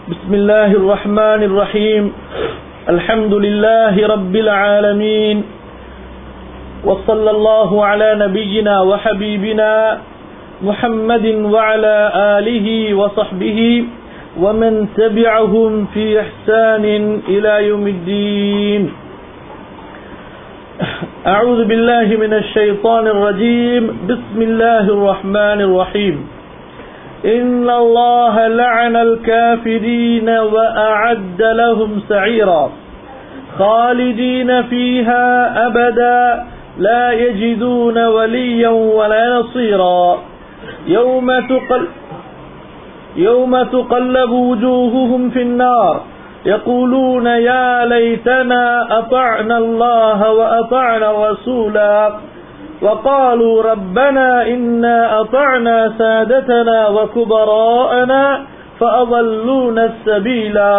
بسم الله الرحمن الرحيم الحمد لله رب العالمين وصلى الله على نبينا وحبيبنا محمد وعلى آله وصحبه ومن تبعهم في إحسان إلى يوم الدين أعوذ بالله من الشيطان الرجيم بسم الله الرحمن الرحيم إن الله لعن الكافرين وأعد لهم سعيرا خالدين فيها أبدا لا يجدون وليا ولا نصيرا يوم تقل يوم تقلب وجوههم في النار يقولون يا ليتنا أطعنا الله وأطعنا الرسولا وقالوا ربنا إنا أطعنا سادتنا وكبراءنا فأضلونا السبيلا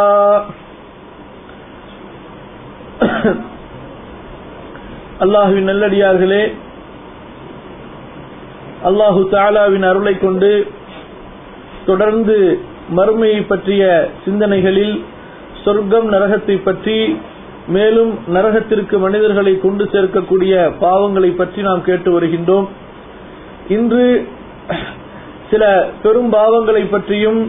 அல்லாஹுவின் நல்லடியார்களே அல்லாஹு தாலாவின் அருளை கொண்டு தொடர்ந்து மறுமையை பற்றிய சிந்தனைகளில் சொர்க்கம் நரகத்தை பற்றி மேலும் நரகத்திற்கு மனிதர்களை கொண்டு சேர்க்கக்கூடிய பாவங்களை பற்றி நாம் கேட்டு வருகின்றோம் இன்று சில பெரும் பாவங்களை பற்றியும்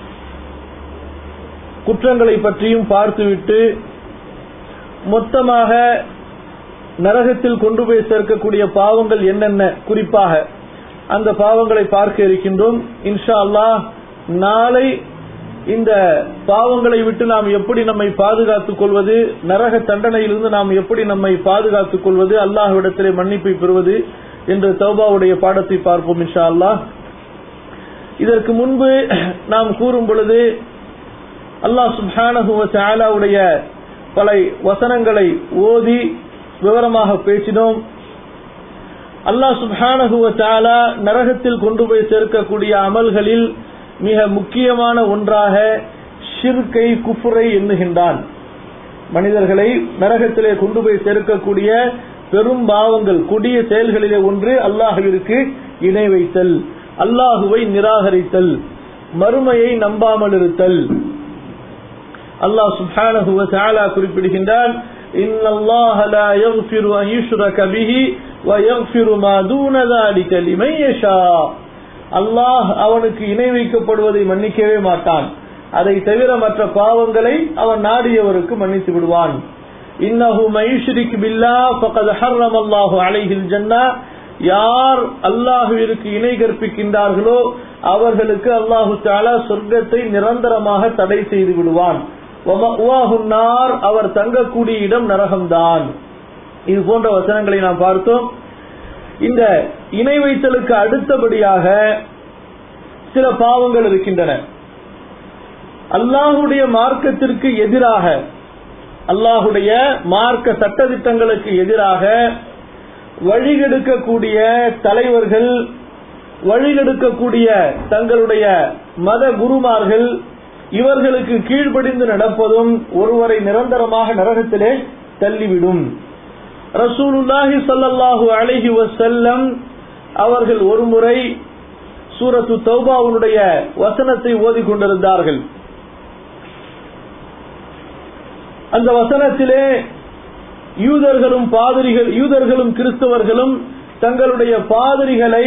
குற்றங்களை பற்றியும் பார்த்துவிட்டு மொத்தமாக நரகத்தில் கொண்டு போய் சேர்க்கக்கூடிய பாவங்கள் என்னென்ன குறிப்பாக அந்த பாவங்களை பார்க்க இருக்கின்றோம் இன்ஷா அல்லாஹ் நாளை இந்த பாவங்களை விட்டு நாம் எப்படி நம்மை பாதுகாத்துக் கொள்வது நரக தண்டனையிலிருந்து நாம் எப்படி நம்மை பாதுகாத்துக் கொள்வது அல்லாஹ்விடத்திலே மன்னிப்பை பெறுவது என்று தௌபாவுடைய பாடத்தை பார்ப்போம் இன்ஷா அல்லாஹ் இதற்கு முன்பு நாம் கூறும் பொழுது அல்லாஹ் சுப்ஹானஹுடைய பல வசனங்களை ஓதி விவரமாக பேசினோம் அல்லாஹ் சுப்ஹானஹுவ தாலா நரகத்தில் கொண்டு போய் சேர்க்கக்கூடிய அமல்களில் மிக முக்கியமான ஒன்றாக ஷிர்கை குஃபுரை எண்ணுகின்றான் மனிதர்களை நரகத்திலே கொண்டு போய் சேர்க்கக்கூடிய பெரும் பாவங்கள் கொடிய செயல்களிலே ஒன்று அல்லாஹுவிற்கு இணை வைத்தல் அல்லாஹுவை நிராகரித்தல் மறுமையை நம்பாமல் இருத்தல் அல்லாஹ் சுப்ஹானஹுவ தாலா குறிப்பிடுகின்றான் إن الله لا يغفر أن يشرك به ويغفر ما دون ذلك لمن يشاء அல்லாஹ் அவனுக்கு இணை வைக்கப்படுவதை மன்னிக்கவே மாட்டான் அதை தவிர மற்ற பாவங்களை அவன் நாடியவருக்கு மன்னித்து விடுவான் இன்னஹு மைஷ்ரிக் பில்லா ஃபகத் ஹர்ரம் அல்லாஹு அலைஹில் ஜன்னா யார் அல்லாஹுவிற்கு இணை கற்பிக்கின்றார்களோ அவர்களுக்கு அல்லாஹு தாலா சொர்க்கத்தை நிரந்தரமாக தடை செய்து விடுவான் அவர் தங்கக்கூடிய இடம் நரகம்தான் இது போன்ற வசனங்களை நாம் பார்த்தோம் இந்த இணை வைத்தலுக்கு அடுத்தபடியாக சில பாவங்கள் இருக்கின்றன அல்லாஹுடைய மார்க்கத்திற்கு எதிராக அல்லாஹுடைய மார்க்க சட்டத்திட்டங்களுக்கு எதிராக வழிகெடுக்கக்கூடிய தலைவர்கள் வழிகெடுக்கக்கூடிய தங்களுடைய மத குருமார்கள் இவர்களுக்கு கீழ்ப்படிந்து நடப்பதும் ஒருவரை நிரந்தரமாக நரகத்திலே தள்ளிவிடும் ரசூலுல்லாஹி சல்லாஹூ அலஹி வசல்லம் அவர்கள் ஒருமுறை சூரத்து தௌபாவுடைய வசனத்தை ஓதிக்கொண்டிருந்தார்கள் அந்த வசனத்திலே யூதர்களும் பாதிரிகள் யூதர்களும் கிறிஸ்தவர்களும் தங்களுடைய பாதிரிகளை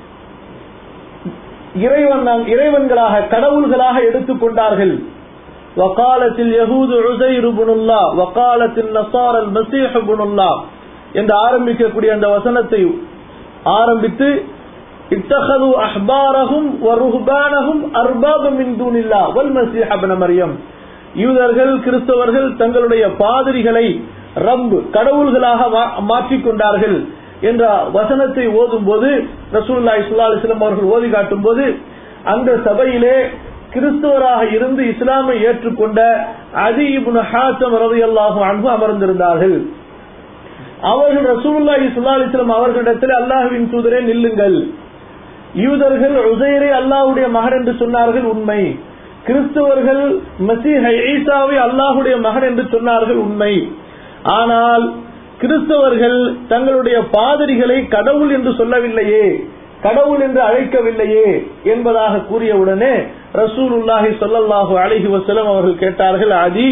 இறைவன் இறைவன்களாக கடவுள்களாக எடுத்துக்கொண்டார்கள் வக்காலத்தில் யகூது உசைர் புனுல்லா வக்காலத்தில் நசாரல் மசீஹ் புனுல்லா என்று ஆரம்பிக்கக்கூடிய அந்த வசனத்தை ஆரம்பித்து இத்தகது அஹ்பாரகும் வருஹ்பானகும் அர்பாபம் மின் தூனில்லா வல் மசீஹ் அப்ன மரியம் யூதர்கள் கிறிஸ்தவர்கள் தங்களுடைய பாதிரிகளை ரப் கடவுள்களாக மாற்றிக்கொண்டார்கள் என்ற வசனத்தை ஓதும் போது ரசூல்லா இஸ்லா அலிஸ்லாம் அவர்கள் ஓதி காட்டும் போது அந்த சபையிலே கிறிஸ்தவராக இருந்து இஸ்லாமை ஏற்றுக்கொண்ட அதி இபுன் ஹாசம் ரவி அல்லாஹும் அன்பு அமர்ந்திருந்தார்கள் அவர்கள் ரசூல்லா இஸ்லா அலிஸ்லாம் அவர்களிடத்தில் அல்லாஹுவின் தூதரே நில்லுங்கள் யூதர்கள் உசைரை அல்லாஹுடைய மகன் என்று சொன்னார்கள் உண்மை கிறிஸ்தவர்கள் மசீஹை ஈசாவை அல்லாஹுடைய மகன் என்று சொன்னார்கள் உண்மை ஆனால் கிறிஸ்தவர்கள் தங்களுடைய பாதிரிகளை கடவுள் என்று சொல்லவில்லையே கடவுள் என்று அழைக்கவில்லையே என்பதாக கூறியவுடனே ரசூலுல்லாஹி ஸல்லல்லாஹு அலைஹி வஸல்லம் அவர்கள் கேட்டார்கள் அதி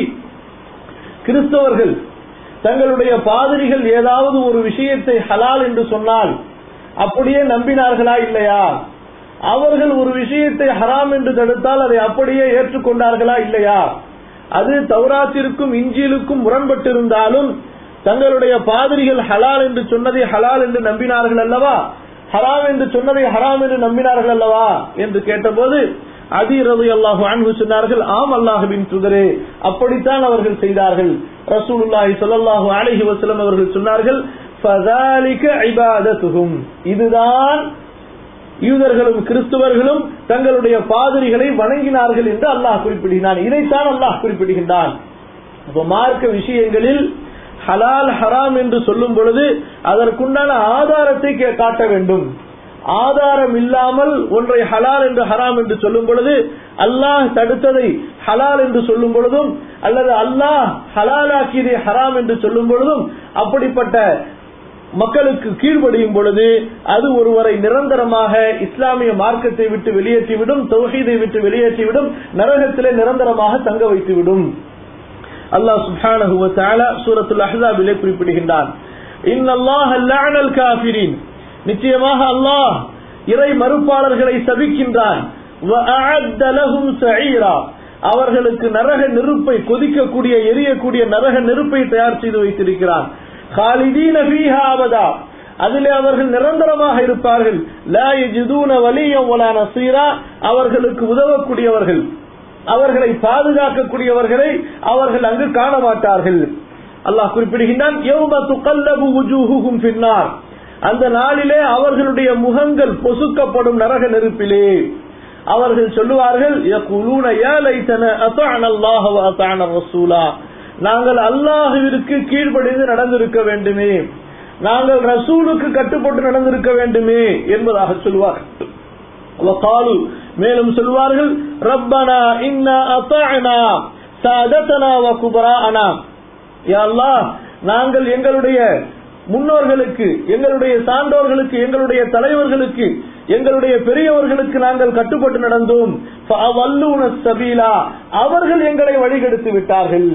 கிறிஸ்தவர்கள் தங்களுடைய பாதிரிகள் ஏதாவது ஒரு விஷயத்தை ஹலால் என்று சொன்னால் அப்படியே நம்பினார்களா இல்லையா அவர்கள் ஒரு விஷயத்தை ஹராம் என்று தடுத்தால் அதை அப்படியே ஏற்றுக்கொண்டார்களா இல்லையா அது தௌராத்திற்கும் இஞ்சிலுக்கும் முரண்பட்டிருந்தாலும் தங்களுடைய பாதிரிகள் ஹலால் என்று சொன்னதை ஹலால் என்று நம்பினார்கள் அல்லவா ஹராம் என்று சொன்னதை ஹராம் என்று நம்பினார்கள் அல்லவா என்று கேட்டபோது அதி ரவி அல்லாஹு அன்பு சொன்னார்கள் ஆம் அல்லாஹுவின் தூதரே அப்படித்தான் அவர்கள் செய்தார்கள் ரசூலுல்லாஹி ஸல்லல்லாஹு அலைஹி வஸல்லம் அவர்கள் சொன்னார்கள் ஃபதாலிக இபாதத்துஹும் இதுதான் யூதர்களும் கிறிஸ்துவர்களும் தங்களுடைய பாதிரிகளை வணங்கினார்கள் என்று அல்லாஹ் குறிப்பிடுகிறான் இதைத்தான் அல்லாஹ் குறிப்பிடுகின்றான் அப்ப மார்க்க விஷயங்களில் ஹலால் ஹராம் என்று சொல்லும் பொழுது அதற்குண்டான ஆதாரத்தை கே- காட்ட வேண்டும் ஆதாரம் இல்லாமல் ஒன்றை ஹலால் என்று ஹராம் என்று சொல்லும் பொழுது அல்லாஹ் தடுத்ததை ஹலால் என்று சொல்லும் பொழுதும் அல்லது அல்லாஹ் ஹலாலாக்கியதை ஹராம் என்று சொல்லும் பொழுதும் அப்படிப்பட்ட மக்களுக்கு கீழ்ப்படியும் பொழுது அது ஒருவரை நிரந்தரமாக இஸ்லாமிய மார்க்கத்தை விட்டு வெளியேற்றிவிடும் தௌஹீதை விட்டு வெளியேற்றிவிடும் நரகத்திலே நிரந்தரமாக தங்க வைத்துவிடும் அல்லாஹ் சுப்ஹானஹு வ தஆலா சூரத்துல் அஹ்ஸாபிலே குறிப்பிடுகின்றான் இன்னல்லாஹ லஅனல் காஃபிரின் நிச்சயமாக அல்லாஹ் இறை மறுப்பாளர்களை சபிக்கின்றான் வ அஅத்த லஹும் சஈரா அவர்களுக்கு நரக நெருப்பை கொதிக்கக்கூடிய எரியக்கூடிய நரக நெருப்பை தயார் செய்து வைத்திருக்கிறான் خالدين فيها அபதா அதிலே அவர்கள் நிரந்தரமாக இருப்பார்கள் லா யஜிதூன வலியம் வலா நசீரா அவர்களுக்கு உதவக்கூடியவர்கள் அவர்களை பாதுகாக்கக்கூடியவர்களை அவர்கள் அங்கு காண மாட்டார்கள் அல்லாஹ் குறிப்பிடுகின்றான் "யௌம துகல்லபு வுஜூஹுஹும் ஃபின்னார்." அந்த நாளிலே அவர்களுடைய முகங்கள் பொசுக்கப்படும் நரக நெருப்பிலே அவர்கள் சொல்லுவார்கள் "யகுலூன யா லைத்தன அத்தஅன அல்லாஹ வ அத்தஅன ரசூலா." நாங்கள் அல்லாஹுவிற்கு கீழ்ப்படிந்து நடந்திருக்க வேண்டுமே நாங்கள் ரசூலுக்கு கட்டுப்பட்டு நடந்திருக்க வேண்டுமே என்பதாக சொல்வார்கள் وقالوا மேலும் சொல்வார்கள் ரப்பனா இன்னா அத்தஅனா சாதத்தனா வ குபராஅனா யா அல்லாஹ் நாங்கள் எங்களுடைய முன்னோர்களுக்கு எங்களுடைய சான்றோர்களுக்கு எங்களுடைய தலைவர்களுக்கு எங்களுடைய பெரியவர்களுக்கு நாங்கள் கட்டுப்பட்டு நடந்தோம் ஃபஅவல்லூன சபீலா அவர்கள் எங்களை வழிகெடுத்து விட்டார்கள்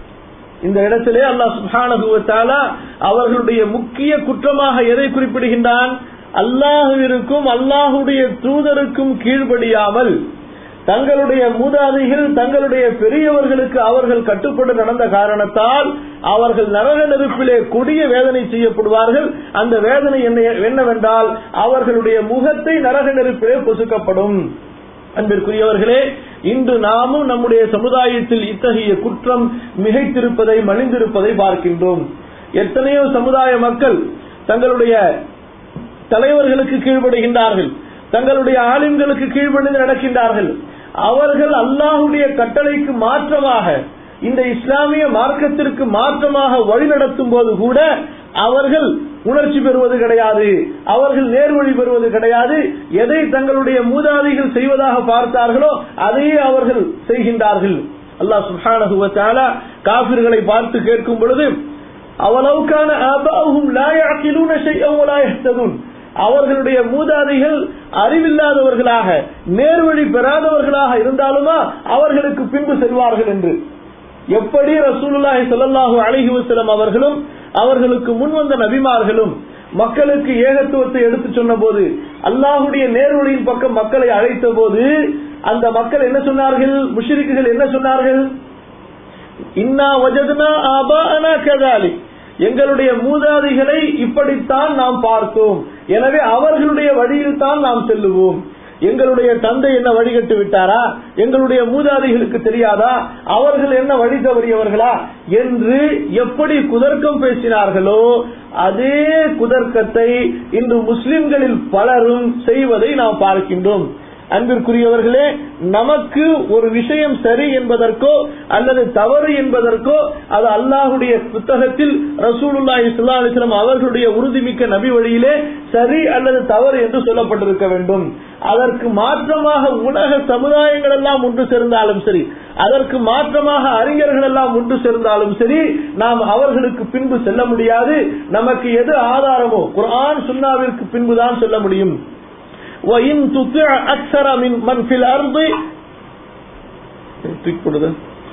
இந்த இடத்திலே அல்லாஹ் சுப்ஹானஹு வ தஆலா அவர்களுடைய முக்கிய குற்றமாக எதை குறிப்பிடுகின்றான் அல்லாஹுவிற்கும் அல்லாஹுடைய தூதருக்கும் கீழ்ப்படியாமல் தங்களுடைய மூதாதைகள் தங்களுடைய பெரியவர்களுக்கு அவர்கள் கட்டுப்பட்டு நடந்த காரணத்தால் அவர்கள் நரக நெருப்பிலே கொடிய வேதனை செய்யப்படுவார்கள் அந்த வேதனை என்ன- என்னவென்றால் அவர்களுடைய முகத்தை நரக நெருப்பிலே பொசுக்கப்படும் அன்பிற்குரியவர்களே இன்று நாமும் நம்முடைய சமுதாயத்தில் இத்தகைய குற்றம் மிகைத்திருப்பதை மலிந்திருப்பதை பார்க்கின்றோம் எத்தனையோ சமுதாய மக்கள் தங்களுடைய தலைவர்களுக்கு கீழ்ப்படுகின்றார்கள் தங்களுடைய ஆலிம்களுக்கு கீழ்ப்படிந்து நடக்கின்றார்கள் அவர்கள் அல்லாஹுடைய கட்டளைக்கு மாற்றமாக இந்த இஸ்லாமிய மார்க்கத்திற்கு மாற்றமாக வழிநடத்தும் போது கூட அவர்கள் உணர்ச்சி பெறுவது கிடையாது அவர்கள் நேர்வழி பெறுவது கிடையாது எதை தங்களுடைய மூதாதைகள் செய்வதாக பார்த்தார்களோ அதையே அவர்கள் செய்கின்றார்கள் அல்லாஹ் சுப்ஹானஹு வ தஆலா காபிர்களை பார்த்து கேட்கும் பொழுது அவலவுக்கான ஆபாஹும் லா யஅகிலூன ஷைஅன் வலா யஹ்ததுன் அவர்களுடைய மூதாதைகள் அறிவில்லாதவர்களாக நேர்வழி பெறாதவர்களாக இருந்தாலுமா அவர்களுக்கு பின்பு செல்வார்கள் என்று எப்படி ரசூலுல்லாஹி ஸல்லல்லாஹு அலைஹி வஸல்லம் அவர்களும் அவர்களுக்கு முன் வந்த நபிமார்களும் மக்களுக்கு ஏகத்துவத்தை எடுத்து சொன்ன போது அல்லாஹுடைய நேர்வழியின் பக்கம் மக்களை அழைத்த போது அந்த மக்கள் என்ன சொன்னார்கள் முஷ்ரிக்குகள் என்ன சொன்னார்கள் இன்னா வஜதுனா ஆபாஅனா கதாலி எங்களுடைய மூதாதைகளை இப்படித்தான் நாம் பார்த்தோம் எனவே அவர்களுடைய வழியில் தான் நாம் செல்லுவோம் எங்களுடைய தந்தை என்ன வழிகட்டு விட்டாரா எங்களுடைய மூதாதைகளுக்கு தெரியாதா அவர்கள் என்ன வழி தவறியவர்களா என்று எப்படி குதர்க்கம் பேசினார்களோ அதே குதர்க்கத்தை இன்று முஸ்லிம்களில் பலரும் செய்வதை நாம் பார்க்கின்றோம் அன்பிற்குரியவர்களே நமக்கு ஒரு விஷயம் சரி என்பதற்கோ அல்லது தவறு என்பதற்கோ அது அல்லாஹுடைய புத்தகத்தில் ரசூலுல்லாஹி ஸல்லல்லாஹு அலைஹி வஸல்லம் அவர்களுடைய உறுதிமிக்க நபி வழியிலே சரி அல்லது தவறு என்று சொல்லப்பட்டிருக்க வேண்டும் அதற்கு மாற்றமாக உலக சமுதாயங்கள் எல்லாம் ஒன்று சேர்ந்தாலும் சரி அதற்கு மாற்றமாக அறிஞர்கள் எல்லாம் ஒன்று சேர்ந்தாலும் சரி நாம் அவர்களுக்கு பின்பு செல்ல முடியாது நமக்கு எது ஆதாரமோ குர்ஆன் சுன்னாவிற்கு பின்புதான் செல்ல முடியும் وَإِن تُطِعْ أَكْثَرَ مِنْ مَنْ فِي الْأَرْضِ தூக்கி போடுது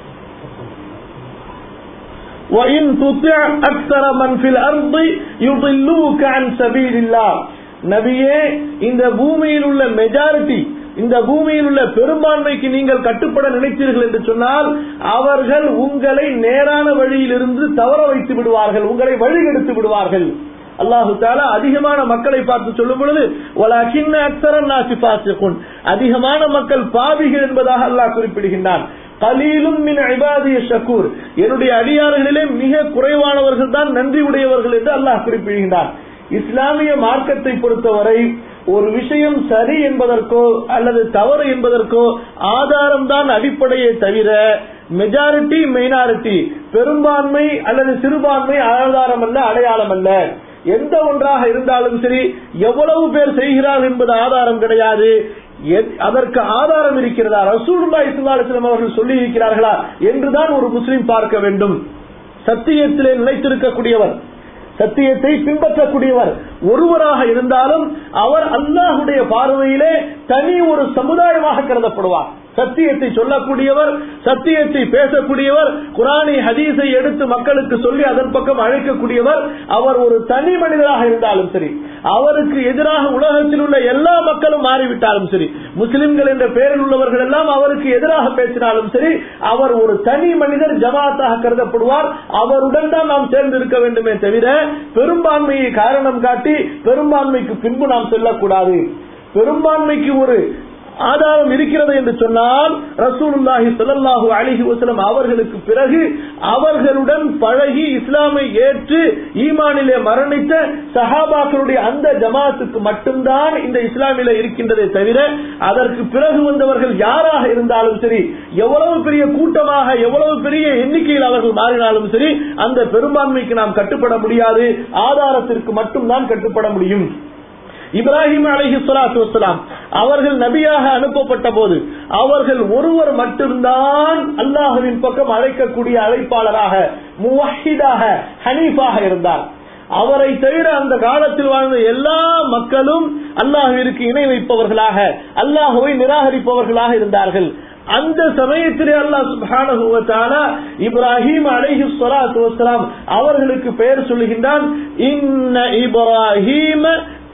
وَإِن تُطِعْ أَكْثَرَ مَنْ فِي الْأَرْضِ يُضِلُّوكَ عَنْ سَبِيلِ اللَّهِ நபியே இந்த பூமியில் உள்ள மெஜாரிட்டி இந்த பூமியில் உள்ள பெரும்பான்மைக்கு நீங்கள் கட்டுப்பட நினைத்தீர்கள் என்று சொன்னால் அவர்கள் உங்களை நேரான வழியிலிருந்து தவற வைத்து விடுவார்கள் உங்களை வழிகெடுத்து விடுவார்கள் அல்லாஹு தாலா அதிகமான மக்களை பார்த்து சொல்லும் பொழுது "வலாக்கின்ன அக்ஸரன் நாசி ஃபாசிகுன்." அதிகமான மக்கள் பாவிகள் என்பதாக அல்லாஹ் குறிப்பிடுகின்றான் கலீலும் மின் இபாதிய ஷக்கூர் என்னுடைய அடியார்களிலே மிக குறைவானவர்கள் தான் நன்றி உடையவர்கள் என்று அல்லாஹ் குறிப்பிடுகின்றான் இஸ்லாமிய மார்க்கத்தை பொறுத்தவரை ஒரு விஷயம் சரி என்பதற்கோ அல்லது தவறு என்பதற்கோ ஆதாரம் தான் அடிப்படையே தவிர மெஜாரிட்டி மைனாரிட்டி பெரும்பான்மை அல்லது சிறுபான்மை ஆதாரம் அல்ல அடையாளம் அல்ல எந்த ஒன்றாக இருந்தாலும் சரி எவ்வளவு பேர் செய்கிறார்கள் என்பது ஆதாரம் கிடையாது எத்- அதற்கு ஆதாரம் இருக்கிறதா ரசூலுல்லாஹி ஸல்லல்லாஹு அலைஹி வஸல்லம் அவர்கள் சொல்லி இருக்கிறார்களா என்றுதான் ஒரு முஸ்லிம் பார்க்க வேண்டும் சத்தியத்திலே நிலைத்திருக்கக்கூடியவர் சத்தியத்தை பின்பற்றக்கூடியவர் ஒருவராக இருந்தாலும் அவர் அல்லாஹுடைய பார்வையிலே தனி ஒரு சமுதாயமாக கருதப்படுவார் சத்தியத்தை சொல்லக்கூடியவர் சத்தியத்தை பேசக்கூடியவர் குரானி ஹதீஸை எடுத்து மக்களுக்கு சொல்லி அதன் பக்கம் அழைக்கக்கூடியவர் அவர் ஒரு தனி மனிதராக இருந்தாலும் சரி அவருக்கு எதிராக உலகத்தில் உள்ள எல்லா மக்களும் மாறிவிட்டாலும் சரி முஸ்லிம்கள் என்ற பெயரில் உள்ளவர்கள் எல்லாம் அவருக்கு எதிராக பேசினாலும் சரி அவர் ஒரு தனி மனிதர் ஜமாத்தாக கருதப்படுவார் அவருடன் தான் நாம் சேர்ந்து இருக்க வேண்டுமே தவிர பெரும்பான்மையை காரணம் காட்டி பெரும்பான்மைக்கு பின்பு நாம் செல்லக்கூடாது பெரும்பான்மைக்கு ஒரு ஆதாரம் இருக்கிறது என்று சொன்னால் ரசூலுல்லாஹி ஸல்லல்லாஹு அலைஹி வஸல்லம் அவர்களுக்கு பிறகு அவர்களுடன் பழகி இஸ்லாமை ஏற்று ஈமானிலே மரணித்த சஹாபாக்களுடைய அந்த ஜமாத்துக்கு மட்டும்தான் இந்த இஸ்லாமிலே இருக்கின்றதே தவிர அதற்கு பிறகு வந்தவர்கள் யாராக இருந்தாலும் சரி எவ்வளவு பெரிய கூட்டமாக எவ்வளவு பெரிய எண்ணிக்கையில் அவர்கள் மாறினாலும் சரி அந்த பெரும்பான்மைக்கு நாம் கட்டுப்பட முடியாது ஆதாரத்திற்கு மட்டும்தான் கட்டுப்பட முடியும் இப்ராஹிம் அலைஹி ஸலாத்து வஸ்ஸலாம் அவர்கள் நபியாக அனுப்பப்பட்ட போது அவர்கள் ஒருவர் மட்டும்தான் அல்லாஹ்வின் பக்கம் அழைக்கக்கூடிய அழைப்பாளராக முவஹிதாக ஹனீஃபாக இருந்தார் அவரை தவிர அந்த காலத்தில் வாழ்ந்த எல்லா மக்களும் அல்லாஹ்விற்கு இணை வைப்பவர்களாக அல்லாஹுவை நிராகரிப்பவர்களாக இருந்தார்கள் அந்த சமயத்திலே அல்லாஹ் சுப்ஹானஹு வ தஆலா இப்ராஹிம் அலைஹி ஸலாத்து வஸ்ஸலாம் அவர்களுக்கு பெயர் சொல்லுகின்றான் இன்ன இப்ராஹீம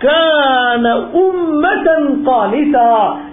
كان أمة قانتا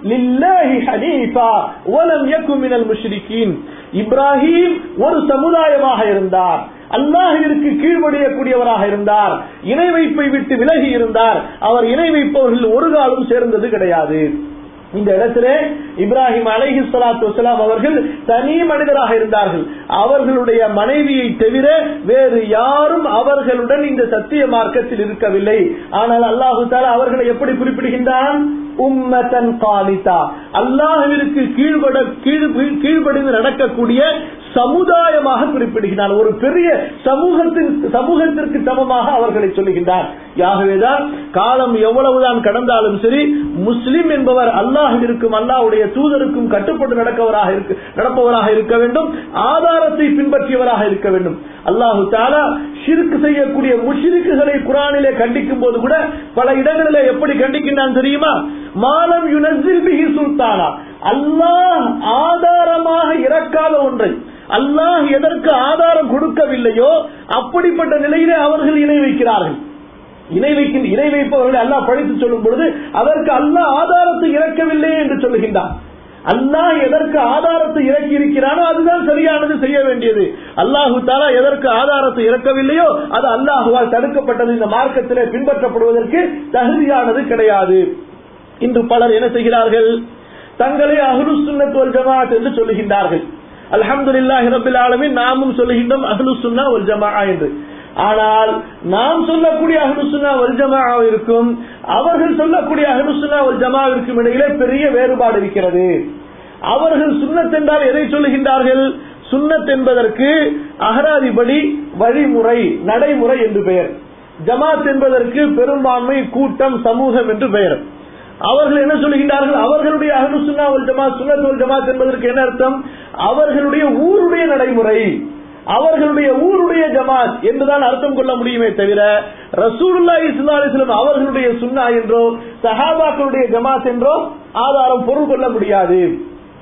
لله حنيفا ولم يكن من المشركين இப்ராஹிம் ஒரு சமுதாயமாக இருந்தார் அல்லாஹிற்கு கீழ்ப்படியக்கூடியவராக இருந்தார் இணை வைப்பை விட்டு விலகி இருந்தார் அவர் இணை வைப்பவர்கள் ஒரு காலம் சேர்ந்தது கிடையாது இந்த இடத்திலே இப்ராஹிம் அலைஹி ஸலாத்து வஸலாம் அவர்கள் தனி மனிதராக இருந்தார்கள் அவர்களுடைய மனைவியை தவிர வேறு யாரும் அவர்களுடன் இந்த சத்திய மார்க்கத்தில் இருக்கவில்லை ஆனால் அல்லாஹு தாலா அவர்களை எப்படி குறிப்பிடுகின்றான் உம்மதன் காலிதா அல்லாஹ்விற்கு கீழ்பட கீழ் கீழ்ப்படிந்து நடக்கக்கூடிய சமுதாயமாக குறிப்பிடுகிறார் ஒரு பெரிய சமூகத்தின் சமூகத்திற்கு சமமாக அவர்களை சொல்லுகின்றார் யாகவேதான் காலம் எவ்வளவுதான் கடந்தாலும் சரி முஸ்லிம் என்பவர் அல்லாஹிற்கும் அல்லாஹ்வுடைய தூதருக்கும் கட்டுப்பட்டு நடக்கவராக இருக்க நடப்பவராக இருக்க வேண்டும் ஆதாரத்தை பின்பற்றியவராக இருக்க வேண்டும் அல்லாஹு தாலா ஷிர்க் செய்யக்கூடிய முஷிரிக்குகளை குரானிலே கண்டிக்கும் போது கூட பல இடங்களிலே எப்படி கண்டிக்கின்றான் தெரியுமா மாலம் யுனசில் பிஹி சுல்தானா அல்லாஹ் ஆதாரமாக இறக்காத ஒன்றை அல்லாஹ் எதற்கு ஆதாரம் கொடுக்கவில்லையோ அப்படிப்பட்ட நிலையிலே அவர்கள் இணை வைக்கிறார்கள் இணை வைக்கின்ற இணை வைப்பவர்களை அல்லாஹ் பழித்து சொல்லும் பொழுது அதற்கு அல்லாஹ் ஆதாரத்தை இறக்கவில்லை என்று சொல்லுகின்றான் அல்லாஹ் எதற்கு ஆதாரத்தை இறக்கி இருக்கிறானோ அதுதான் சரியானது செய்ய வேண்டியது அல்லாஹு தாலா எதற்கு ஆதாரத்தை இறக்கவில்லையோ அது அல்லாஹுவால் தடுக்கப்பட்டது இந்த மார்க்கத்திலே பின்பற்றப்படுவதற்கு தகுதியானது கிடையாது இன்று பலர் என்ன செய்கிறார்கள் தங்களை அஹ்லு சுன்னத் வல் ஜமாஅத் என்று சொல்லுகின்றார்கள் அல்ஹம்துலில்லாஹி ரப்பில் ஆலமீன் நாமும் சொல்லுகின்றோம் அஹ்லு சுன்னா வல் ஜமாஅ என்று ஆனால் நாம் சொல்லக்கூடிய அஹ்லு சுன்னா வல் ஜமாஅவிற்கும் அவர்கள் சொல்லக்கூடிய அஹ்லு சுன்னா வல் ஜமாஅவிற்கும் இடையிலே பெரிய வேறுபாடு இருக்கிறது அவர்கள் சுன்னத் என்றால் எதை சொல்லுகின்றார்கள் சுன்னத் என்பதற்கு அகராதிபடி வழிமுறை நடைமுறை என்று பெயர் ஜமாத் என்பதற்கு பெரும்பான்மை கூட்டம் சமூகம் என்று பெயர் அவர்கள் என்ன சொல்லுகின்றார்கள் அவர்களுடைய அஹ்லு சுன்னா வல் ஜமாத் சுன்னத் வல் ஜமாத் என்பதற்கு என்ன அர்த்தம் அவர்களுடைய ஊருடைய நடைமுறை அவர்களுடைய ஊருடைய ஜமாத் என்றுதான் அர்த்தம் கொள்ள முடியுமே தவிர ரசூலுல்லா இஸ்லாம் அவர்களுடைய சுன்னா என்றோ சஹாபாக்களுடைய ஜமாத் என்றோ ஆதாரம் பொருள் கொள்ள முடியாது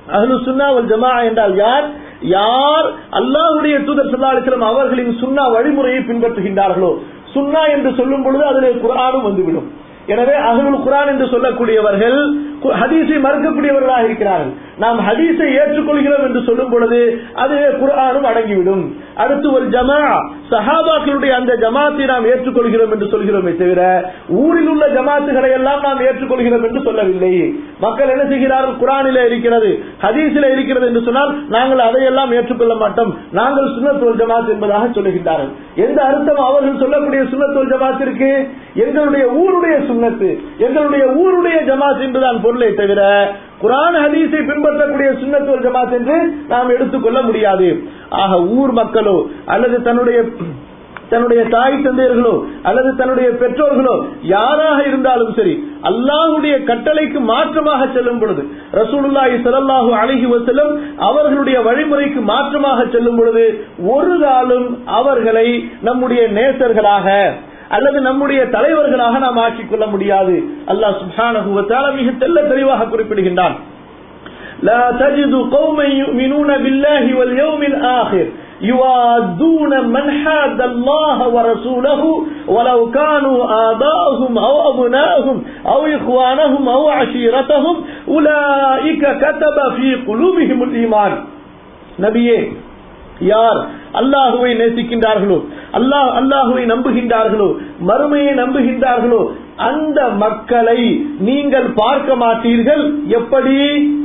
அஹ்லு சுன்னா வல் ஜமா என்றால் யார் யார் அல்லாஹ்வுடைய தூதர் ஸல்லல்லாஹு அலைஹி வஸல்லம் அவர்களின் சுன்னா வழிமுறையை பின்பற்றுகின்றார்களோ சுன்னா என்று சொல்லும் பொழுது அதிலே குர்ஆனும் வந்துவிடும் எனவே அகலுல் குரான் என்று சொல்லக்கூடியவர்கள் கு- ஹதீஸை மறுக்கக்கூடியவர்களாக இருக்கிறார்கள் நாம் ஹதீஸை ஏற்றுக்கொள்கிறோம் என்று சொல்லும் பொழுது அதிலே குர்ஆனும் அடங்கிவிடும் அடுத்து ஒரு ஜமா சஹாபாக்களுடைய அந்த ஜமாத்தை நாம் ஏற்றுக்கொள்கிறோம் என்று சொல்கிறோமே தவிர ஊரில் உள்ள ஜமாத்துகளை எல்லாம் நாம் ஏற்றுக்கொள்கிறோம் என்று சொல்லவில்லை மக்கள் என்ன செய்கிறார்கள் குரானிலே இருக்கிறது ஹதீஸிலே இருக்கிறது என்று சொன்னால் நாங்கள் அதையெல்லாம் ஏற்றுக்கொள்ள மாட்டோம் நாங்கள் சுன்னத்துவல் ஜமாத் என்பதாக சொல்லுகின்றார்கள் எந்த அர்த்தம் அவர்கள் சொல்லக்கூடிய சுன்னத்துவல் ஜமாத்திற்கு எங்களுடைய ஊருடைய சுன்னத்து எங்களுடைய ஊருடைய ஜமாத் என்றுதான் பொருளை தவிர குரான் ஹதீஸை பின்பற்றக்கூடிய சுன்னத்துவல் ஜமாத் என்று நாம் எடுத்துக்கொள்ள முடியாது ஆக ஊர் மக்களோ அல்லது தன்னுடைய தன்னுடைய தாய் தந்தையர்களோ அல்லது தன்னுடைய பெற்றோர்களோ யாராக இருந்தாலும் சரி அல்லாஹுடைய கட்டளைக்கு மாற்றமாக செல்லும் பொழுது ரசூலுல்லாஹி ஸல்லல்லாஹு அலைஹி வஸல்லம் அவர்களுடைய வழிமுறைக்கு மாற்றமாக செல்லும் பொழுது ஒரு காலம் அவர்களை நம்முடைய நேசர்களாக அல்லது நம்முடைய தலைவர்களாக நாம் ஆக்கிக் கொள்ள முடியாது அல்லாஹ் சுப்ஹானஹு வ தஆலா மிக தெள்ள தெளிவாக குறிப்பிடுகின்றான் لا تجد قوما يؤمنون بالله واليوم الآخر يوادون من حاد الله ورسوله ولو كانوا آباءهم أو أبناءهم أو إخوانهم أو عشيرتهم أولئك كتب في قلوبهم الإيمان நபியே யார் அல்லாஹுவை நேசிக்கின்றார்களோ அல்லாஹ் அல்லாஹுவை நம்புகின்றார்களோ மறுமையை நம்புகின்றார்களோ அந்த மக்களை நீங்கள் பார்க்க மாட்டீர்கள் எப்படி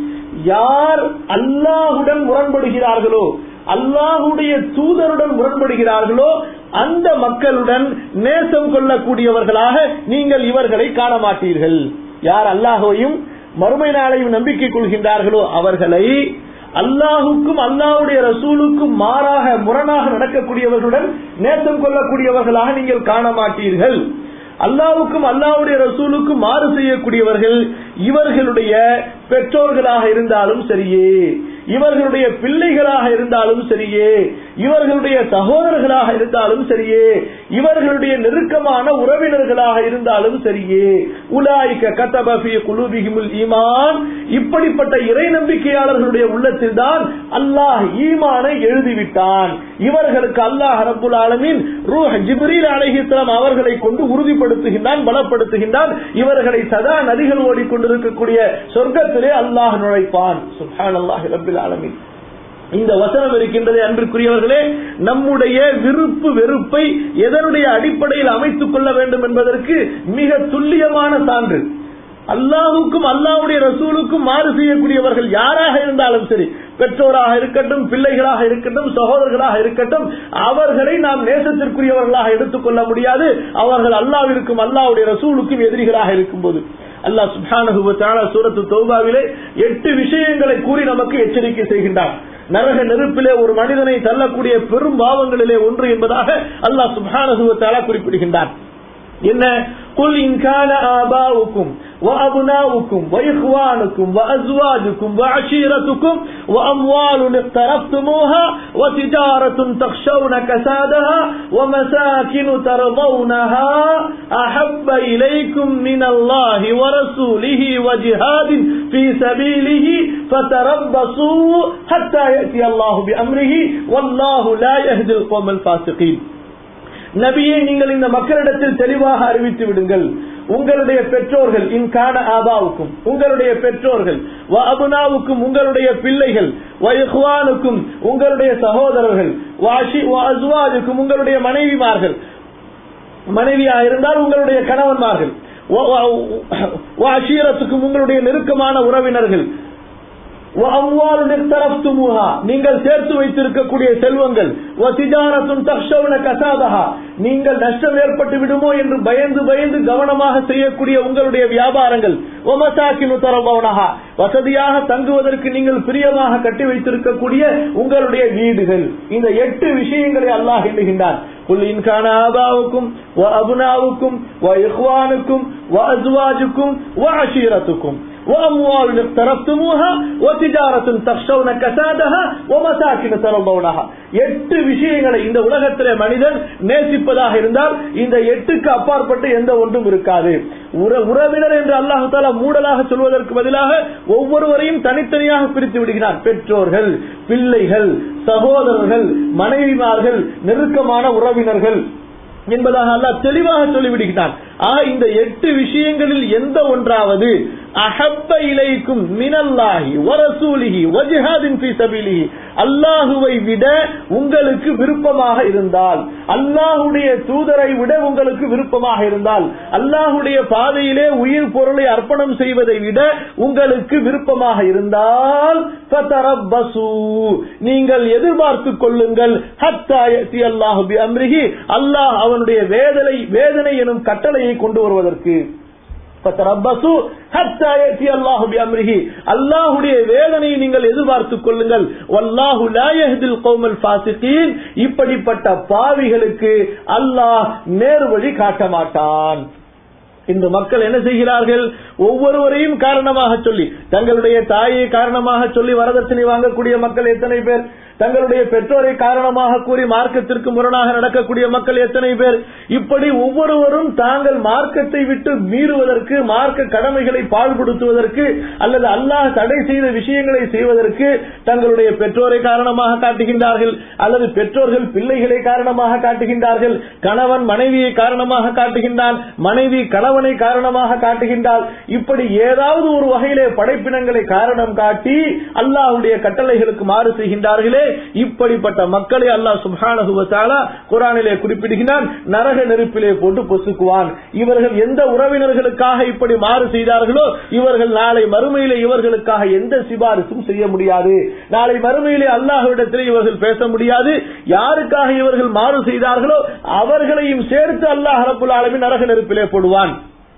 யார் அல்லாஹுடன் முரண்படுகிறார்களோ அல்லாஹுடைய தூதருடன் முரண்படுகிறார்களோ அந்த மக்களுடன் நேசம் கொள்ளக்கூடியவர்களாக நீங்கள் இவர்களை காண மாட்டீர்கள் யார் அல்லாஹையும் மறுமை நாளையும் நம்பிக்கை கொள்கின்றார்களோ அவர்களை அல்லாஹுக்கும் அல்லாஹுடைய ரசூலுக்கும் மாறாக முரணாக நடக்கக்கூடியவர்களுடன் நேசம் கொள்ளக்கூடியவர்களாக நீங்கள் காண மாட்டீர்கள் அல்லாவுக்கும் அல்லாவுடைய ரசூலுக்கும் மாறு செய்யக்கூடியவர்கள் இவர்களுடைய பெற்றோர்களாக இருந்தாலும் சரியே இவர்களுடைய பிள்ளைகளாக இருந்தாலும் சரியே இவர்களுடைய சகோதரர்களாக இருந்தாலும் சரியே இவர்களுடைய நெருக்கமான உறவினர்களாக இருந்தாலும் சரியே உலாய்க்க கத்தபி குழுபிகிமுல் ஈமான் இப்படிப்பட்ட இறை நம்பிக்கையாளர்களுடைய உள்ளத்தில் தான் அல்லாஹ் ஈமானை எழுதிவிட்டான் இவர்களுக்கு அல்லாஹ் ரபுல் ஆலமின் ரூஹ் ஜிப்ரீல் அலைஹிஸ்லாம் அவர்களை கொண்டு உறுதிப்படுத்துகின்றான் பலப்படுத்துகின்றான் இவர்களை சதா நதிகள் ஓடிக்கொண்டிருக்கக்கூடிய சொர்க்கத்திலே அல்லாஹ் நுழைப்பான் சுல்ஹான் அல்லாஹ் ரபில் ஆலமின் இந்த வசனம் இருக்கின்றதே அன்பிற்குரியவர்களே நம்முடைய விருப்பு வெறுப்பை எதனுடைய அடிப்படையில் அமைத்துக் கொள்ள வேண்டும் என்பதற்கு மிக துல்லியமான சான்று அல்லாஹுக்கும் அல்லாஹுடைய ரசூலுக்கும் மாறு செய்யக்கூடியவர்கள் யாராக இருந்தாலும் சரி பெற்றோராக இருக்கட்டும் பிள்ளைகளாக இருக்கட்டும் சகோதரர்களாக இருக்கட்டும் அவர்களை நாம் நேசத்திற்குரியவர்களாக எடுத்துக்கொள்ள முடியாது அவர்கள் அல்லாவிற்கும் அல்லாவுடைய ரசூலுக்கும் எதிரிகளாக இருக்கும் போது அல்லாஹ் சுபானு சூரத்து தௌபாவிலே எட்டு விஷயங்களை கூறி நமக்கு எச்சரிக்கை செய்கின்றார் நரக நெருப்பிலே ஒரு மனிதனை தள்ளக்கூடிய பெரும் பாவங்களிலே ஒன்று என்பதாக அல்லாஹ் சுபானு குறிப்பிடுகின்றார் என்ன قل إن كان آباؤكم وأبناؤكم وإخوانكم وأزواجكم وعشيرتكم وأموال اقترفتموها وتجارة تخشون كسادها ومساكن ترضونها أحب إليكم من الله ورسوله وجهاد في سبيله فتربصوا حتى يأتي الله بأمره والله لا يهدي القوم الفاسقين நபியை நீங்கள் இந்த மக்களிடத்தில் தெளிவாக அறிவித்து விடுங்கள் உங்களுடைய பெற்றோர்கள் இன்கான ஆபாவுக்கும் உங்களுடைய பெற்றோர்கள் அபுனாவுக்கும் உங்களுடைய பிள்ளைகள் வயகுவானுக்கும் உங்களுடைய சகோதரர்கள் அசுவாஜுக்கும் உங்களுடைய மனைவிமார்கள் மனைவியாக இருந்தால் உங்களுடைய கணவன்மார்கள் அஷீரத்துக்கும் உங்களுடைய நெருக்கமான உறவினர்கள் நீங்கள் சேர்த்து வைத்திருக்கக்கூடிய செல்வங்கள் நீங்கள் நஷ்டம் ஏற்பட்டு விடுமோ என்று பயந்து பயந்து கவனமாக செய்யக்கூடிய உங்களுடைய வியாபாரங்கள் வசதியாக தங்குவதற்கு நீங்கள் பிரியமாக கட்டி வைத்திருக்கக்கூடிய உங்களுடைய வீடுகள் இந்த எட்டு விஷயங்களை அல்லாஹ் எண்ணுகின்றான் குல்லின்கான ஆபாவுக்கும் அபுனாவுக்கும் இஹ்வானுக்கும் அஸ்வாஜுக்கும் அஷீரத்துக்கும் وأموال اقترفتموها وتجارة تخشون كسادها ومساكن ترضونها எட்டு விஷயங்களை இந்த உலகத்திலே மனிதன் நேசிப்பதாக இருந்தால் இந்த எட்டுக்கு அப்பாற்பட்டு எந்த ஒன்றும் இருக்காது உற- உறவினர் என்று அல்லாஹு தாலா மூடலாக சொல்வதற்கு பதிலாக ஒவ்வொருவரையும் தனித்தனியாக பிரித்து விடுகிறார் பெற்றோர்கள் பிள்ளைகள் சகோதரர்கள் மனைவிமார்கள் நெருக்கமான உறவினர்கள் என்பதாக அல்லாஹ் தெளிவாக சொல்லிவிடுகிறான் ஆக இந்த எட்டு விஷயங்களில் எந்த ஒன்றாவது அஹப்ப இலைக்கும் மினல்லாஹி வரசூலிஹி வஜிஹாதின் ஃபீ சபீலிஹி அல்லாஹுவை விட உங்களுக்கு விருப்பமாக இருந்தால் அல்லாஹுடைய தூதரை விட உங்களுக்கு விருப்பமாக இருந்தால் அல்லாஹுடைய பாதையிலே உயிர் பொருளை அர்ப்பணம் செய்வதை விட உங்களுக்கு விருப்பமாக இருந்தால் ஃபதரப்பசு. நீங்கள் எதிர்பார்த்துக் கொள்ளுங்கள் ஹத்தா யஅதி அல்லாஹு பி அம்ரிஹி அல்லாஹ் அவனுடைய வேதனை வேதனை எனும் கட்டளையை கொண்டு வருவதற்கு ஃபதரப்பசு ஹத்தா யஅதி அல்லாஹு பி அம்ரிஹி அல்லாஹ்வுடைய வேதனையை நீங்கள் எதிர்பார்த்துக் கொள்ளுங்கள் வல்லாஹு லா யஹ்தில் கௌமல் ஃபாசிகீன் இப்படிப்பட்ட பாவிகளுக்கு அல்லாஹ் நேர்வழி காட்ட மாட்டான் இந்த மக்கள் என்ன செய்கிறார்கள் ஒவ்வொருவரையும் காரணமாக சொல்லி தங்களுடைய தாயை காரணமாக சொல்லி வரதட்சணை வாங்கக்கூடிய மக்கள் எத்தனை பேர் தங்களுடைய பெற்றோரை காரணமாக கூறி மார்க்கத்திற்கு முரணாக நடக்கக்கூடிய மக்கள் எத்தனை பேர் இப்படி ஒவ்வொருவரும் தாங்கள் மார்க்கத்தை விட்டு மீறுவதற்கு மார்க்க கடமைகளை பாழ்படுத்துவதற்கு அல்லது அல்லாஹ் தடை செய்த விஷயங்களை செய்வதற்கு தங்களுடைய பெற்றோரை காரணமாக காட்டுகின்றார்கள் அல்லது பெற்றோர்கள் பிள்ளைகளை காரணமாக காட்டுகின்றார்கள் கணவன் மனைவியை காரணமாக காட்டுகின்றான் மனைவி கணவனை காரணமாக காட்டுகின்றார் இப்படி ஏதாவது ஒரு வகையிலே படைப்பினங்களை காரணம் காட்டி அல்லாஹ்வுடைய கட்டளைகளுக்கு மாறு செய்கின்றார்களே இப்படிப்பட்ட மக்களை அல்லாஹ் சுப்ஹானஹு வ தஆலா குர்ஆனிலே குறிப்பிடுகிறான் நரக நெருப்பிலே போட்டு பொசுக்குவான் இவர்கள் எந்த உறவினர்களுக்காக இப்படி மாறு செய்தார்களோ இவர்கள் நாளை மறுமையிலே இவர்களுக்காக எந்த சிபாரிசும் செய்ய முடியாது நாளை மறுமையிலே அல்லாஹ்விடத்திலே இவர்கள் பேச முடியாது யாருக்காக இவர்கள் மாறு செய்தார்களோ அவர்களையும் சேர்த்து அல்லாஹ் ரப்புல் ஆலமீன் நரக நெருப்பிலே போடுவான்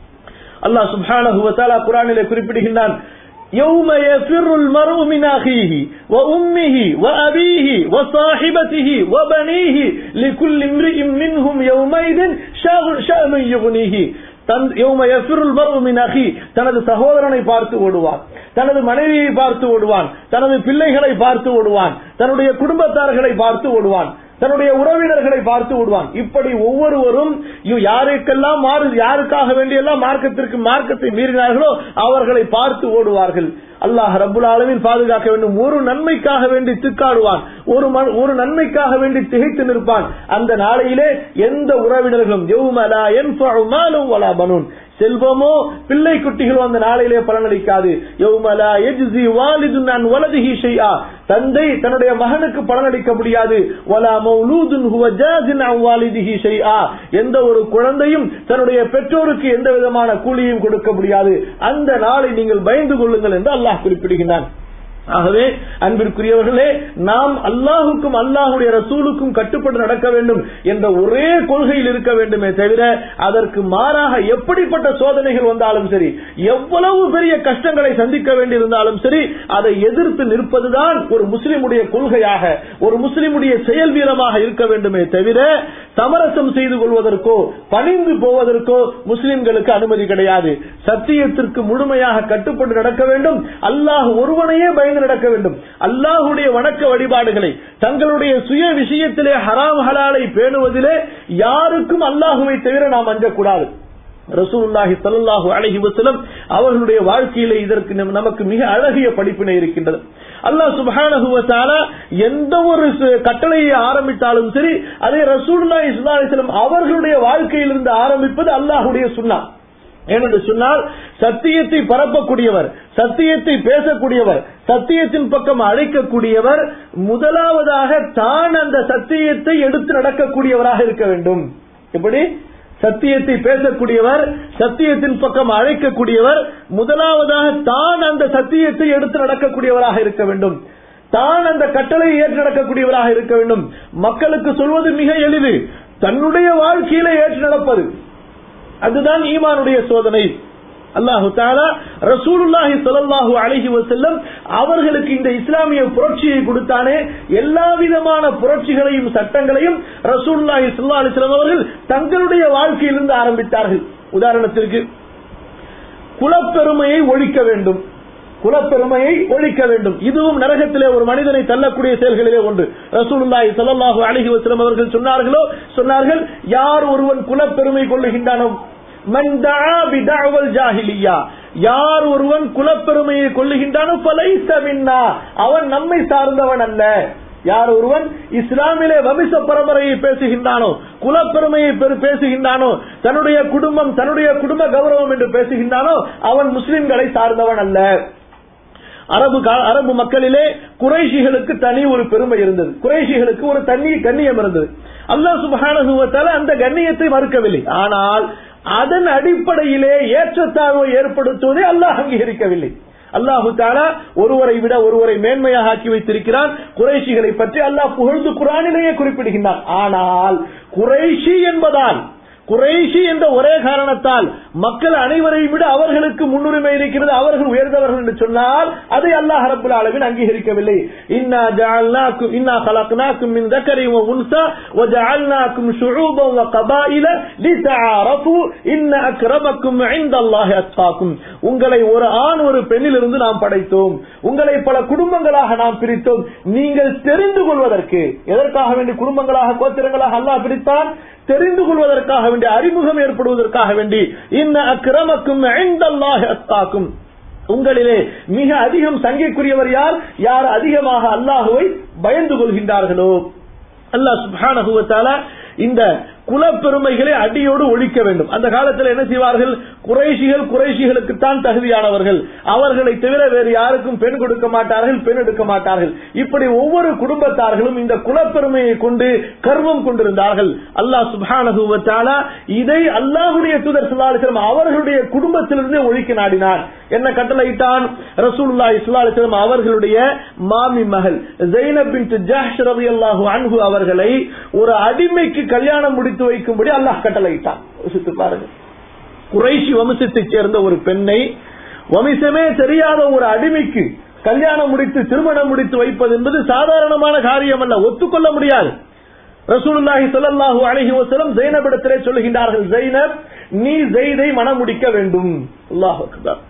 அல்லாஹ் சுப்ஹானஹு வ தஆலா குர்ஆனிலே குறிப்பிடுகின்றான் يوم يفر المرء من أخيه وأمه وأبيه وصاحبته وبنيه لكل امرئ منهم يومئذ شاغ- شأن يغنيه தன்- يوم يفر المرء من أخيه தனது சகோதரனை பார்த்து ஓடுவான் தனது மனைவியை பார்த்து ஓடுவான் தனது பிள்ளைகளை பார்த்து ஓடுவான் தன்னுடைய குடும்பத்தார்களை பார்த்து ஓடுவான் தன்னுடைய உறவினர்களை பார்த்து விடுவான் இப்படி ஒவ்வொருவரும் இவ் யாருக்கெல்லாம் மாறு யாருக்காக வேண்டியெல்லாம் மார்க்கத்திற்கு மார்க்கத்தை மீறினார்களோ அவர்களை பார்த்து ஓடுவார்கள் அல்லாஹ் ரப்புல் ஆலமீன் பாதுகாக்க வேண்டும் ஒரு நன்மைக்காக வேண்டி திக்காடுவான் ஒரு ம- ஒரு நன்மைக்காக வேண்டி திகைத்து நிற்பான் அந்த நாளையிலே எந்த உறவினர்களும் யௌமலா யன்ஃபஉ மாலும் வலா பனூன் செல்வமோ பிள்ளை குட்டிகளோ அந்த நாளையிலே பலனளிக்காது யௌமலா யஜ்ஸி வாலிதுன் அன் வலதிஹி ஷைஆ தந்தை தன்னுடைய மகனுக்கு பலனளிக்க முடியாது வலா மௌலூதுன் ஹுவ ஜாஸின் அன் வாலிதிஹி ஷைஆ எந்த ஒரு குழந்தையும் தன்னுடைய பெற்றோருக்கு எந்த விதமான கூலியும் கொடுக்க முடியாது அந்த நாளை நீங்கள் பயந்து கொள்ளுங்கள் என்று அல்லாஹ் குறிப்பிடுகின்றான் ஆகவே அன்பிற்குரியவர்களே நாம் அல்லாஹுக்கும் அல்லாஹுடைய ரசூலுக்கும் கட்டுப்பட்டு நடக்க வேண்டும் என்ற ஒரே கொள்கையில் இருக்க வேண்டுமே தவிர அதற்கு மாறாக எப்படிப்பட்ட சோதனைகள் வந்தாலும் சரி எவ்வளவு பெரிய கஷ்டங்களை சந்திக்க வேண்டியிருந்தாலும் சரி அதை எதிர்த்து நிற்பதுதான் ஒரு முஸ்லிமுடைய கொள்கையாக ஒரு முஸ்லிமுடைய செயல் வீரமாக இருக்க வேண்டுமே தவிர சமரசம் செய்து கொள்வதற்கோ பணிந்து போவதற்கோ முஸ்லிம்களுக்கு அனுமதி கிடையாது சத்தியத்திற்கு முழுமையாக கட்டுப்பட்டு நடக்க வேண்டும் அல்லாஹ் ஒருவனையே பயந்து நடக்க வேண்டும் அல்லாஹுடைய வணக்க வழிபாடுகளை தங்களுடைய சுய விஷயத்திலே ஹராம் ஹலாலை பேணுவதிலே யாருக்கும் அல்லாஹுவை தவிர நாம் அஞ்சக்கூடாது ரசூலுல்லாஹி ஸல்லல்லாஹு அலைஹி வஸல்லம் அவர்களுடைய வாழ்க்கையிலே இதற்கு நம்- நமக்கு மிக அழகிய படிப்பினை இருக்கின்றது அல்லாஹ் சுப்ஹானஹு வ தஆலா எந்த ஒரு சு- கட்டளையை ஆரம்பித்தாலும் சரி அதை ரசூலுல்லாஹி ஸல்லல்லாஹு அலைஹி வஸல்லம் அவர்களுடைய வாழ்க்கையிலிருந்து ஆரம்பிப்பது அல்லாஹ்வுடைய சுன்னா ஏனென்று சொன்னால் சத்தியத்தை பரப்பக்கூடியவர் சத்தியத்தை பேசக்கூடியவர் சத்தியத்தின் பக்கம் அழைக்கக்கூடியவர் முதலாவதாக தான் அந்த சத்தியத்தை எடுத்து நடக்கக்கூடியவராக இருக்க வேண்டும் எப்படி சத்தியத்தை பேசக்கூடியவர் சத்தியத்தின் பக்கம் அழைக்கக்கூடியவர் முதலாவதாக தான் அந்த சத்தியத்தை எடுத்து நடக்கக்கூடியவராக இருக்க வேண்டும் தான் அந்த கட்டளையை ஏற்று நடக்கக்கூடியவராக இருக்க வேண்டும் மக்களுக்கு சொல்வது மிக எளிது தன்னுடைய வாழ்க்கையில ஏற்று நடப்பது அதுதான் ஈமானுடைய சோதனை அல்லாஹு தாலா ரசூலுல்லாஹி ஸல்லல்லாஹு அலைஹி வஸல்லம் அவர்களுக்கு இந்த இஸ்லாமிய புரட்சியை கொடுத்தானே எல்லா விதமான புரட்சிகளையும் சட்டங்களையும் ரசூலுல்லாஹி ஸல்லல்லாஹு அலைஹி வஸல்லம் அவர்கள் தங்களுடைய வாழ்க்கையிலிருந்து ஆரம்பித்தார்கள் உதாரணத்திற்கு குலப்பெருமையை ஒழிக்க வேண்டும் குலப்பெருமையை ஒழிக்க வேண்டும் இதுவும் நரகத்திலே ஒரு மனிதனை தள்ளக்கூடிய செயல்களிலே ஒன்று ரசூலுல்லாஹி ஸல்லல்லாஹு அலைஹி வஸல்லம் அவர்கள் சொன்னார்களோ சொன்னார்கள் யார் ஒருவன் குலப்பெருமை கொள்ளுகின்றானோ மன் தஆ பிதஅவல் ஜாஹிலியா யார் ஒருவன் குலப்பெருமையை கொள்ளுகின்றானோ ஃபலைஸ மின்னா அவன் நம்மை சார்ந்தவன் அல்ல யார் ஒருவன் இஸ்லாமிலே வம்ச பரம்பரையை பேசுகின்றானோ குலப்பெருமையை பெரு- பேசுகின்றானோ தன்னுடைய குடும்பம் தன்னுடைய குடும்ப கௌரவம் என்று பேசுகின்றானோ அவன் முஸ்லிம்களை சார்ந்தவன் அல்ல அரபு கா- அரபு மக்களிலே குறைஷிகளுக்கு தனி ஒரு பெருமை இருந்தது குறைஷிகளுக்கு ஒரு தனி கண்ணியம் இருந்தது அல்லாஹ் சுப்ஹானஹு வ தஆலா அந்த கண்ணியத்தை மறுக்கவில்லை ஆனால் அதன் அடிப்படையிலே ஏற்றத்தாழ்வை ஏற்படுத்துவதை அல்லாஹ் அங்கீகரிக்கவில்லை அல்லாஹு தாலா ஒருவரை விட ஒருவரை மேன்மையாக ஆக்கி வைத்திருக்கிறான் குறைஷிகளை பற்றி அல்லாஹ் புகழ்ந்து குரானிலேயே குறிப்பிடுகின்றான் ஆனால் குறைஷி என்பதால் குறைஷி என்ற ஒரே காரணத்தால் மக்கள் அனைவரையும் விட அவர்களுக்கு முன்னுரிமை இருக்கிறது அவர்கள் உயர்ந்தவர்கள் என்று சொன்னால் அதை அல்லாஹ் ரப்பல் ஆலமீன் அங்கீகரிக்கவில்லை இன்னா ஜஅல்னாக்கும் இன்னா خلقناكم من ذكر وانثى وجعلناكم شعوبا وقبائل لتعارفوا ان اكرمكم عند الله اتقاكم உங்களை ஒரு ஆண் ஒரு பெண்ணிலிருந்து நாம் படைத்தோம் உங்களை பல குடும்பங்களாக நாம் பிரித்தோம் நீங்கள் தெரிந்து கொள்வதற்கு எதற்காக வேண்டி குடும்பங்களாக கோத்திரங்களாக அல்லாஹ் பிரித்தான் தெரிந்து கொள்வதற்காக வேண்டி அறிமுகம் ஏற்படுவதற்காக வேண்டி இன்ன அக்கிரமக்கும் ஐந்தல்லாஹ் அத்தாக்கும் உங்களிலே மிக அதிகம் சங்கைக்குரியவர் யார் யார் அதிகமாக அல்லாஹுவை பயந்து கொள்கின்றார்களோ அல்லாஹ் சுப்ஹானஹு வ தஆலா இந்த குலப்பெருமைகளை அடியோடு ஒழிக்க வேண்டும் அந்த காலத்தில் என்ன செய்வார்கள் குறைஷிகள் குறைஷிகளுக்குத்தான் தகுதியானவர்கள் அவர்களை தவிர வேறு யாருக்கும் பெண் கொடுக்க மாட்டார்கள் பெண் எடுக்க மாட்டார்கள் இப்படி ஒவ்வொரு குடும்பத்தார்களும் இந்த குலப்பெருமையை கொண்டு கர்வம் கொண்டிருந்தார்கள் அல்லாஹ் சுப்ஹானஹு வ தஆலா இதை அல்லாஹ்வுடைய தூதர் ஸல்லல்லாஹு அலைஹி வஸல்லம் அவர்களுடைய குடும்பத்திலிருந்து ஒழிக்க நாடினார் என்ன கட்டளையிட்டான் ரசூலுல்லாஹி ஸல்லல்லாஹு அலைஹி வஸல்லம் அவர்களுடைய மாமி மகள் ஜைனப் பின்த் ஜஹ்ஷ் ரலியல்லாஹு அன்ஹு அவர்களை ஒரு அடிமைக்கு கல்யாணம் முடித்து வைக்கும்படி அல்லாஹ் கட்டளையிட்டான் யோசித்து பாருங்க குறைஷி வம்சத்தைச் சேர்ந்த ஒரு பெண்ணை வம்சமே தெரியாத ஒரு அடிமைக்கு கல்யாணம் முடித்து திருமணம் முடித்து வைப்பது என்பது சாதாரணமான காரியம் அல்ல ஒத்துக்கொள்ள முடியாது ரசூலுல்லாஹி ஸல்லல்லாஹு அலைஹி வஸல்லம் ஜைனபிடத்திலே சொல்லுகின்றார்கள் ஜைனப் நீ ஜெய்தை மணம் முடிக்க வேண்டும் அல்லாஹ் அக்பர்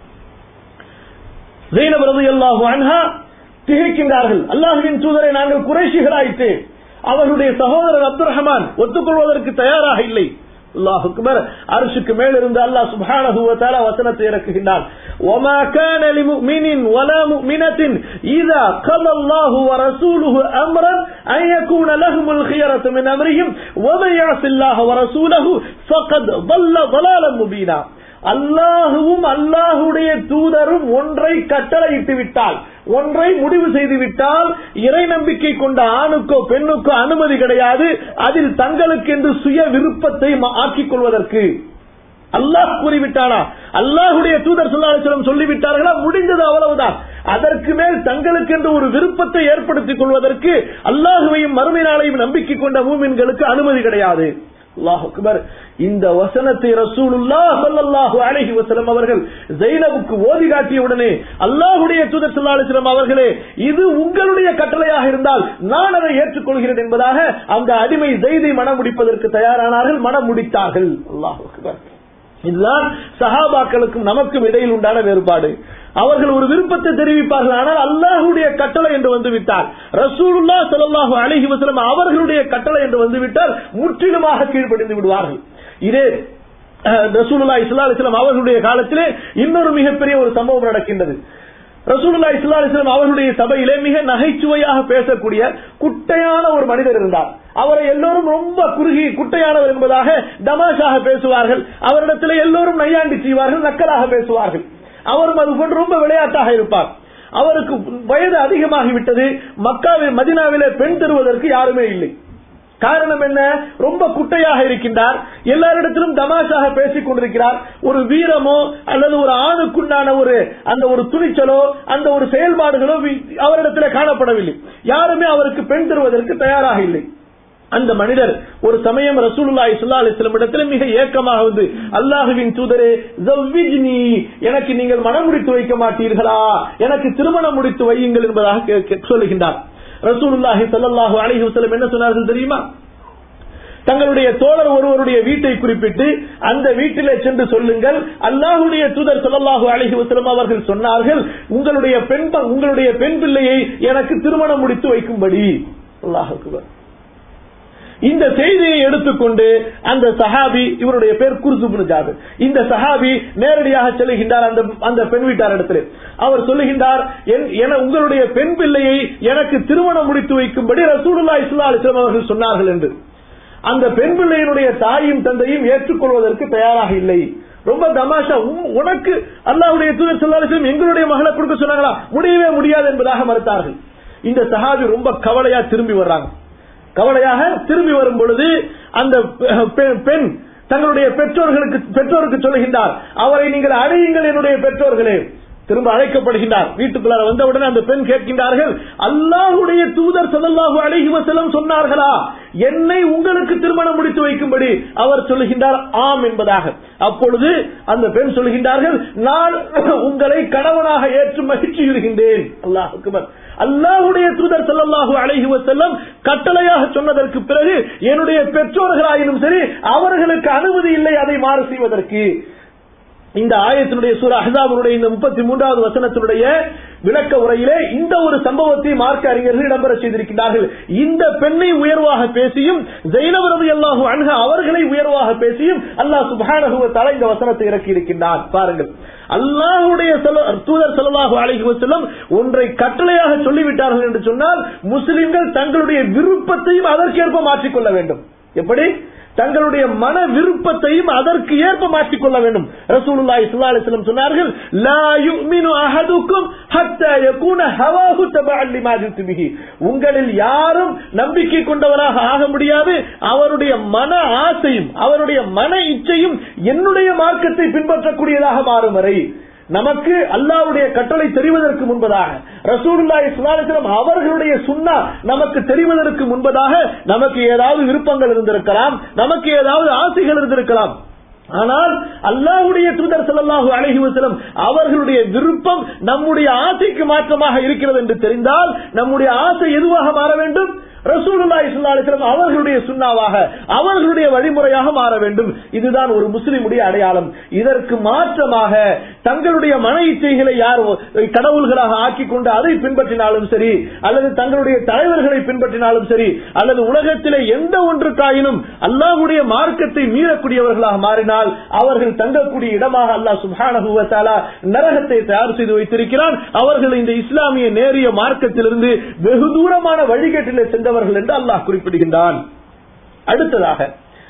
ஜெய்னப் ரலியல்லாஹு அன்ஹா திகைக்கின்றார்கள் அல்லாஹ்வின் தூதரை நாங்கள் குறைஷிகளாயிற்று அவர்களுடைய சகோதரர் அப்துல் ரஹ்மான் ஒத்துக்கொள்வதற்கு தயாராக இல்லை அல்லாஹ் அக்பர் அரிசுக்கு மேல் இருந்து அல்லாஹ் சுப்ஹானஹு வ தஆலா வசனத்தை இறக்குகின்றான் وما كان لمؤمن ولا مؤمنة إذا قضى الله ورسوله أمرا أن يكون لهم الخيرة من أمرهم ومن يعص الله ورسوله فقد ضل ضلالا مبينا அல்லாஹுவும் அல்லாஹுடைய தூதரும் ஒன்றை கட்டளையிட்டு விட்டால் ஒன்றை முடிவு செய்து விட்டால் இறை நம்பிக்கை கொண்ட ஆணுக்கோ பெண்ணுக்கோ அனுமதி கிடையாது அதில் தங்களுக்கென்று சுய விருப்பத்தை மா- ஆக்கிக் கொள்வதற்கு அல்லாஹ் கூறிவிட்டானா அல்லாஹுடைய தூதர் சொல்லாசலம் சொல்லிவிட்டார்களா முடிந்தது அவ்வளவுதான் அதற்கு மேல் தங்களுக்கென்று ஒரு விருப்பத்தை ஏற்படுத்திக் கொள்வதற்கு அல்லாஹுவையும் மறுமை நாளையும் நம்பிக்கை கொண்ட மூமின்களுக்கு அனுமதி கிடையாது அல்லாஹ் அக்பர் இந்த வசனத்தை ரசூலுல்லாஹ் ஸல்லல்லாஹு அலைஹி வஸல்லம் அவர்கள் ஜைனபுக்கு ஓதி காட்டிய உடனே அல்லாஹ்வுடைய தூதர் ஸல்லல்லாஹு அலைஹி வஸல்லம் அவர்களே இது உங்களுடைய கட்டளையாக இருந்தால் நான் அதை ஏற்றுக்கொள்கிறேன் என்பதாக அந்த அடிமை ஜெய்தை மனம் முடிப்பதற்கு தயாரானார்கள் மனம் முடித்தார்கள் அல்லாஹ் அக்பர் இதுதான் சஹாபாக்களுக்கும் நமக்கும் இடையில் உண்டான வேறுபாடு அவர்கள் ஒரு விருப்பத்தை தெரிவிப்பார்கள் ஆனால் அல்லாஹுடைய கட்டளை என்று வந்து விட்டார் ரசூலுல்லா ஸல்லல்லாஹு அலைஹி வஸல்லம் அவர்களுடைய கட்டளை என்று வந்து விட்டால் முற்றிலுமாக கீழ்ப்படிந்து விடுவார்கள் இதே அஹ், ரசூலுல்லா இஸ்லா அலிஸ்லாம் அவர்களுடைய காலத்திலே இன்னொரு மிகப்பெரிய ஒரு சம்பவம் நடக்கின்றது ரசூலுல்லா இஸ்லா அலிஸ்லாம் அவர்களுடைய சபையிலே மிக நகைச்சுவையாக பேசக்கூடிய குட்டையான ஒரு மனிதர் இருந்தார் அவரை எல்லோரும் ரொம்ப குறுகி குட்டையானவர் என்பதாக தமாஷாக பேசுவார்கள் அவரிடத்தில் எல்லோரும் நையாண்டி செய்வார்கள் நக்கலாக பேசுவார்கள் அவரும் அது போன்று ரொம்ப விளையாட்டாக இருப்பார் அவருக்கு வயது அதிகமாகிவிட்டது மக்காவில் மதினாவிலே பெண் தருவதற்கு யாருமே இல்லை காரணம் என்ன ரொம்ப குட்டையாக இருக்கின்றார் எல்லாரிடத்திலும் தமாஷாக பேசிக் கொண்டிருக்கிறார் ஒரு வீரமோ அல்லது ஒரு ஆணுக்குண்டான ஒரு அந்த ஒரு துணிச்சலோ அந்த ஒரு செயல்பாடுகளோ வி- அவரிடத்தில் காணப்படவில்லை யாருமே அவருக்கு பெண் தருவதற்கு தயாராக இல்லை அந்த மனிதர் ஒரு சமயம் ரசூலுல்லாஹி ஸல்லல்லாஹு அலைஹி வஸல்லம் இடத்துல மிக ஏக்கமாக வந்து அல்லாஹுவின் தூதரே ஜவ்விஜ்னி எனக்கு நீங்கள் மனம் முடித்து வைக்க மாட்டீர்களா எனக்கு திருமணம் முடித்து வையுங்கள் என்பதாக கே- கே- சொல்லுகின்றார் ரசூலுல்லாஹி ஸல்லல்லாஹு அலைஹி வஸல்லம் என்ன சொன்னார்கள் தெரியுமா தங்களுடைய தோழர் ஒருவருடைய வீட்டை குறிப்பிட்டு அந்த வீட்டிலே சென்று சொல்லுங்கள் அல்லாஹுடைய தூதர் ஸல்லல்லாஹு அலைஹி வஸல்லம் அவர்கள் சொன்னார்கள் உங்களுடைய பெண் ப- உங்களுடைய பெண் பிள்ளையை எனக்கு திருமணம் முடித்து வைக்கும்படி அல்லாஹ் அக்பர் இந்த செய்தியை எடுத்துக்கொண்டு அந்த சஹாபி இவருடைய பேர் குர்சுப்னு ஜாபிர் இந்த சஹாபி நேரடியாக செல்லுகின்றார் அந்த அந்த பெண் வீட்டார் இடத்துல அவர் சொல்லுகின்றார் என்- என உங்களுடைய பெண் பிள்ளையை எனக்கு திருமணம் முடித்து வைக்கும்படி ரசூலுல்லாஹி ஸல்லல்லாஹு அலைஹி வஸல்லம் அவர்கள் சொன்னார்கள் என்று அந்த பெண் பிள்ளையினுடைய தாயும் தந்தையும் ஏற்றுக்கொள்வதற்கு தயாராக இல்லை ரொம்ப தமாஷா உம்- உனக்கு அல்லாஹ்வுடைய தூதர் ஸல்லல்லாஹு அலைஹி வஸல்லம் எங்களுடைய மகளை கொடுக்க சொன்னாங்களா முடியவே முடியாது என்பதாக மறுத்தார்கள் இந்த சஹாபி ரொம்ப கவலையா திரும்பி வர்றாங்க கவலையாக திரும்பி வரும் பொழுது அந்த பெ- பெண் தங்களுடைய பெற்றோர்களுக்கு பெற்றோருக்கு சொல்லுகின்றார் அவரை நீங்கள் அழையுங்கள் என்னுடைய பெற்றோர்களே திரும்ப அழைக்கப்படுகின்றார் வீட்டுக்குள்ளார வந்தவுடனே அந்த பெண் கேட்கின்றார்கள் அல்லாஹுடைய தூதர் ஸல்லல்லாஹு அலைஹி வஸல்லம் சொன்னார்களா என்னை உங்களுக்கு திருமணம் முடித்து வைக்கும்படி அவர் சொல்லுகின்றார் ஆம் என்பதாக அப்பொழுது அந்த பெண் சொல்லுகின்றார்கள் நான் உங்களை கணவனாக ஏற்று மகிழ்ச்சியுறுகின்றேன் அல்லாஹ் அக்பர் அல்லாஹுடைய தூதர் ஸல்லல்லாஹு அலைஹி வஸல்லம் கட்டளையாக சொன்னதற்கு பிறகு என்னுடைய பெற்றோர்களாயினும் சரி அவர்களுக்கு அனுமதி இல்லை அதை மாறு செய்வதற்கு இந்த ஆயத்தினுடைய சூர அஹ்ஸாபுடைய இந்த முப்பத்தி மூன்றாவது வசனத்தினுடைய விளக்க உரையிலே இந்த ஒரு சம்பவத்தை மார்க்க அறிஞர்கள் இடம்பெற செய்திருக்கிறார்கள் இந்த பெண்ணை உயர்வாக பேசியும் ஜெயினப் ரலியல்லாஹு அன்ஹா அவர்களை உயர்வாக பேசியும் அல்லாஹ் சுப்ஹானஹு வ தஆலா இந்த வசனத்தை இறக்கி இருக்கின்றான் பாருங்கள் அல்லாஹ்வுடைய செல்ல- தூதர் ஸல்லல்லாஹு அலைஹி வஸல்லம் ஒன்றை கட்டளையாக சொல்லிவிட்டார்கள் என்று சொன்னால் முஸ்லிம்கள் தங்களுடைய விருப்பத்தையும் அதற்கேற்ப மாற்றிக்கொள்ள வேண்டும் எப்படி தங்களுடைய மன விருப்பத்தையும் அதற்கு ஏற்ப மாற்றிக்கொள்ள வேண்டும் ரசூலுல்லாஹி ஸல்லல்லாஹு அலைஹி வஸல்லம் சொன்னார்கள் லா யுமினு அஹதுக்கும் ஹத்தா யகூன ஹவாஹு தபஅன் லிமா ஜித்து பிஹி உங்களில் யாரும் நம்பிக்கை கொண்டவராக ஆக முடியாது அவருடைய மன ஆசையும் அவருடைய மன இச்சையும் என்னுடைய மார்க்கத்தை பின்பற்றக்கூடியதாக மாறும் வரை நமக்கு அல்லாஹ்வுடைய கட்டளை தெரிவதற்கு முன்பதாக ரசூலுல்லாஹி ஸல்லல்லாஹு அலைஹி வஸல்லம் அவர்களுடைய சுன்னா நமக்கு தெரிவதற்கு முன்பதாக நமக்கு ஏதாவது விருப்பங்கள் இருந்திருக்கலாம் நமக்கு ஏதாவது ஆசைகள் இருந்திருக்கலாம் ஆனால் அல்லாஹ்வுடைய தூதர் ஸல்லல்லாஹு அலைஹி வஸல்லம் அவர்களுடைய விருப்பம் நம்முடைய ஆசைக்கு மாற்றமாக இருக்கிறது என்று தெரிந்தால் நம்முடைய ஆசை எதுவாக மாற வேண்டும் ரசூலுல்லாஹி ஸல்லல்லாஹு அலைஹி வஸல்லம் அவர்களுடைய சுன்னாவாக அவர்களுடைய வழிமுறையாக மாற வேண்டும் இதுதான் ஒரு முஸ்லிமுடைய அடையாளம் இதற்கு மாற்றமாக தங்களுடைய மன இச்சைகளை யார் கடவுள்களாக ஆக்கிக் கொண்டு அதை பின்பற்றினாலும் சரி அல்லது தங்களுடைய தலைவர்களை பின்பற்றினாலும் சரி அல்லது உலகத்திலே எந்த ஒன்றுக்காயினும் அல்லாஹ்வுடைய மார்க்கத்தை மீறக்கூடியவர்களாக மாறினால் அவர்கள் தங்கக்கூடிய இடமாக அல்லாஹ் சுப்ஹானஹு வ தஆலா நரகத்தை தயார் செய்து வைத்திருக்கிறான் அவர்கள் இந்த இஸ்லாமிய நேரிய மார்க்கத்திலிருந்து வெகு தூரமான வழிகேட்டிலே சென்றவர்கள் என்று அல்லாஹ் குறிப்பிடுகின்றான் அடுத்ததாக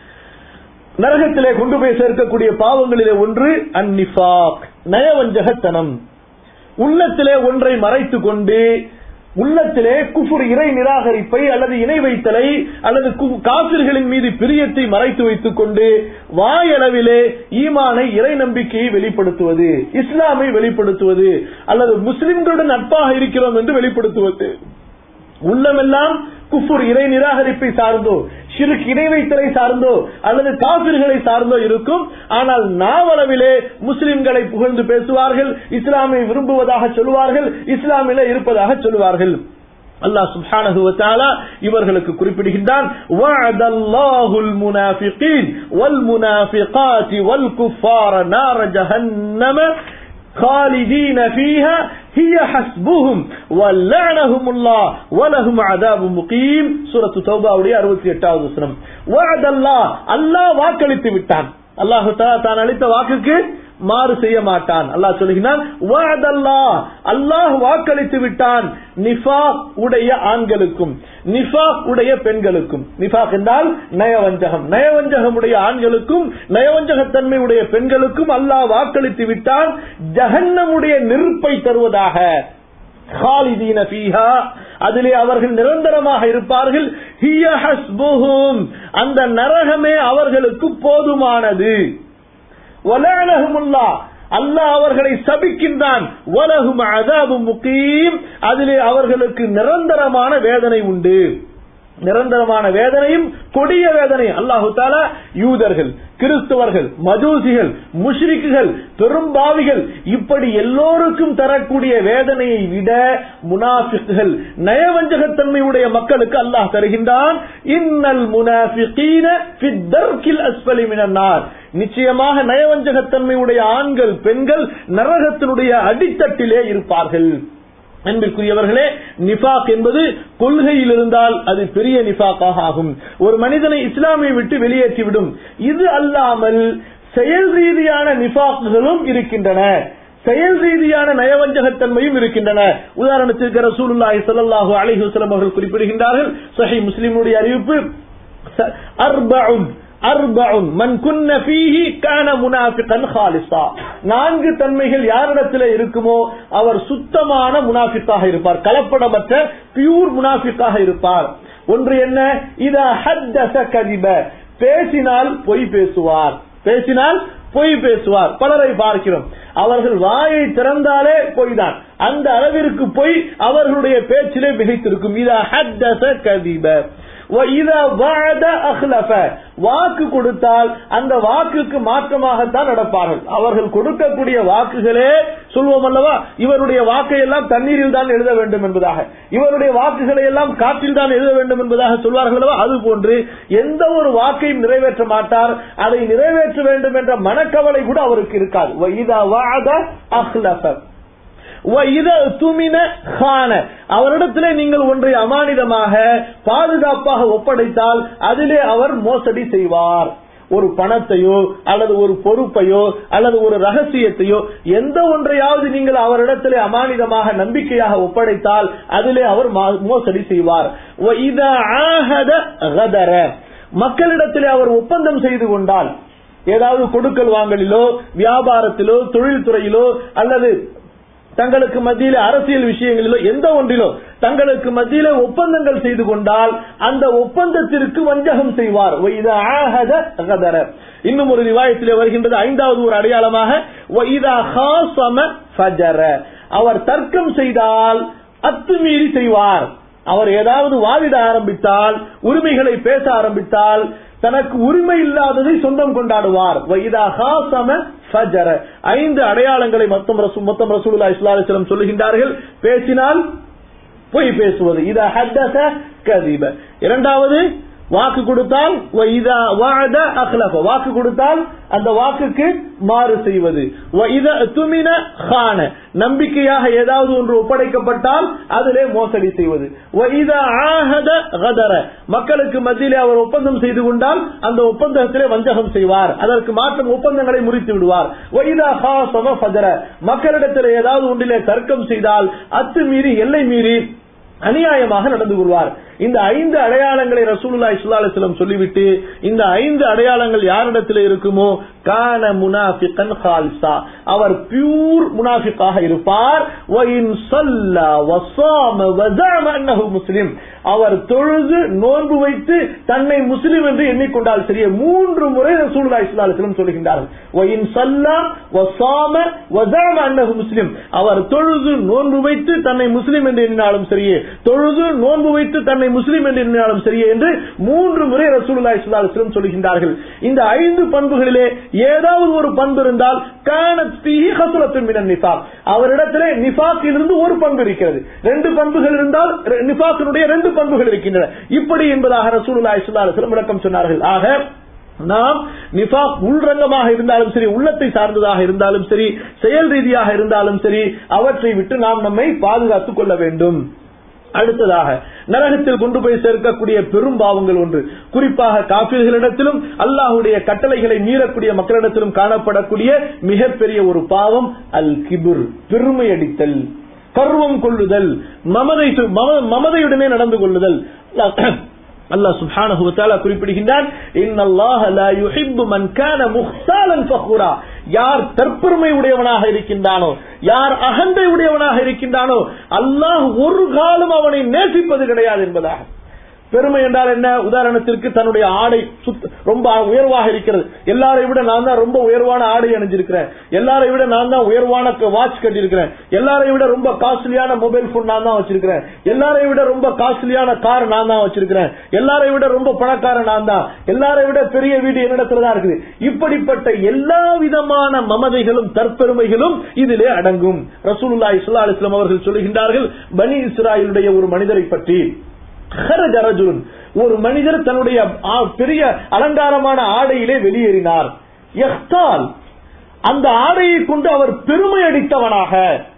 நரகத்திலே கொண்டு போய் சேர்க்கக்கூடிய பாவங்களிலே ஒன்று அந்நிஃபாக் நயவஞ்சகத்தனம் உள்ளத்திலே ஒன்றை மறைத்துக் கொண்டு உள்ளத்திலே குஃபுர் இறை நிராகரிப்பை அல்லது இணை வைத்தலை அல்லது கு- காபிர்களின் மீது பிரியத்தை மறைத்து வைத்துக் கொண்டு வாயளவிலே ஈமானை இறை நம்பிக்கையை வெளிப்படுத்துவது இஸ்லாமை வெளிப்படுத்துவது அல்லது முஸ்லிம்களுடன் நட்பாக இருக்கிறோம் என்று வெளிப்படுத்துவது உள்ளமெல்லாம் குஃபுர் இறை நிராகரிப்பை சார்ந்தோ ஷிர்க் இணை வைத்தலை சார்ந்தோ அல்லது காபிர்களை சார்ந்தோ இருக்கும் ஆனால் நாவளவிலே முஸ்லிம்களை புகழ்ந்து பேசுவார்கள் இஸ்லாமை விரும்புவதாக சொல்லுவார்கள் இஸ்லாமிலே இருப்பதாக சொல்லுவார்கள் அல்லாஹ் சுப்ஹானஹு வ தஆலா இவர்களுக்கு குறிப்பிடுகின்றான் வஅதல்லாஹுல் முனாஃபிகீன் வல் முனாஃபிகாத்தி வல் குஃபார நார ஜஹன்னம خالدين فيها هي حسبهم ولعنهم الله ولهم عذاب مقيم سورة توبة உடைய 68வது வசனம் وعد الله அல்லாஹ் வாக்களித்து விட்டான் அல்லாஹ் தஆலா தான் அளித்த வாக்குக்கு மாறு செய்ய மாட்டான் அல்லாஹ் சொல்லுகிறான் وعد الله அல்லாஹ் வாக்களித்து விட்டான் நிஃபாக் உடைய ஆண்களுக்கும் நிஃபாக் உடைய பெண்களுக்கும் நிஃபாக் என்றால் நயவஞ்சகம் நயவஞ்சகம் உடைய ஆண்களுக்கும் நயவஞ்சகத்தன்மை உடைய பெண்களுக்கும் அல்லாஹ் வாக்களித்து விட்டான் ஜஹன்னமுடைய நெருப்பை தருவதாக خالدين فيها அதிலே அவர்கள் நிரந்தரமாக இருப்பார்கள் ஹிய ஹஸ்புஹும் அந்த நரகமே அவர்களுக்கு போதுமானது வலஅனஹுமுல்லாஹ் அல்லாஹ் அவர்களை சபிக்கின்றான் வலஹும் அதாபு முகீம் அதிலே அவர்களுக்கு நிரந்தரமான வேதனை உண்டு நிரந்தரமான வேதனையும் கொடிய வேதனை அல்லாஹு தாலா யூதர்கள் கிறிஸ்தவர்கள் மஜூசிகள் முஷ்ரிக்குகள் பெரும்பாவிகள் இப்படி எல்லோருக்கும் தரக்கூடிய வேதனையை விட முனாஃபிக்குகள் நயவஞ்சகத்தன்மையுடைய மக்களுக்கு அல்லாஹ் தருகின்றான் இன்னல் முனாஃபிகீன ஃபித் தர்கில் அஸ்ஃபலி மினன் நார் நிச்சயமாக நயவஞ்சகத்தன்மையுடைய ஆண்கள் பெண்கள் நரகத்தினுடைய அடித்தட்டிலே இருப்பார்கள் அன்பிற்குரியவர்களே நிஃபாக் என்பது கொள்கையில் இருந்தால் அது பெரிய நிஃபாக்காக ஆகும் ஒரு மனிதனை இஸ்லாமியை விட்டு வெளியேற்றிவிடும் இது அல்லாமல் செயல் ரீதியான நிஃபாக்குகளும் இருக்கின்றன செயல் ரீதியான நயவஞ்சகத்தன்மையும் இருக்கின்றன உதாரணத்திற்கு ரசூலுல்லாஹி ஸல்லல்லாஹு அலைஹி வஸல்லம் அவர்கள் குறிப்பிடுகின்றார்கள் சஹீஹ் முஸ்லிமுடைய அறிவிப்பு அர்பஉன் அர்பஉன் மன் குன்ன ஃபீஹி கான முனாஃபிகன் ஹாலிஸா நான்கு தன்மைகள் யாரிடத்தில் இருக்குமோ அவர் சுத்தமான முனாஃபிக்காக இருப்பார் கலப்படமற்ற பியூர் முனாஃபிக்காக இருப்பார் ஒன்று என்ன இத ஹத்தஸ கதிப பேசினால் பொய் பேசுவார் பேசினால் பொய் பேசுவார் பலரை பார்க்கிறோம் அவர்கள் வாயை திறந்தாலே பொய் தான் அந்த அளவிற்கு பொய் அவர்களுடைய பேச்சிலே மிகைத்திருக்கும் இத ஹத்தஸ கதிப வாக்கு கொடுத்தால் அந்த வாக்குக்கு மாற்றமாகத்தான் நடப்பார்கள் அவர்கள் கொடுக்கக்கூடிய வாக்குகளே சொல்வோம் அல்லவா இவருடைய வாக்கை எல்லாம் தண்ணீரில் தான் எழுத வேண்டும் என்பதாக இவருடைய வாக்குகளை எல்லாம் காற்றில் தான் எழுத வேண்டும் என்பதாக சொல்வார்கள் அல்லவா அது போன்று எந்த ஒரு வாக்கையும் நிறைவேற்ற மாட்டார் அதை நிறைவேற்ற வேண்டும் என்ற மனக்கவலை கூட அவருக்கு இருக்காது அவரிடத்திலே நீங்கள் ஒன்றை அமானிதமாக பாதுகாப்பாக ஒப்படைத்தால் அதிலே அவர் மோசடி செய்வார் ஒரு பணத்தையோ அல்லது ஒரு பொறுப்பையோ அல்லது ஒரு ரகசியத்தையோ எந்த ஒன்றையாவது நீங்கள் அவரிடத்திலே அமானிதமாக நம்பிக்கையாக ஒப்படைத்தால் அதிலே அவர் மோசடி செய்வார் மக்களிடத்திலே அவர் ஒப்பந்தம் செய்து கொண்டால் ஏதாவது கொடுக்கல் வாங்கலிலோ வியாபாரத்திலோ தொழில்துறையிலோ அல்லது தங்களுக்கு மத்தியில அரசியல் விஷயங்களிலோ எந்த ஒன்றிலோ தங்களுக்கு மத்தியில ஒப்பந்தங்கள் செய்து கொண்டால் அந்த ஒப்பந்தத்திற்கு வஞ்சகம் செய்வார் இன்னும் ஒரு ரிவாயத்திலே வருகின்றது ஐந்தாவது ஒரு அடையாளமாக அவர் தர்க்கம் செய்தால் அத்துமீறி செய்வார் அவர் ஏதாவது வாதிட ஆரம்பித்தால் உரிமைகளை பேச ஆரம்பித்தால் தனக்கு உரிமை இல்லாததை சொந்தம் கொண்டாடுவார் ஐந்து அடையாளங்களை மொத்தம் மொத்தம் ரசூலுல்லா இஸ்லாலிஸ்லம் சொல்லுகின்றார்கள் பேசினால் பொய் பேசுவது இத ஹத்தச கதிப இரண்டாவது வாக்கு கொடுத்தால் வாக்கு கொடுத்தால் அந்த வாக்குக்கு மாறு செய்வது நம்பிக்கையாக ஏதாவது ஒன்று ஒப்படைக்கப்பட்டால் அதிலே மோசடி செய்வது மக்களுக்கு மத்தியிலே அவர் ஒப்பந்தம் செய்து கொண்டால் அந்த ஒப்பந்தத்திலே வஞ்சகம் செய்வார் அதற்கு மாற்றம் ஒப்பந்தங்களை முறித்து விடுவார் மக்களிடத்தில் ஏதாவது ஒன்றிலே தர்க்கம் செய்தால் அத்துமீறி எல்லை மீறி அநியாயமாக நடந்து கொள்வார் இந்த ஐந்து அடையாளங்களை ரசூலுல்லா இஸ்லாலிஸ்லம் சொல்லிவிட்டு இந்த ஐந்து அடையாளங்கள் யாரிடத்தில் இருக்குமோ கான முனாஃபிகன் ஹால்சா அவர் பியூர் முனாஃபிக்காக இருப்பார் முஸ்லிம் அவர் தொழுது நோன்பு வைத்து தன்னை முஸ்லிம் என்று எண்ணிக்கொண்டால் சரிய மூன்று முறை ரசூலுல்லா இஸ்லாலிஸ்லம் சொல்லுகின்றார்கள் முஸ்லிம் அவர் தொழுது நோன்பு வைத்து தன்னை முஸ்லிம் என்று எண்ணினாலும் சரியே தொழுது நோன்பு வைத்து தன்னை முஸ்லிம் என்று எண்ணினாலும் சரியே என்று மூன்று முறை ரசூலுல்லா இஸ்லாலிஸ்லம் சொல்லுகின்றார்கள் இந்த ஐந்து பண்புகளிலே ஏதாவது ஒரு பண்பு இருந்தால் அவரிடத்திலே நிஃபாக்கிலிருந்து ஒரு பண்பு இருக்கிறது ரெண்டு பண்புகள் இருந்தால் நிஃபாக்கினுடைய ரெண்டு பண்புகள் இருக்கின்றன இப்படி என்பதாக ரசூலுல்லா இஸ்லாலிஸ்லம் விளக்கம் சொன்னார்கள் ஆக நாம் நிஃபாக் உள்ரங்கமாக இருந்தாலும் சரி உள்ளத்தை சார்ந்ததாக இருந்தாலும் சரி செயல் ரீதியாக இருந்தாலும் சரி அவற்றை விட்டு நாம் நம்மை பாதுகாத்துக் கொள்ள வேண்டும் அடுத்ததாக நரகத்தில் கொண்டு போய் சேர்க்கக்கூடிய பெரும் பாவங்கள் ஒன்று குறிப்பாக காப்பீர்களிடத்திலும் அல்லாஹுடைய கட்டளைகளை மீறக்கூடிய மக்களிடத்திலும் காணப்படக்கூடிய மிகப்பெரிய ஒரு பாவம் அல் கிபுர் பெருமை அடித்தல் கர்வம் கொள்ளுதல் மமதை மமதையுடனே நடந்து கொள்ளுதல் அல்லாஹ் சுப்ஹானஹு வ தஆலா குறிப்பிடுகின்றான் இன்னல்லாஹ லா யுஹிப்பு மன் கான முஹ்தாலன் ஃபഖூரா யார் தற்பெருமை உடையவனாக இருக்கின்றானோ யார் அகந்தை உடையவனாக இருக்கின்றானோ அல்லாஹ் ஒரு காலம் அவனை நேசிப்பது கிடையாது என்பதாக பெருமை என்றால் என்ன உதாரணத்திற்கு தன்னுடைய ஆடை சுத்த- ரொம்ப உயர்வாக இருக்கிறது எல்லாரை விட நான் தான் ரொம்ப உயர்வான ஆடை அணிஞ்சிருக்கிறேன் எல்லாரை விட நான் தான் உயர்வான வாட்ச் கட்டியிருக்கிறேன் எல்லாரை விட ரொம்ப காஸ்ட்லியான மொபைல் போன் நான் தான் வச்சிருக்கிறேன் எல்லாரை விட ரொம்ப காஸ்ட்லியான கார் நான் தான் வச்சிருக்கிறேன் எல்லாரை விட ரொம்ப பணக்காரன் நான் தான் எல்லாரை விட பெரிய வீடு என்னிடத்துல தான் இருக்குது இப்படிப்பட்ட எல்லா விதமான மமதைகளும் தற்பெருமைகளும் இதிலே அடங்கும் ரசூலுல்லாஹி ஸல்லல்லாஹு அலைஹி வஸல்லம் அவர்கள் சொல்லுகின்றார்கள் பனி இஸ்ராயிலுடைய ஒரு மனிதரை பற்றி خرج رجل. ஒரு மனிதர் தன்னுடைய ஆ- பெரிய அலங்காரமான ஆடையிலே வெளியேறினார் யஹ்தால். அந்த ஆடையை கொண்டு அவர் பெருமை அடித்தவனாக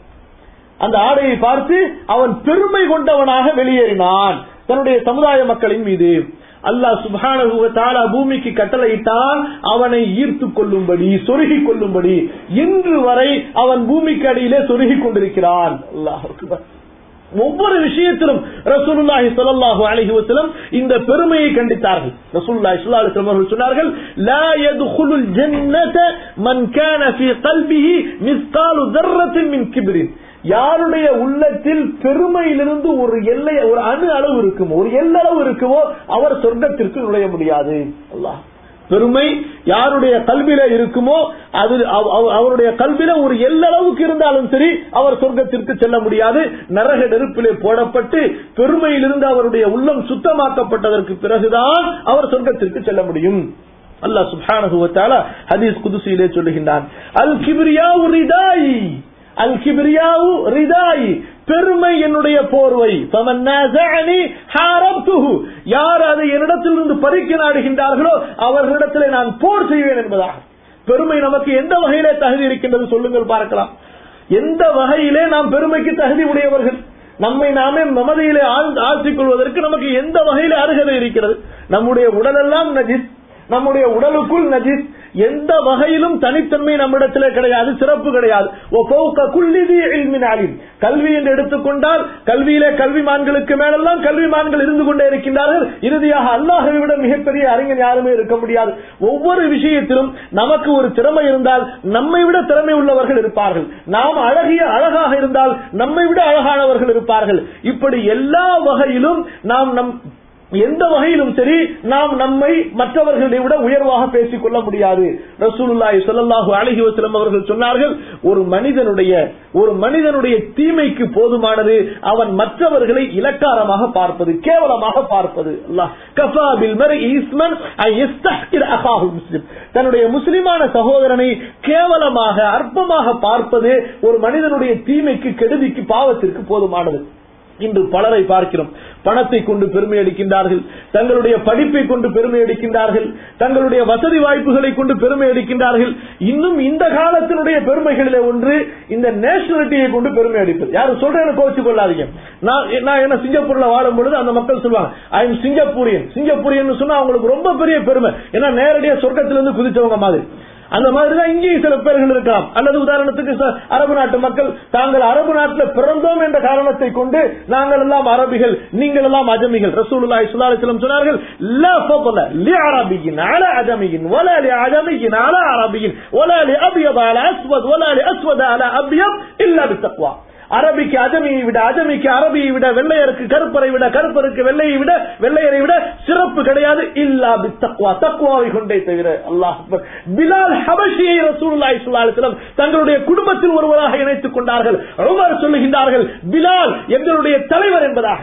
அந்த ஆடையை பார்த்து அவன் பெருமை கொண்டவனாக வெளியேறினான் தன்னுடைய சமுதாய மக்களின் மீது அல்லாஹ் சுப்ஹானஹு வ தஆலா பூமிக்கு கட்டளையிட்டான் அவனை ஈர்த்து கொள்ளும்படி சொருகிக் கொள்ளும்படி இன்று வரை அவன் பூமிக்கு அடியிலே சொருகிக் கொண்டிருக்கிறான் அல்லாஹ் அக்பர் ஒவ்வொரு விஷயத்திலும் ரசூலுல்லாஹி ஸல்லல்லாஹு அலைஹி வஸல்லம் இந்த பெருமையை கண்டித்தார்கள் ரசூலுல்லாஹி ஸல்லல்லாஹு அலைஹி வஸல்லம் அவர்கள் சொன்னார்கள் லா யதுகுலுல் ஜன்னத மன் கான ஃபீ கல்பிஹி மிஸ்காலு தர்ரத்தின் மின் கிப்ரின் யாருடைய உள்ளத்தில் பெருமையிலிருந்து ஒரு எல்லை ஒரு அணு அளவு இருக்குமோ ஒரு எல்லளவு இருக்குமோ அவர் சொர்க்கத்திற்கு நுழைய முடியாது அல்லாஹ் பெருமை யாருடைய கல்வியில இருக்குமோ அது அவ- அவ- அவருடைய கல்வியில ஒரு எல்லளவுக்கு இருந்தாலும் சரி அவர் சொர்க்கத்திற்கு செல்ல முடியாது நரக நெருப்பிலே போடப்பட்டு பெருமையிலிருந்து அவருடைய உள்ளம் சுத்தமாக்கப்பட்டதற்கு பிறகுதான் அவர் சொர்க்கத்திற்கு செல்ல முடியும் அல்லாஹ் சுப்ஹானஹு வ தஆலா ஹதீஸ் குதுசியிலே சொல்லுகின்றான் அல் கிப்ரியாவு ரிதாயி அல் கிப்ரியாவு ரிதாயி பெருமை என்னுடைய போர்வை ஃபமன் நாஸஅனி ஹாரப்துஹு யார் அதை என்னிடத்திலிருந்து பறிக்க நாடுகின்றார்களோ அவர்களிடத்திலே நான் போர் செய்வேன் என்பதாக பெருமை நமக்கு எந்த வகையிலே தகுதி இருக்கின்றது சொல்லுங்கள் பார்க்கலாம் எந்த வகையிலே நாம் பெருமைக்கு தகுதி உடையவர்கள் நம்மை நாமே மமதையிலே ஆழ்- ஆழ்த்திக் கொள்வதற்கு நமக்கு எந்த வகையிலே அருகதை இருக்கிறது நம்முடைய உடலெல்லாம் நஜிஸ் நம்முடைய உடலுக்குள் நஜிஸ் எந்த வகையிலும் தனித்தன்மை நம்மிடத்திலே கிடையாது சிறப்பு கிடையாது ஒ ஃபௌக குல்லி தி இல்மின் அலீம். கல்வி என்று எடுத்துக்கொண்டால் கல்வியிலே கல்விமான்களுக்கு மேலெல்லாம் கல்விமான்கள் இருந்து கொண்டே இருக்கின்றார்கள் இறுதியாக அல்லாஹை விட மிகப்பெரிய அறிஞர் யாருமே இருக்க முடியாது ஒவ்வொரு விஷயத்திலும் நமக்கு ஒரு திறமை இருந்தால் நம்மை விட திறமை உள்ளவர்கள் இருப்பார்கள் நாம் அழகிய அழகாக இருந்தால் நம்மை விட அழகானவர்கள் இருப்பார்கள் இப்படி எல்லா வகையிலும் நாம் நம் எந்த வகையிலும் சரி நாம் நம்மை மற்றவர்களை விட உயர்வாக பேசிக் கொள்ள முடியாது ரசூலுல்லாஹி ஸல்லல்லாஹு அலைஹி வஸல்லம் அவர்கள் சொன்னார்கள் ஒரு மனிதனுடைய ஒரு மனிதனுடைய தீமைக்கு போதுமானது அவன் மற்றவர்களை இலக்காரமாக பார்ப்பது கேவலமாக பார்ப்பது அல்லாஹ் கஃபா பில் மர்இ இஸ்மன் ஐ யஸ்தஹ்கிர் அகாஹு முஸ்லிம் தன்னுடைய முஸ்லிமான சகோதரனை கேவலமாக அற்பமாக பார்ப்பது ஒரு மனிதனுடைய தீமைக்கு கெடுதிக்கு பாவத்திற்கு போதுமானது இன்று பலரை பார்க்கிறோம் பணத்தை கொண்டு பெருமை அடிக்கின்றார்கள் தங்களுடைய படிப்பை கொண்டு பெருமை அடிக்கின்றார்கள் தங்களுடைய வசதி வாய்ப்புகளை கொண்டு பெருமை அடிக்கின்றார்கள் இன்னும் இந்த காலத்தினுடைய பெருமைகளிலே ஒன்று இந்த நேஷனாலிட்டியை கொண்டு பெருமை அடிப்பது யாரும் சொல்றேன்னு கோச்சு கொள்ளாதீங்க நான் நான் என்ன சிங்கப்பூர்ல வாழும் பொழுது அந்த மக்கள் சொல்லுவாங்க ஐ எம் சிங்கப்பூரியன் சிங்கப்பூரியன் சொன்னா அவங்களுக்கு ரொம்ப பெரிய பெருமை ஏன்னா நேரடியா சொர்க்கத்திலிருந்து குதிச்சவங்க மாதிரி அந்த மாதிரிதான் இங்கேயும் சில பேர்கள் இருக்கலாம் அல்லது உதாரணத்துக்கு ச- அரபு நாட்டு மக்கள் தாங்கள் அரபு நாட்டில் பிறந்தோம் என்ற காரணத்தை கொண்டு நாங்கள் எல்லாம் அரபிகள் நீங்கள் எல்லாம் அஜமிகள் ரசூலுல்லாஹி ஸல்லல்லாஹு அலைஹி வஸல்லம் சொன்னார்கள் லா ஃபضل لعربي على عجمي ولا لعجمي على عربي ولا لابيض على اسود ولا لاسود على ابيض الا بالتقوى அரபிக்கு அஜமியை விட அஜமிக்கு அரபியை விட வெள்ளையருக்கு கருப்பரை விட கருப்பருக்கு வெள்ளையை விட வெள்ளையரை விட சிறப்பு கிடையாது இல்லா பித்தக்வா தக்குவாவை கொண்டே தவிர அல்லாஹ் அக்பர். பிலால் ஹபஷியை ரசூலுல்லாஹி ஸல்லல்லாஹு அலைஹி வஸல்லம் தங்களுடைய குடும்பத்தில் ஒருவராக இணைத்துக் கொண்டார்கள் உமர் சொல்லுகின்றார்கள் பிலால் எங்களுடைய தலைவர் என்பதாக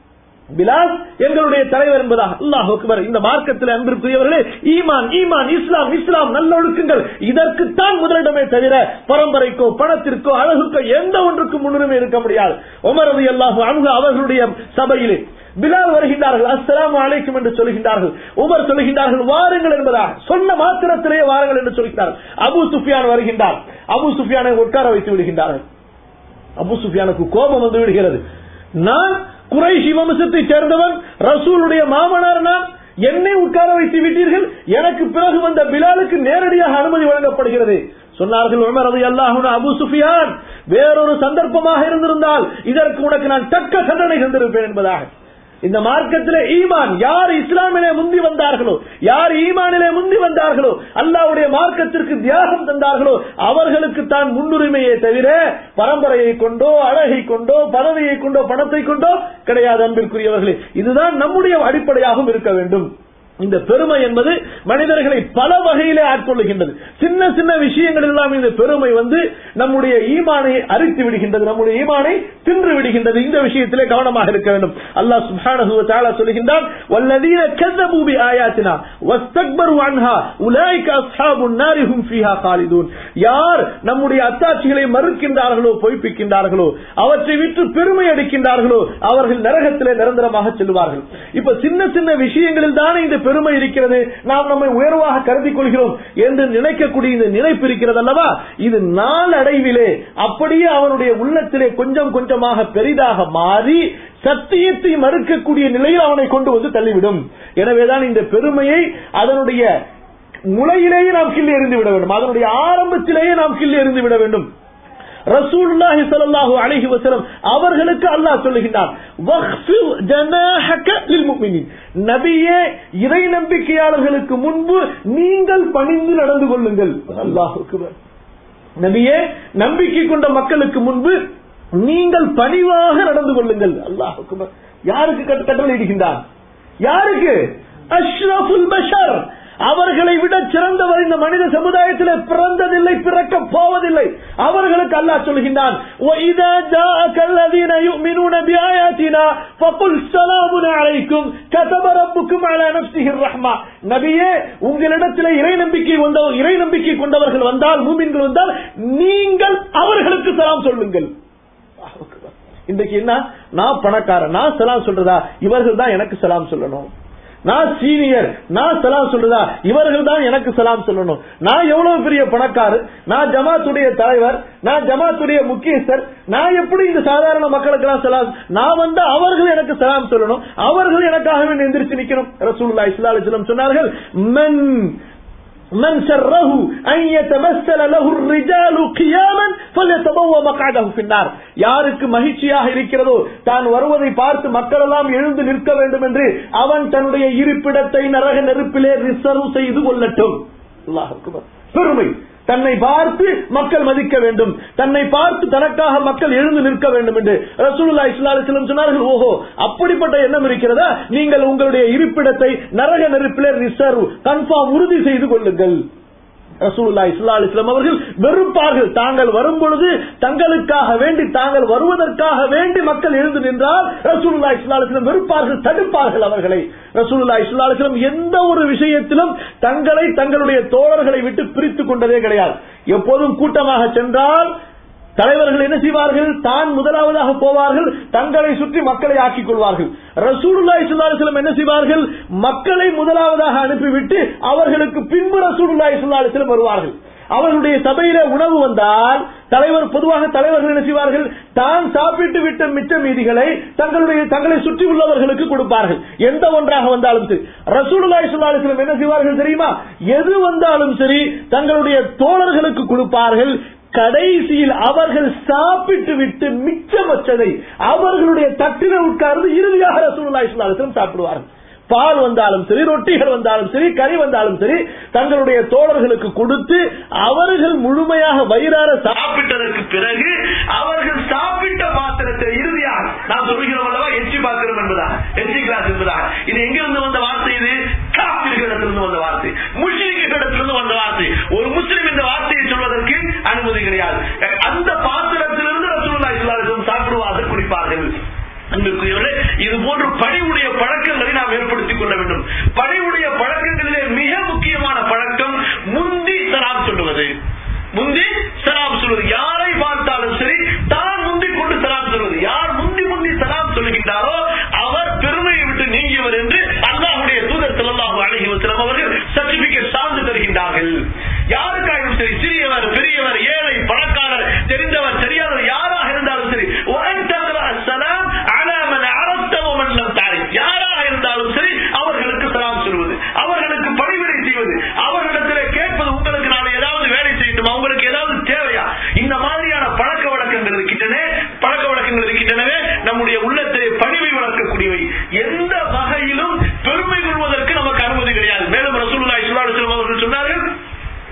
பிலால் எங்களுடைய தலைவர் என்பதாக அல்லாஹ் அக்பர் இந்த மார்க்கத்தில் அன்பிற்குரியவர்களே ஈமான் ஈமான் இஸ்லாம் இஸ்லாம் நல்லொழுக்கங்கள் இதற்குத்தான் முதலிடமே தவிர பரம்பரைக்கோ பணத்திற்கோ அழகுக்கோ எந்த ஒன்றுக்கும் முன்னுரிமை இருக்க முடியாது உமர் ரவி அல்லாஹு அணுகு அவர்களுடைய சபையிலே பிலால் வருகின்றார்கள் அஸ்ஸலாமு அலைக்கும் என்று சொல்கின்றார்கள் உமர் சொல்கின்றார்கள் வாருங்கள் என்பதாக சொன்ன மாத்திரத்திலேயே வாருங்கள் என்று சொல்கிறார்கள் அபு சுஃபியான் வருகின்றார் அபு சுஃபியானை உட்கார வைத்து விடுகின்றார்கள் அபு சுஃபியானுக்கு கோபம் வந்து விடுகிறது நான் குறைஷி வம்சத்தை சேர்ந்தவன் ரசூலுடைய மாமனார் நான் என்னை உட்கார வைத்து விட்டீர்கள் எனக்கு பிறகு வந்த பிலாலுக்கு நேரடியாக அனுமதி வழங்கப்படுகிறது சொன்னார்கள் உமர் ரதி அல்லாஹு அபு சுஃபியான் வேறொரு சந்தர்ப்பமாக இருந்திருந்தால் இதற்கு உனக்கு நான் தக்க தண்டனை தந்திருப்பேன் என்பதாக இந்த மார்க்கத்திலே ஈமான் யார் இஸ்லாமிலே முந்தி வந்தார்களோ யார் ஈமானிலே முந்தி வந்தார்களோ அல்லாவுடைய மார்க்கத்திற்கு தியாகம் தந்தார்களோ அவர்களுக்கு தான் முன்னுரிமையே தவிர பரம்பரையை கொண்டோ அழகை கொண்டோ பதவியை கொண்டோ பணத்தை கொண்டோ கிடையாது அன்பிற்குரியவர்களே இதுதான் நம்முடைய அடிப்படையாகவும் இருக்க வேண்டும் இந்த பெருமை என்பது மனிதர்களை பல வகையிலே ஆட்கொள்ளுகின்றது சின்ன சின்ன விஷயங்கள் எல்லாம் இந்த பெருமை வந்து நம்முடைய ஈமானை அரித்து விடுகின்றது நம்முடைய ஈமானை தின்று விடுகின்றது இந்த விஷயத்திலே கவனமாக இருக்க வேண்டும் அல்லாஹ் சுப்ஹானஹு வ தஆலா சொல்லுகின்றான் வல்லதீன கذبوا بآياتنا واستكبروا عنها اولئك اصحاب النار هم فيها خالدون யார் நம்முடைய அத்தாட்சிகளை மறுக்கின்றார்களோ பொய்ப்பிக்கின்றார்களோ அவற்றை விட்டு பெருமை அடிக்கின்றார்களோ அவர்கள் நரகத்திலே நிரந்தரமாக செல்வார்கள் இப்ப சின்ன சின்ன விஷயங்களில் தானே இந்த பெருமை இருக்கிறது நாம் நம்மை உயர்வாக கருதிக் கொள்கிறோம் என்று நினைக்கக்கூடிய இந்த நினைப்பு இருக்கிறது அல்லவா இது நாளடைவிலே அப்படியே அவனுடைய உள்ளத்திலே கொஞ்சம் கொஞ்சமாக பெரிதாக மாறி சத்தியத்தை மறுக்கக்கூடிய நிலையில் அவனை கொண்டு வந்து தள்ளிவிடும் எனவேதான் இந்த பெருமையை அதனுடைய முளையிலேயே நாம் கிள்ளி எறிந்து விட வேண்டும் அதனுடைய ஆரம்பத்திலேயே நாம் கிள்ளி எறிந்து விட வேண்டும் ரசூலுல்லாஹி ஸல்லல்லாஹு அலைஹி வஸல்லம் அவர்களுக்கு அல்லாஹ் சொல்லுகின்றான் வக்ஃபில் ஜனாஹக லில் முஃமினீன் நபியே இறை நம்பிக்கையாளர்களுக்கு முன்பு நீங்கள் பணிந்து நடந்து கொள்ளுங்கள் அல்லாஹ் அக்பர் நபியே நம்பிக்கை கொண்ட மக்களுக்கு முன்பு நீங்கள் பணிவாக நடந்து கொள்ளுங்கள் அல்லாஹ் அக்பர் யாருக்கு கட்ட- கட்டளை இடுகின்றான் யாருக்கு அஷ்ரஃபுல் பஷர் அவர்களை விட சிறந்தவர் இந்த மனித சமுதாயத்தில் பிறந்ததில்லை பிறக்க போவதில்லை அவர்களுக்கு அல்லாஹ் சொல்கின்றான் وَإِذَا جَاءَكَ الَّذِينَ يُؤْمِنُونَ بِآيَاتِنَا فَقُلْ سَلَامٌ عَلَيْكُمْ كَتَبَ رَبُّكُمْ عَلَى نَفْسِهِ الرَّحْمَةَ நபியே உங்களிடத்தில் இறை நம்பிக்கை வந்த இறை நம்பிக்கை கொண்டவர்கள் வந்தால் மூமின்கள் வந்தால் நீங்கள் அவர்களுக்கு சலாம் சொல்லுங்கள் இன்றைக்கு என்ன நான் பணக்காரன் நான் சலாம் சொல்றதா இவர்கள் தான் எனக்கு சலாம் சொல்லணும் நான் சீனியர் நான் சலாம் சொல்றதா இவர்கள் தான் எனக்கு சலாம் சொல்லணும் நான் எவ்வளவு பெரிய பணக்காரர் நான் ஜமாத்துடைய தலைவர் நான் ஜமாத்துடைய முக்கியஸ்தர் நான் எப்படி இந்த சாதாரண மக்களுக்கு எல்லாம் சலாம் நான் வந்தா அவர்கள் எனக்கு சலாம் சொல்லணும் அவர்கள் எனக்காக வேண்டி எந்திரிச்சு நிக்கணும் ரசூலுல்லாஹி ஸல்லல்லாஹு அலைஹி வஸல்லம் சொன்னார்கள் மன் من سره أن يتمثل له الرجال قياما فليتبوى مقعده في النار யாருக்கு மகிழ்ச்சியாக இருக்கிறதோ தான் வருவதை பார்த்து மக்கள் எல்லாம் எழுந்து நிற்க வேண்டும் என்று அவன் தன்னுடைய இருப்பிடத்தை நரக நெருப்பிலே ரிசர்வ் செய்து கொள்ளட்டும் அல்லாஹ் அக்பர். பெருமை தன்னை பார்த்து மக்கள் மதிக்க வேண்டும் தன்னை பார்த்து தனக்காக மக்கள் எழுந்து நிற்க வேண்டும் என்று ரசூலுல்லா இஸ்லாலிஸ்லம் சொன்னார்கள் ஓஹோ அப்படிப்பட்ட எண்ணம் இருக்கிறதா நீங்கள் உங்களுடைய இருப்பிடத்தை நரக நெருப்பிலே ரிசர்வ் கன்ஃபார்ம் உறுதி செய்து கொள்ளுங்கள் ரசூலுல்லா இஸ்லா அலிஸ்லாம் அவர்கள் வெறுப்பார்கள் தாங்கள் வரும் பொழுது தங்களுக்காக வேண்டி தாங்கள் வருவதற்காக வேண்டி மக்கள் எழுந்து நின்றால் ரசூலுல்லா இஸ்லா அலிஸ்லாம் வெறுப்பார்கள் தடுப்பார்கள் அவர்களை ரசூலுல்லா இஸ்லா அலிஸ்லாம் எந்த ஒரு விஷயத்திலும் தங்களை தங்களுடைய தோழர்களை விட்டு பிரித்துக் கொண்டதே கிடையாது எப்போதும் கூட்டமாக சென்றால் தலைவர்கள் என்ன செய்வார்கள் தான் முதலாவதாக போவார்கள் தங்களை சுற்றி மக்களை ஆக்கிக் கொள்வார்கள் ரசூலுல்லாஹி ஸல்லல்லாஹு அலைஹி வஸல்லம் என்ன செய்வார்கள் மக்களை முதலாவதாக அனுப்பிவிட்டு அவர்களுக்கு பின்பு ரசூலுல்லாஹி ஸல்லல்லாஹு அலைஹி வஸல்லம் வருவார்கள் அவர்களுடைய சபையில உணவு வந்தால் தலைவர் பொதுவாக தலைவர்கள் என்ன செய்வார்கள் தான் சாப்பிட்டு விட்ட மிச்ச மீதிகளை தங்களுடைய தங்களை சுற்றி உள்ளவர்களுக்கு கொடுப்பார்கள் எந்த ஒன்றாக வந்தாலும் சரி ரசூலுல்லாஹி ஸல்லல்லாஹு அலைஹி வஸல்லம் என்ன செய்வார்கள் தெரியுமா எது வந்தாலும் சரி தங்களுடைய தோழர்களுக்கு கொடுப்பார்கள் கடைசியில் அவர்கள் சாப்பிட்டு விட்டு மிச்சம் வச்சதை அவர்களுடைய தட்டில உட்கார்ந்து இறுதியாக ரசூலுல்லாஹி ஸல்லல்லாஹு அலைஹி வஸல்லம் சாப்பிடுவார்கள் பால் வந்தாலும் சரி ரொட்டிகள் வந்தாலும் சரி கறி வந்தாலும் சரி தங்களுடைய தோழர்களுக்கு கொடுத்து அவர்கள் முழுமையாக வயிறார சாப்பிட்டதற்கு பிறகு அவர்கள் சாப்பிட்ட பாத்திரத்தை இறுதியாக நாம் சொல்கிறோம் அல்லவா எச்சி பாத்திரம் என்பதா எச்சி கிளாஸ் என்பதா இது எங்கிருந்து வந்த வார்த்தை இது காப்பிர்களிடத்திலிருந்து வந்த வார்த்தை முஸ்லிம்களிடத்திலிருந்து வந்த வார்த்தை ஒரு முஸ்லிம் இந்த வார்த்தையை சொல்வதற்கு அனுமதி கிடையாது அந்த பாத்திரத்திலிருந்து ரசூலுல்லாஹி ஸல்லல்லாஹு அலைஹி வஸல்லம் சாப்பிடுவார்கள் குடிப்பார்கள் அன்பிற்குரியவர்களே இது போன்று பணிவுடைய பழக்கங்களை நாம் ஏற்படுத்திக் கொள்ள வேண்டும் பணிவுடைய பழக்கங்களிலே மிக முக்கியமான பழக்கம் முந்தி சலாம் சொல்லுவது முந்தி சலாம் சொல்வது யாரை பார்த்தாலும் சரி தான் முந்தி கொண்டு சலாம் சொல்வது யார் முந்தி முந்தி சலாம் சொல்லுகின்றாரோ அவர் பெருமையை விட்டு நீங்கியவர் என்று அல்லாஹுடைய தூதர் ஸல்லல்லாஹு அலைஹி வஸல்லம் அவர்கள் சர்டிபிகேட் சார்ந்து தருகின்றார்கள் யாருக்காகவும் சரி சிறியவர் பெரியவர் ஏழை பணக்காரர் தெரிந்தவர் தெரியாதவர் யாராக இருந்தாலும் சரி وأن تقرأ السلام على من عرفت ومن لم تعرف யாரா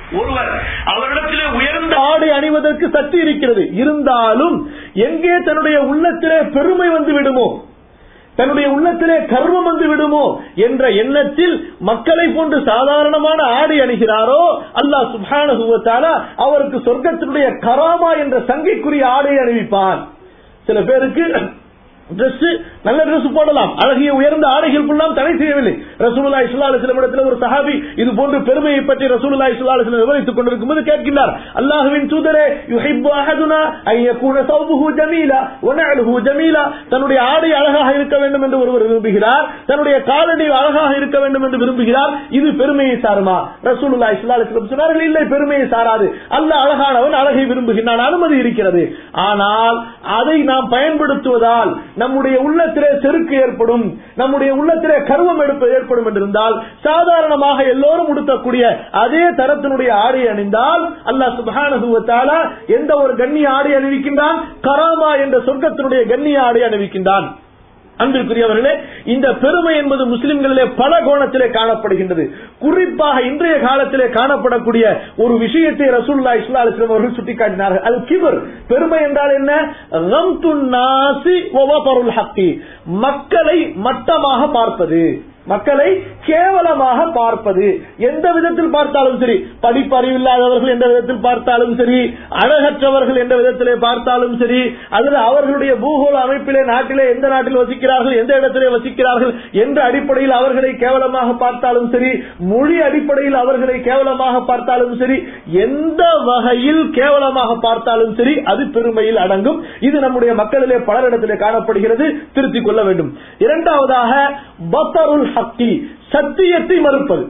ஒருவர் அவரிடத்திலே உயர்ந்த ஆடை அணிவதற்கு சக்தி இருக்கிறது இருந்தாலும் எங்கே தன்னுடைய உள்ளத்திலே பெருமை வந்து விடுமோ தன்னுடைய உள்ளத்திலே கர்வம் வந்து விடுமோ என்ற எண்ணத்தில் மக்களை போன்று சாதாரணமான ஆடை அணிகிறாரோ அல்லாஹ் சுப்ஹானஹு வ தஆலா அவருக்கு சொர்க்கத்தினுடைய கராமா என்ற சங்கைக்குரிய ஆடை அணிவிப்பான் சில பேருக்கு Dress நல்ல Dress போடலாம் அழகிய உயர்ந்த ஆடைகள் எல்லாம் தடை செய்யவில்லை ரசூலுல்லாஹி ஸல்லல்லாஹு அலைஹி வஸல்லம் இடத்துல ஒரு சஹாபி இது போன்று பெருமையை பற்றி ரசூலுல்லாஹி ஸல்லல்லாஹு அலைஹி வஸல்லம் விவரித்துக் கொண்டிருக்கும் போது கேட்கிறார் அல்லாஹ்வின் தூதரே யுஹிப்பு அஹதுனா அன் யகூன ஸௌபுஹு ஜமீலா வ நஅலுஹு ஜமீலா தன்னுடைய ஆடை அழகாக இருக்க வேண்டும் என்று ஒருவர் விரும்புகிறார் தன்னுடைய காலணி அழகாக இருக்க வேண்டும் என்று விரும்புகிறார் இது பெருமையை சாருமா ரசூலுல்லாஹி ஸல்லல்லாஹு அலைஹி வஸல்லம் சொன்னார்கள் இல்லை பெருமையை சாராது அல்லாஹ் அழகானவன் அழகை விரும்புகிறான் அனுமதி இருக்கிறது ஆனால் அதை நாம் பயன்படுத்துவதால் நம்முடைய உள்ளத்திலே செருக்கு ஏற்படும் நம்முடைய உள்ளத்திலே கர்வம் எடுப்பு ஏற்படும் என்றிருந்தால் சாதாரணமாக எல்லோரும் உடுத்தக்கூடிய அதே தரத்தினுடைய ஆடை அணிந்தால் அல்லாஹ் சுப்ஹானஹு வ தஆலா எந்த ஒரு கண்ணிய ஆடை அணிவிக்கின்றான் கராமா என்ற சொர்க்கத்தினுடைய கண்ணிய ஆடை அணிவிக்கின்றான் அன்பிற்குரியவர்களே இந்த பெருமை என்பது முஸ்லிம்களிலே பல கோணத்திலே காணப்படுகின்றது குறிப்பாக இன்றைய காலத்திலே காணப்படக்கூடிய ஒரு விஷயத்தை ரசூல்லா இஸ்லா அலிஸ்லாம் அவர்கள் சுட்டிக்காட்டினார்கள் அது கிபர் பெருமை என்றால் என்ன ரம்துன் நாசி ஒவபருல் ஹக்கி மக்களை மட்டமாக பார்ப்பது மக்களை கேவலமாக பார்ப்பது எந்த விதத்தில் பார்த்தாலும் சரி படிப்பறிவில்லாதவர்கள் எந்த விதத்தில் பார்த்தாலும் சரி அழகற்றவர்கள் எந்த விதத்திலே பார்த்தாலும் சரி அதில் அவர்களுடைய பூகோள அமைப்பிலே நாட்டிலே எந்த நாட்டில் வசிக்கிறார்கள் எந்த இடத்திலே வசிக்கிறார்கள் என்ற அடிப்படையில் அவர்களை கேவலமாக பார்த்தாலும் சரி மொழி அடிப்படையில் அவர்களை கேவலமாக பார்த்தாலும் சரி எந்த வகையில் கேவலமாக பார்த்தாலும் சரி அது பெருமையில் அடங்கும் இது நம்முடைய மக்களிலே பலரிடத்திலே காணப்படுகிறது திருத்திக் கொள்ள வேண்டும் இரண்டாவதாக பத்தருல் ஹக்கி சத்தியத்தை மறுப்பது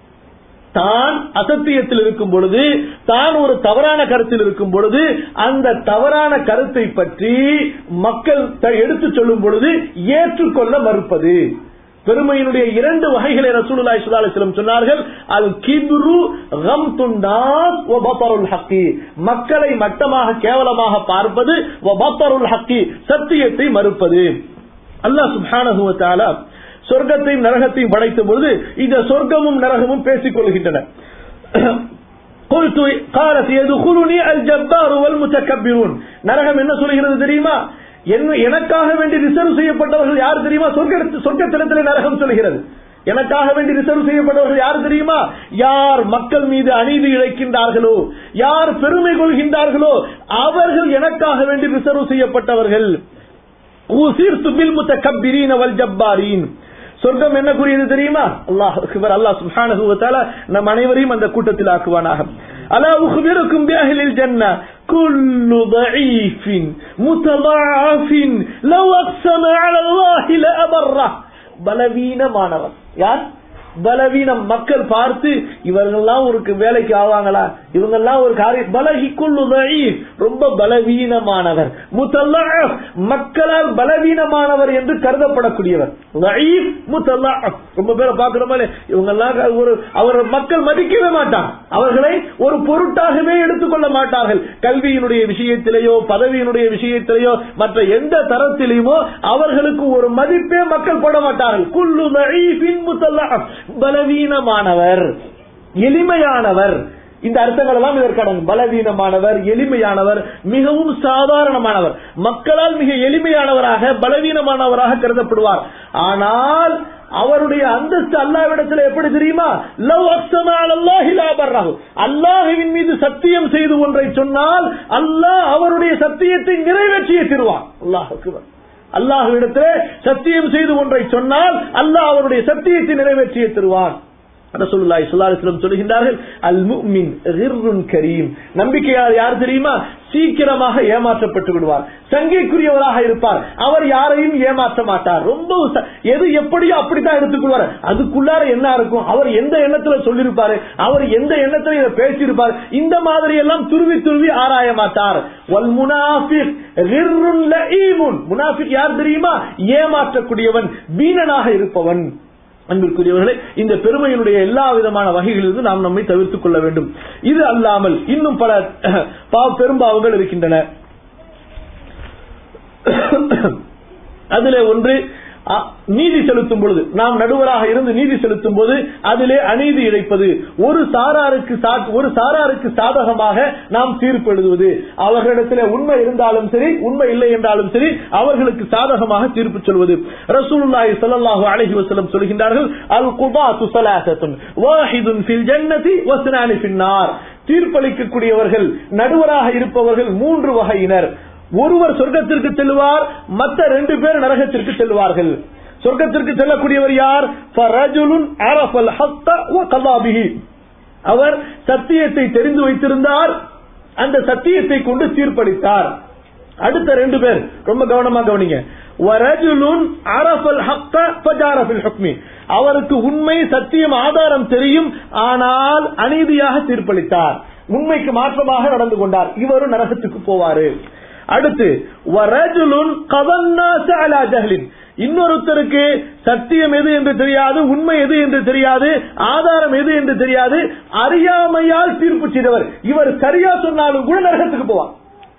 தான் அசத்தியத்தில் இருக்கும் பொழுது தான் ஒரு தவறான கருத்தில் இருக்கும் பொழுது அந்த தவறான கருத்தை பற்றி மக்கள் எடுத்து சொல்லும் பொழுது ஏற்றுக்கொள்ள மறுப்பது பெருமையினுடைய இரண்டு வகைகளை ரசூலுல்லாஹி ஸல்லல்லாஹு அலைஹி வஸல்லம் சொன்னார்கள் அல் கிப்ரு கம்துன் நாஸ் வ பத்தருல் ஹக்கி மக்களை மட்டமாக கேவலமாக பார்ப்பது வ பத்தருல் ஹக்கி சத்தியத்தை மறுப்பது அல்லாஹ் சுப்ஹானஹு வ தஆலா சொர்க்கத்தையும் நரகத்தையும் படைத்த பொழுது இந்த சொர்க்கமும் நரகமும் பேசிக் கொள்கின்றன قالت يدخلني الجبار والمتكبرون நரகம் என்ன சொல்கிறது தெரியுமா எனக்காக வேண்டி ரிசர்வ் செய்யப்பட்டவர்கள் யார் தெரியுமா சொர்க்க சொர்க்கத்திடத்தில் நரகம் சொல்கிறது எனக்காக வேண்டி ரிசர்வ் செய்யப்பட்டவர்கள் யார் தெரியுமா யார் மக்கள் மீது அநீதி இழைக்கின்றார்களோ யார் பெருமை கொள்கின்றார்களோ அவர்கள் எனக்காக வேண்டி ரிசர்வ் செய்யப்பட்டவர்கள் சொர்க்கம் என்ன கூறியது தெரியுமா அல்லாஹ் அல்லாஹ் சுப்ஹானஹு வ தஆலா நம் அனைவரையும் அந்த கூட்டத்தில் ஆக்குவானாக அலா உഖ്ബിറുக்கும் பிஅஹ்லில் ஜன்னah குல்லு ضعيف متضاعف لو اقسم على الله لابره பலவீனமானவர் யார் பலவீனம் மக்கள் பார்த்து இவர்கள்லாம் ஒரு வேலைக்கு ஆவாங்களா இவங்கெல்லாம் ஒரு காரிய பலகி கொள்ளு ரொம்ப பலவீனமானவர் முத்தல்லா மக்களால் பலவீனமானவர் என்று கருதப்படக்கூடியவர் முத்தல்லா ரொம்ப பேரை பார்க்கிறோமா இவங்கெல்லாம் ஒரு அவர் மக்கள் மதிக்கவே மாட்டாங்க அவர்களை ஒரு பொருட்டாகவே எடுத்துக்கொள்ள மாட்டார்கள் கல்வியினுடைய விஷயத்திலேயோ பதவியினுடைய விஷயத்திலேயோ மற்ற எந்த தரத்திலேயுமோ அவர்களுக்கு ஒரு மதிப்பே மக்கள் போட மாட்டார்கள் குல்லு முத்தல்லா பலவீனமானவர் எளிமையானவர் இந்த அர்த்தங்கள் எல்லாம் இதற்கடங்கும் பலவீனமானவர் எளிமையானவர் மிகவும் சாதாரணமானவர் மக்களால் மிக எளிமையானவராக பலவீனமானவராக கருதப்படுவார் ஆனால் அவருடைய அந்தஸ்து அல்லாவிடத்தில் எப்படி தெரியுமா லவ் அல்லாஹுவின் மீது சத்தியம் செய்து ஒன்றை சொன்னால் அல்லாஹ் அவருடைய சத்தியத்தை நிறைவேற்றிய திருவான் அல்லாஹுக்கு அல்லாஹுவிடத்திலே சத்தியம் செய்து ஒன்றை சொன்னால் அல்லாஹ் அவருடைய சத்தியத்தை நிறைவேற்றிய தருவான் ரசூலுல்லாஹி ஸல்லல்லாஹு அலைஹி வஸல்லம் சொல்கிறார்கள் அல் முஃமின் கிர்ருன் கரீம் நம்பிக்கையாளர் யார் தெரியுமா சீக்கிரமாக ஏமாற்றப்பட்டு விடுவார் சங்கைக்குரியவராக இருப்பார் அவர் யாரையும் ஏமாற்ற மாட்டார் ரொம்ப எது எப்படியோ அப்படித்தான் எடுத்துக்கொள்வார் அதுக்குள்ளார என்ன இருக்கும் அவர் எந்த எண்ணத்துல சொல்லிருப்பாரு அவர் எந்த எண்ணத்துல இதை பேசியிருப்பார் இந்த மாதிரி எல்லாம் துருவி துருவி ஆராய மாட்டார் வல் முனாஃபிக் கிர்ருன் லஈமுன் முனாஃபிக் யார் தெரியுமா ஏமாற்றக்கூடியவன் வீணனாக இருப்பவன் அன்பிற்குரியவர்களே இந்த பெருமையினுடைய எல்லா விதமான வகைகளிலிருந்து நாம் நம்மை தவிர்த்துக் கொள்ள வேண்டும் இது அல்லாமல் இன்னும் பல பெரும்பாவங்கள் இருக்கின்றன அதிலே ஒன்று அ, நீதி செலுத்தும் பொழுது நாம் நடுவராக இருந்து நீதி செலுத்தும் போது அதிலே அநீதி இழைப்பது ஒரு சாராருக்கு சா- ஒரு சாராருக்கு சாதகமாக நாம் தீர்ப்பு எழுதுவது அவர்களிடத்தில் உண்மை இருந்தாலும் சரி உண்மை இல்லை என்றாலும் சரி அவர்களுக்கு சாதகமாக தீர்ப்பு சொல்வது ரசூலுல்லாஹி ஸல்லல்லாஹு அலைஹி வஸல்லம் சொல்கின்றார்கள் அல் குபாத்து ஸலாசத்துன் வாஹிதுன் ஃபில் ஜன்னதி வஸ்னானி ஃபின் நார் தீர்ப்பளிக்கக்கூடியவர்கள் நடுவராக இருப்பவர்கள் மூன்று வகையினர் ஒருவர் சொர்க்கத்திற்கு செல்வார் மற்ற ரெண்டு பேர் நரகத்திற்கு செல்வார்கள் சொர்க்கத்திற்கு செல்லக்கூடியவர் யார் ஃபரஜுலுன் அரஃபல் ஹக்க வ கல்லா பிஹி. அவர் சத்தியத்தை தெரிந்து வைத்திருந்தார் அந்த சத்தியத்தை கொண்டு தீர்ப்பளித்தார் அடுத்த ரெண்டு பேர் ரொம்ப கவனமா கவனிங்க வரஜுலுன் அரஃபல் ஹக்க ஃபஜார ஃபில் ஹுக்மி அவருக்கு உண்மை சத்தியம் ஆதாரம் தெரியும் ஆனால் அநீதியாக தீர்ப்பளித்தார் உண்மைக்கு மாற்றமாக நடந்து கொண்டார் இவரும் நரகத்துக்கு போவாரு அடுத்து வரஜுலுன் கவன்னாச அலா ஜஹலின் இன்னொருத்தருக்கு சத்தியம் எது என்று தெரியாது உண்மை எது என்று தெரியாது ஆதாரம் எது என்று தெரியாது அறியாமையால் தீர்ப்பு செய்தவர் இவர் சரியா சொன்னாலும் கூட நரகத்துக்கு போவார்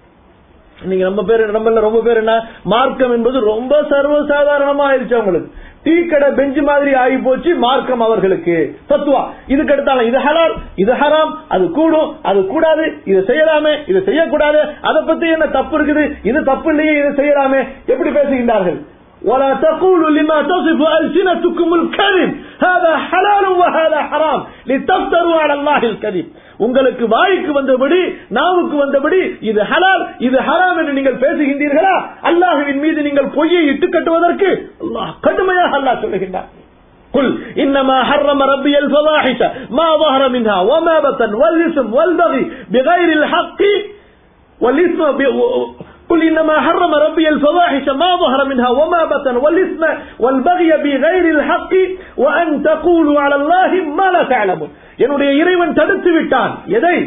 நீங்க நம்ம பேர் நம்மள ரொம்ப பேர் என்ன மார்க்கம் என்பது ரொம்ப சர்வசாதாரணமா ஆயிருச்சு அவங்களுக்கு டீ கடை பெஞ்சு மாதிரி ஆகி போச்சு மார்க்கம் அவர்களுக்கு தத்துவா இதுக்கு எடுத்தாலும் இது ஹலால் இது ஹராம் அது கூடும் அது கூடாது இது செய்யலாமே இது செய்யக்கூடாது அதை பத்தி என்ன தப்பு இருக்குது இது தப்பு இல்லையே இது செய்யலாமே எப்படி பேசுகின்றார்கள் ولا تقولوا لما تصف ألسنتكم الكذب هذا حلال وهذا حرام لتفتروا على الله الكذب உங்களுக்கு வாய்க்கு வந்தபடி நாவுக்கு வந்தபடி இது ஹலால் இது ஹராம் என்று நீங்கள் பேசுகின்றீர்களா அல்லாஹுவின் மீது நீங்கள் பொய்யை இட்டு கட்டுவதற்கு அல்லாஹ் கடுமையாக அல்லாஹ் சொல்லுகின்றார் قل إنما حرم ربي الفواحش ما ظهر منها وما بطن والإثم والبغي بغير الحق والإثم ب... قل إنما حرم ربي الفواحش ما ظهر منها وما بطن والإثم والبغي بغير الحق وأن تقولوا على الله ما لا تعلمون என்னுடைய இறைவன் தடுத்து விட்டான் எதை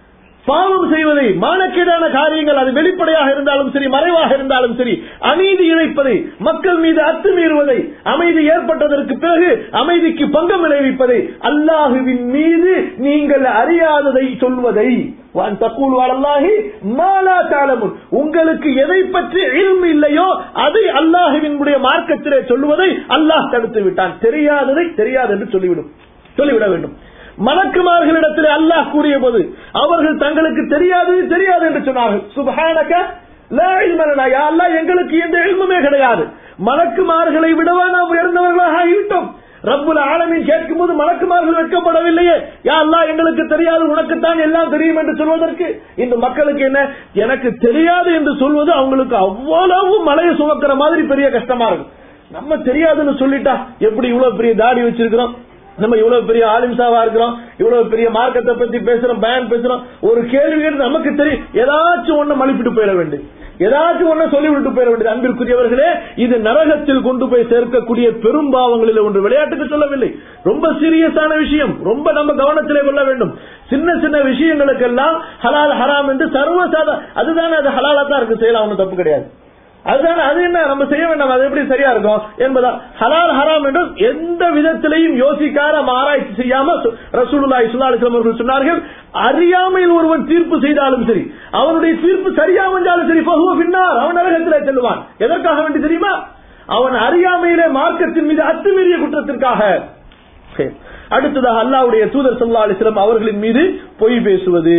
பாவம் செய்வதை மானக்கேடான காரியங்கள் அது வெளிப்படையாக இருந்தாலும் சரி மறைவாக இருந்தாலும் சரி அநீதி இழைப்பதை மக்கள் மீது அத்துமீறுவதை அமைதி ஏற்பட்டதற்கு பிறகு அமைதிக்கு பங்கம் விளைவிப்பதை அல்லாஹுவின் மீது நீங்கள் அறியாததை சொல்வதை வான் தக்கூல் அல்லாஹி மாலா தாளமுன் உங்களுக்கு எதை பற்றி இல்மு இல்லையோ அதை அல்லாஹுவினுடைய மார்க்கத்திலே சொல்லுவதை அல்லாஹ் தடுத்து விட்டான் தெரியாததை தெரியாது என்று சொல்லிவிடும் சொல்லிவிட வேண்டும் மலக்குமார்களிடத்தில் அல்லாஹ் கூறிய போது அவர்கள் தங்களுக்கு தெரியாது தெரியாது என்று சொன்னார்கள் சுபஹானக லா இல்ம லனா. யா அல்லாஹ் எங்களுக்கு எந்த இல்முமே கிடையாது மலக்குமார்களை விடவா நாம் உயர்ந்தவர்களாக ஆகிவிட்டோம் ரப்புல் ஆலமின் கேட்கும் போது மலக்குமார்கள் வெட்கப்படவில்லையே யா அல்லாஹ் எங்களுக்கு தெரியாது உனக்குத்தான் எல்லாம் தெரியும் என்று சொல்வதற்கு இந்த மக்களுக்கு என்ன எனக்கு தெரியாது என்று சொல்வது அவங்களுக்கு அவ்வளவு மலையை சுமக்கிற மாதிரி பெரிய கஷ்டமா இருக்கும் நம்ம தெரியாதுன்னு சொல்லிட்டா எப்படி இவ்வளவு பெரிய தாடி வச்சிருக்கிறோம் நம்ம இவ்வளவு பெரிய ஆலிம்சாவா இருக்கிறோம் இவ்வளவு பெரிய மார்க்கத்தை பத்தி பேசுறோம் பயன் பேசுறோம் ஒரு கேள்வி கேட்டு நமக்கு தெரியும் ஏதாச்சும் ஒண்ணு மலிப்பிட்டு போயிட வேண்டும் ஏதாச்சும் ஒண்ணு சொல்லிவிட்டு போயிட வேண்டியது அன்பிற்குரியவர்களே இது நரகத்தில் கொண்டு போய் சேர்க்கக்கூடிய பெரும் பாவங்களில் ஒன்று விளையாட்டுக்கு சொல்லவில்லை ரொம்ப சீரியஸான விஷயம் ரொம்ப நம்ம கவனத்திலே கொள்ள வேண்டும் சின்ன சின்ன விஷயங்களுக்கெல்லாம் ஹலால் ஹராம் என்று சர்வசாதா அதுதானே அது ஹலாலா தான் இருக்கு செய்யலாம் ஒன்றும் தப்பு கிடையாது அதுதானே அது என்ன நம்ம செய்ய வேண்டாம் அது எப்படி சரியா இருக்கும் என்பதா ஹலால் ஹராம் என்று எந்த விதத்திலையும் யோசிக்காத நம்ம ஆராய்ச்சி செய்யாம சு- ரசூலுல்லாஹி ஸல்லல்லாஹு அலைஹி வஸல்லம் அவர்கள் சொன்னார்கள் அறியாமையில் ஒருவன் தீர்ப்பு செய்தாலும் சரி அவனுடைய தீர்ப்பு சரியா வந்தாலும் சரி ஃபஹுவ பின்னார் அவன் நரகத்திலே செல்லுவான் எதற்காக வேண்டி தெரியுமா அவன் அறியாமையிலே மார்க்கத்தின் மீது அத்துமீறிய குற்றத்திற்காக சரி. அடுத்ததாக அல்லாஹ்வுடைய தூதர் ஸல்லல்லாஹு அலைஹி வஸல்லம் அவர்களின் மீது பொய் பேசுவது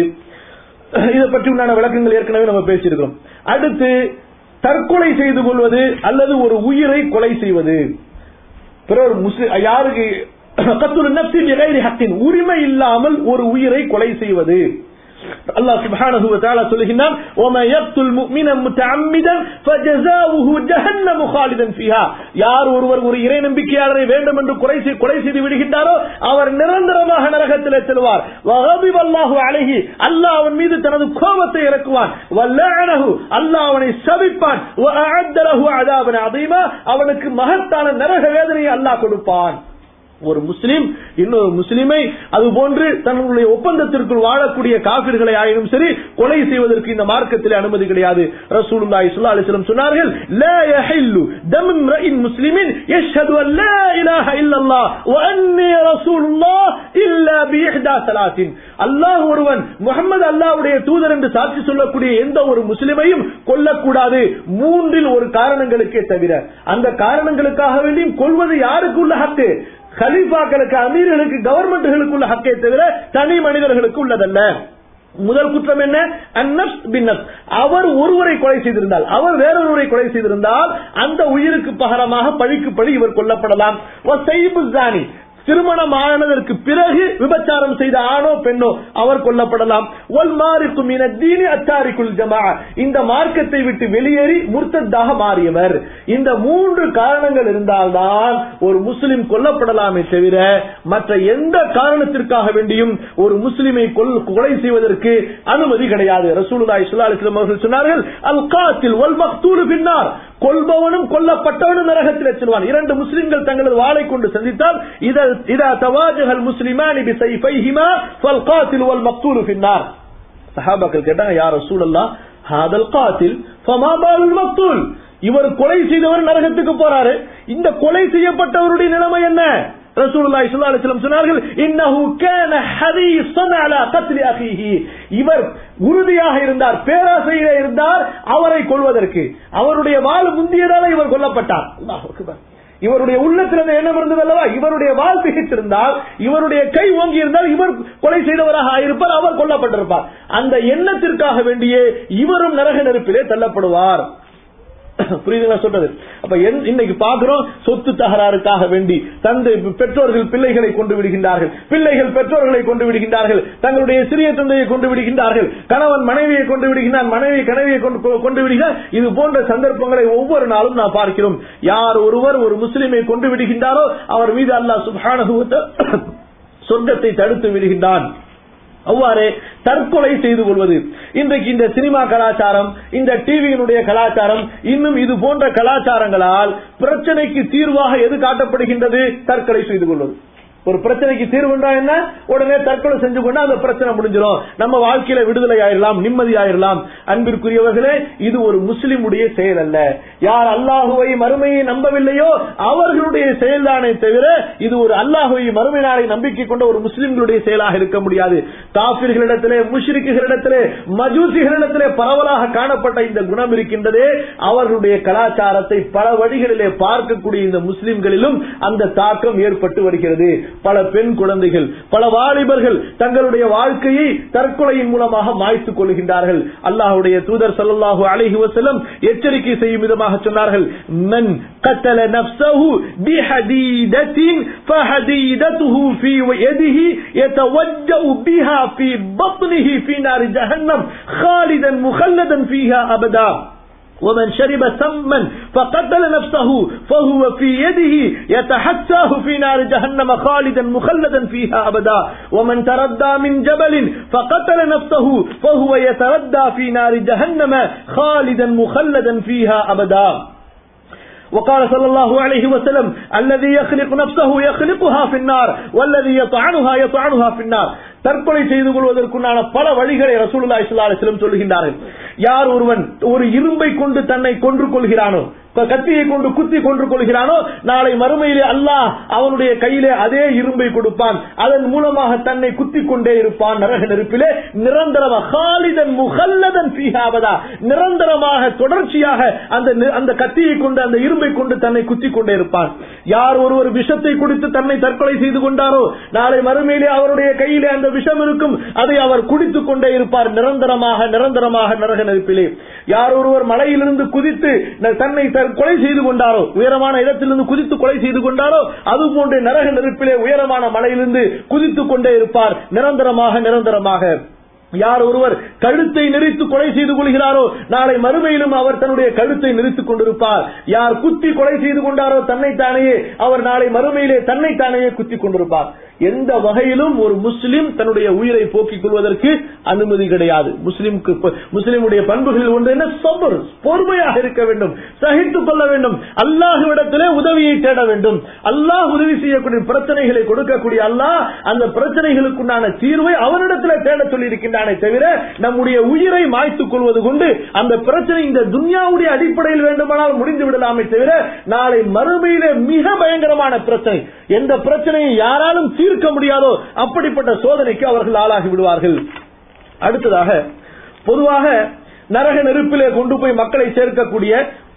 இதை பற்றி உண்டான விளக்கங்கள் ஏற்கனவே நம்ம பேசியிருக்கிறோம் அடுத்து தற்கொலை செய்து கொள்வது அல்லது ஒரு உயிரை கொலை செய்வது பிறர் முஸ்லிம் யாருக்கு கத்துல் நப்சி பிகைரி ஹக்கின் உரிமை இல்லாமல் ஒரு உயிரை கொலை செய்வது அல்லாஹ் சுப்ஹானஹு வ தஆலா சொல்லுகிறான் وما يقتل مؤمنا متعمدا فجزاؤه جهنم خالدا فيها யார் ஒருவர் ஒரு இறை நம்பிக்கையாளரை வேண்டும் என்று கொலை செய்- கொலை செய்து விடுகின்றாரோ அவர் நிரந்தரமாக நரகத்திலே செல்வார் வகபிப் அல்லாஹு அலைஹி அல்லாஹ் அவன் மீது தனது கோபத்தை இறக்குவான் வல்லஅனஹு அல்லாஹ் அவனை சபிப்பான் வஅஅத்த லஹு அதாபன் அதீமா அவனுக்கு மகத்தான நரக வேதனையை அல்லாஹ் கொடுப்பான் ஒரு முஸ்லிம் இன்னொரு முஸ்லிமை அதுபோன்று தன்னுடைய ஒப்பந்தத்திற்குள் வாழக்கூடிய காபிர்களை ஆயினும் சரி கொலை செய்வதற்கு இந்த மார்க்கத்தில் அனுமதி கிடையாது ரசூலுல்லாஹி ஸல்லல்லாஹு அலைஹி வஸல்லம் சொன்னார்கள் லா யஹில்லு தம் இம்ரஇன் முஸ்லிமின் யஷ்ஹது அன் லா இலாஹ இல்லல்லாஹ் வ அன்னி ரசூலுல்லாஹ் இல்லா பிஇஹ்தா ஸலாத்தின் அல்லாஹ் ஒருவன் முஹம்மது அல்லாஹ்வுடைய தூதர் என்று சாட்சி சொல்லக்கூடிய எந்த ஒரு முஸ்லிமையும் கொல்லக்கூடாது மூன்றில் ஒரு காரணங்களுக்கே தவிர அந்த காரணங்களுக்காக வேண்டியும் கொள்வது யாருக்கு உள்ள ஹக்கு கலீஃபாக்களுக்கு அமீர்களுக்கு கவர்மெண்ட்டுகளுக்கு உள்ள ஹக்கே தவிர தனி மனிதர்களுக்கு உள்ளதல்ல முதல் குற்றம் என்ன அந்நப்ஸ் பின்னப்ஸ் அவர் ஒருவரை கொலை செய்திருந்தால் அவர் வேறொருவரை கொலை செய்திருந்தால் அந்த உயிருக்கு பகரமாக பழிக்கு பழி இவர் கொல்லப்படலாம் ஜானி திருமணம் ஆனதற்கு பிறகு விபச்சாரம் செய்த ஆணோ பெண்ணோ அவர் கொல்லப்படலாம் ஒல் மாறிக்கும் தீனி அச்சாரிக்குள் ஜமா இந்த மார்க்கத்தை விட்டு வெளியேறி முர்த்ததாக மாறியவர் இந்த மூன்று காரணங்கள் இருந்தால்தான் ஒரு முஸ்லிம் கொல்லப்படலாமே தவிர மற்ற எந்த காரணத்திற்காக வேண்டியும் ஒரு முஸ்லிமை கொலை செய்வதற்கு அனுமதி கிடையாது ரசூலுல்லாஹி ஸல்லல்லாஹு அலைஹி வஸல்லம் அவர்கள் சொன்னார்கள் அல் காத்தில் வல் மக்தூலு பின்னார் கொல்பவனும் கொல்லப்பட்டவனும் நரகத்தில் செல்வான் இரண்டு முஸ்லிம்கள் தங்களது வாளை கொண்டு சந்தித்தால் இதா தவாஜகல் முஸ்லிமானி பிசைஃபைஹிமா ஃபல் காத்தில் வல் மக்தூலு பின்னார் சஹாபாக்கள் கேட்டாங்க யார் ரசூலல்லாஹ் ஹாதல் காத்தில் ஃபமா பாலுல் மக்தூல் இவர் கொலை செய்தவர் நரகத்துக்கு போறாரு இந்த கொலை செய்யப்பட்டவருடைய நிலைமை என்ன ரசூலுல்லாஹி ஸல்லல்லாஹு அலைஹி வஸல்லம் சொன்னார்கள் இன்னஹு கான ஹரீஸன் அலா கத்லி அஹீஹி இவர் உறுதியாக இருந்தார் பேராசையிலே இருந்தார் அவரை கொல்வதற்கு அவருடைய வாழ் முந்தியதால இவர் கொல்லப்பட்டார் அல்லாஹ் அக்பர் இவருடைய உள்ளத்தில் எண்ணம் இருந்தது அல்லவா இவருடைய வாழ் திகைத்திருந்தால் இவருடைய கை ஓங்கி இருந்தால் இவர் கொலை செய்தவராக ஆயிருப்பார் அவர் கொல்லப்பட்டிருப்பார் அந்த எண்ணத்திற்காக வேண்டியே இவரும் நரக நெருப்பிலே தள்ளப்படுவார் புரியுதுங்களா சொல்றது அப்ப இன்னைக்கு பாக்குறோம் சொத்து தகராறுக்காக வேண்டி தந்தை பெற்றோர்கள் பிள்ளைகளை கொண்டு விடுகின்றார்கள் பிள்ளைகள் பெற்றோர்களை கொண்டு விடுகின்றார்கள் தங்களுடைய சிறிய தந்தையை கொண்டு விடுகின்றார்கள் கணவன் மனைவியை கொண்டு விடுகின்றார் மனைவி கனவியை கொண்டு விடுகிறார் இது போன்ற சந்தர்ப்பங்களை ஒவ்வொரு நாளும் நாம் பார்க்கிறோம் யார் ஒருவர் ஒரு முஸ்லிமை கொண்டு விடுகின்றாரோ அவர் மீது அல்லாஹ் சுபானகுவத்த சொர்க்கத்தை தடுத்து விடுகின்றான் அவ்வாறு தற்கொலை செய்து கொள்வது இன்றைக்கு இந்த சினிமா கலாச்சாரம் இந்த டிவியினுடைய கலாச்சாரம் இன்னும் இது போன்ற கலாச்சாரங்களால் பிரச்சனைக்கு தீர்வாக எது காட்டப்படுகின்றது தற்கொலை செய்து கொள்வது ஒரு பிரச்சனைக்கு தீர்வுண்டா என்ன உடனே தற்கொலை செஞ்சு கொண்டா அந்த பிரச்சனை முடிஞ்சிடும் நம்ம வாழ்க்கையில விடுதலை ஆயிரலாம் நிம்மதி ஆயிரலாம் அன்பிற்குரியவர்களே இது ஒரு முஸ்லிமுடைய செயல் அல்ல யார் அல்லாஹுவை மறுமையை நம்பவில்லையோ அவர்களுடைய செயல்தானே தவிர இது ஒரு அல்லாஹுவை மறுமை நாளை நம்பிக்கை கொண்ட ஒரு முஸ்லிம்களுடைய செயலாக இருக்க முடியாது காபிர்களிடத்திலே முஷ்ரிக்குகளிடத்திலே மஜூசிகளிடத்திலே பரவலாக காணப்பட்ட இந்த குணம் இருக்கின்றதே அவர்களுடைய கலாச்சாரத்தை பல வழிகளிலே பார்க்கக்கூடிய இந்த முஸ்லிம்களிலும் அந்த தாக்கம் ஏற்பட்டு வருகிறது பல பெண் குழந்தைகள் பல வாலிபர்கள் தங்களுடைய வாழ்க்கையை தற்கொலையின் மூலமாக மாய்த்துக் கொள்கின்றார்கள் அல்லாஹுடைய தூதர் சல்லாஹூ அலஹி வசலம் எச்சரிக்கை செய்யும் விதமாக சொன்னார்கள் மன் கத்தல நப்சஹு பிஹதீதத்தின் فحديدته في يده يتوجأ بها في بطنه في نار جهنم خالدا مخلدا فيها أبدا ومن شرب سما فقتل نفسه فهو في يده يتحساه في نار جهنم خالدا مخلدا فيها أبدا ومن تردى من جبل فقتل نفسه فهو يتردى في نار جهنم خالدا مخلدا فيها أبدا وقال صلى الله عليه وسلم الذي يخلق نفسه يخلقها في النار والذي يطعنها يطعنها في النار தற்கொலை செய்து கொள்வதற்குண்டான பல வழிகளை ரசூலுல்லா இஸ்லா அலிஸ்லம் சொல்லுகின்றார்கள் யார் ஒருவன் ஒரு இரும்பை கொண்டு தன்னை கொன்று கொள்கிறானோ கத்தியை கொண்டு குத்தி கொன்று கொள்கிறானோ நாளை மறுமையிலே அல்லாஹ் அவனுடைய கையிலே அதே இரும்பை கொடுப்பான் அதன் மூலமாக தன்னை குத்தி கொண்டே இருப்பான் நரக நெருப்பிலே நிரந்தரமாக ஹாலிதன் முகல்லதன் பீகாவதா நிரந்தரமாக தொடர்ச்சியாக அந்த அந்த கத்தியை கொண்டு அந்த இரும்பை கொண்டு தன்னை குத்தி கொண்டே இருப்பான் யார் ஒருவர் விஷத்தை குடித்து தன்னை தற்கொலை செய்து கொண்டாரோ நாளை மறுமையிலே அவருடைய கையிலே அந்த விஷம் இருக்கும் அதை அவர் குடித்துக் கொண்டே இருப்பார் நிரந்தரமாக நிரந்தரமாக நரக நெருப்பிலே யார் ஒருவர் மலையிலிருந்து குதித்து தன்னை கொலை செய்து கொண்டாரோ உயரமான இடத்திலிருந்து குதித்து கொலை செய்து கொண்டாரோ அது போன்று நரக நெருப்பிலே உயரமான மலையிலிருந்து குதித்துக் கொண்டே இருப்பார் நிரந்தரமாக நிரந்தரமாக யார் ஒருவர் கழுத்தை நெறித்து கொலை செய்து கொள்கிறாரோ நாளை மறுமையிலும் அவர் தன்னுடைய கழுத்தை நெறித்துக் கொண்டிருப்பார் யார் குத்தி கொலை செய்து கொண்டாரோ தன்னைத்தானேயே அவர் நாளை மறுமையிலே தன்னைத்தானேயே குத்தி கொண்டிருப்பார் எந்த வகையிலும் ஒரு முஸ்லிம் தன்னுடைய உயிரை போக்கிக் கொள்வதற்கு அனுமதி கிடையாது முஸ்லிம்க்கு முஸ்லிமுடைய பண்புகளில் ஒன்று என்ன சபர் பொறுமையாக இருக்க வேண்டும் சகித்துக் கொள்ள வேண்டும் அல்லாஹுவிடத்திலே உதவியை தேட வேண்டும் அல்லாஹ் உதவி செய்யக்கூடிய பிரச்சனைகளை கொடுக்கக்கூடிய அல்லாஹ் அந்த பிரச்சனைகளுக்குண்டான தீர்வை அவனிடத்திலே தேட சொல்லி இருக்கின்றானே தவிர நம்முடைய உயிரை மாய்த்துக் கொள்வது கொண்டு அந்த பிரச்சனை இந்த துன்யாவுடைய அடிப்படையில் வேண்டுமானால் முடிந்து விடலாமே தவிர நாளை மறுமையிலே மிக பயங்கரமான பிரச்சனை எந்த பிரச்சனையை யாராலும் தீர்க்க முடியாதோ அப்படிப்பட்ட சோதனைக்கு அவர்கள் ஆளாகி விடுவார்கள் அடுத்ததாக பொதுவாக நரக நெருப்பிலே கொண்டு போய் மக்களை சேர்க்கக்கூடிய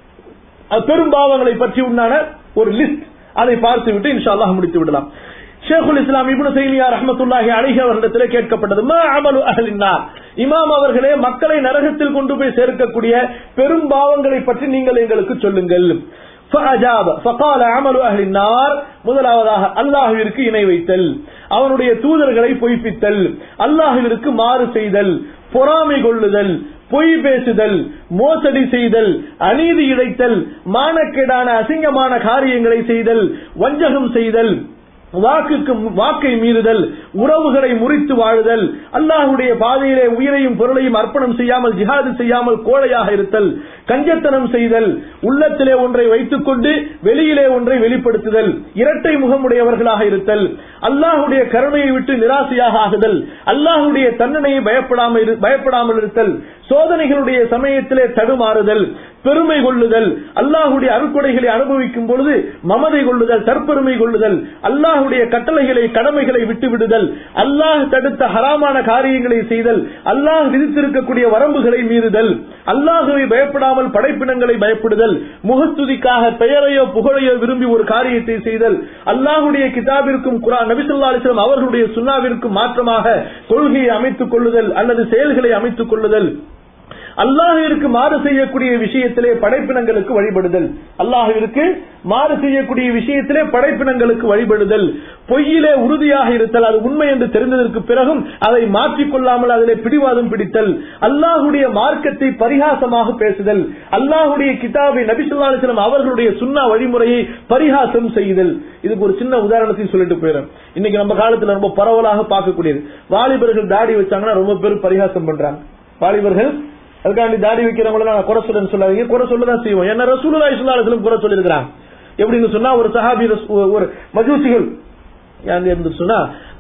பெரும்பாவங்களை பற்றி உண்டான ஒரு லிஸ்ட் அதை பார்த்துவிட்டு இன்ஷா அல்லாஹ் முடித்து விடலாம் ஷேகுல் இஸ்லாம் இப்னு தைமியா ரஹமத்துல்லாஹி அலைஹி அவர்களிடத்திலே கேட்கப்பட்டது மா அமலு அஹ்லின்னார் இமாம் அவர்களே மக்களை நரகத்தில் கொண்டு போய் சேர்க்கக்கூடிய பெரும் பாவங்களை பற்றி நீங்கள் எங்களுக்கு சொல்லுங்கள் فأجاب فقال عمل أهل النار முதலாவதாக அல்லாஹுவிற்கு இணை வைத்தல் அவனுடைய தூதர்களை பொய்ப்பித்தல் அல்லாஹுவிற்கு மாறு செய்தல் பொறாமை கொள்ளுதல் பொய் பேசுதல் மோசடி செய்தல் அநீதி இழைத்தல் மானக்கேடான அசிங்கமான காரியங்களை செய்தல் வஞ்சகம் செய்தல் வாக்குக்கு வாக்கை மீறுதல் உறவுகளை முறித்து வாழுதல் அல்லாஹுடைய பாதையிலே உயிரையும் பொருளையும் அர்ப்பணம் செய்யாமல் ஜிஹாது செய்யாமல் கோழையாக இருத்தல் கஞ்சத்தனம் செய்தல் உள்ளத்திலே ஒன்றை வைத்துக் கொண்டு வெளியிலே ஒன்றை வெளிப்படுத்துதல் இரட்டை முகமுடையவர்களாக இருத்தல் அல்லாஹுடைய கருணையை விட்டு நிராசையாக ஆகுதல் அல்லாஹுடைய தண்டனையை பயப்படாமல் பயப்படாமல் இருத்தல் சோதனைகளுடைய சமயத்திலே தடுமாறுதல் பெருமை கொள்ளுதல் அல்லாஹுடைய அருக்கொடைகளை அனுபவிக்கும் பொழுது மமதை கொள்ளுதல் தற்பெருமை கொள்ளுதல் அல்லாஹுடைய கட்டளைகளை கடமைகளை விட்டுவிடுதல் அல்லாஹ் தடுத்த ஹராமான காரியங்களை செய்தல் அல்லாஹ் விதித்திருக்கக்கூடிய வரம்புகளை மீறுதல் அல்லாஹுவை பயப்படாமல் படைப்பினங்களை பயப்படுதல் முகஸ்துதிக்காக பெயரையோ புகழையோ விரும்பி ஒரு காரியத்தை செய்தல் அல்லாஹுடைய கிதாபிற்கும் குரான் நபிசுல்லா அலிஸ்லாம் அவர்களுடைய சுண்ணாவிற்கும் மாற்றமாக கொள்கையை அமைத்துக் கொள்ளுதல் அல்லது செயல்களை அமைத்துக் கொள்ளுதல் அல்லாஹிற்கு மாறு செய்யக்கூடிய விஷயத்திலே படைப்பினங்களுக்கு வழிபடுதல் அல்லாஹிற்கு மாறு செய்யக்கூடிய விஷயத்திலே படைப்பினங்களுக்கு வழிபடுதல் பொய்யிலே உறுதியாக இருத்தல் அது உண்மை என்று தெரிந்ததற்கு பிறகும் அதை மாற்றிக்கொள்ளாமல் அதிலே பிடிவாதம் பிடித்தல் அல்லாஹுடைய மார்க்கத்தை பரிகாசமாக பேசுதல் அல்லாஹுடைய கிதாபை நபிசுல்லாஸ்லம் அவர்களுடைய சுண்ணா வழிமுறையை பரிகாசம் செய்தல் இதுக்கு ஒரு சின்ன உதாரணத்தையும் சொல்லிட்டு போயிடும் இன்னைக்கு நம்ம காலத்துல ரொம்ப பரவலாக பார்க்கக்கூடியது வாலிபர்கள் தாடி வச்சாங்கன்னா ரொம்ப பேர் பரிகாசம் பண்றாங்க வாலிபர்கள் அதுக்காண்டி தாடி வைக்கிறவங்கள நான் குறை சொல்லுன்னு சொல்லாதீங்க குறை சொல்லதான் செய்வோம் என்ன ரசூலுல்லா இஸ்லாத்திலும் குறை சொல்லியிருக்கிறாங்க எப்படின்னு சொன்னா ஒரு சஹாபி ஒரு மஜூசிகள் இருந்து சொன்னா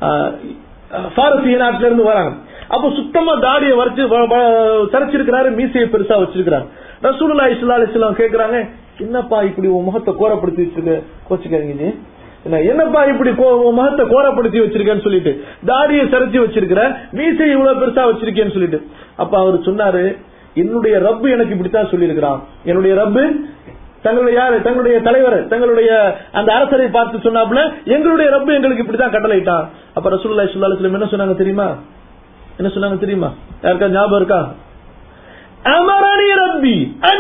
பாரசீக நாட்டில இருந்து வராங்க அப்ப சுத்தமா தாடியை வரைச்சு தரைச்சிருக்கிறாரு மீசையை பெருசா வச்சிருக்கிறாங்க ரசூலுல்லா இஸ்லா அலிஸ்லாம் கேக்குறாங்க என்னப்பா இப்படி உன் முகத்தை கோரப்படுத்தி வச்சிருக்க கோச்சுக்காதீங்க என்னப்பா இப்படி முகத்தை கோரப்படுத்தி வச்சிருக்கேன்னு சொல்லிட்டு தாடியை சரிச்சு வச்சிருக்கிற மீசை இவ்வளவு பெருசா வச்சிருக்கேன்னு சொல்லிட்டு அப்ப அவர் சொன்னாரு என்னுடைய ரப்பு எனக்கு இப்படித்தான் சொல்லியிருக்கிறான் என்னுடைய ரப்பு தங்களுடைய யாரு தங்களுடைய தலைவர் தங்களுடைய அந்த அரசரை பார்த்து சொன்னாப்புல எங்களுடைய ரப்பு எங்களுக்கு இப்படித்தான் கட்டளையிட்டான் அப்ப ரசூல்லா சுல்லாஸ்லம் என்ன சொன்னாங்க தெரியுமா என்ன சொன்னாங்க தெரியுமா யாருக்கா ஞாபகம் இருக்கா அமரணி ரப்பி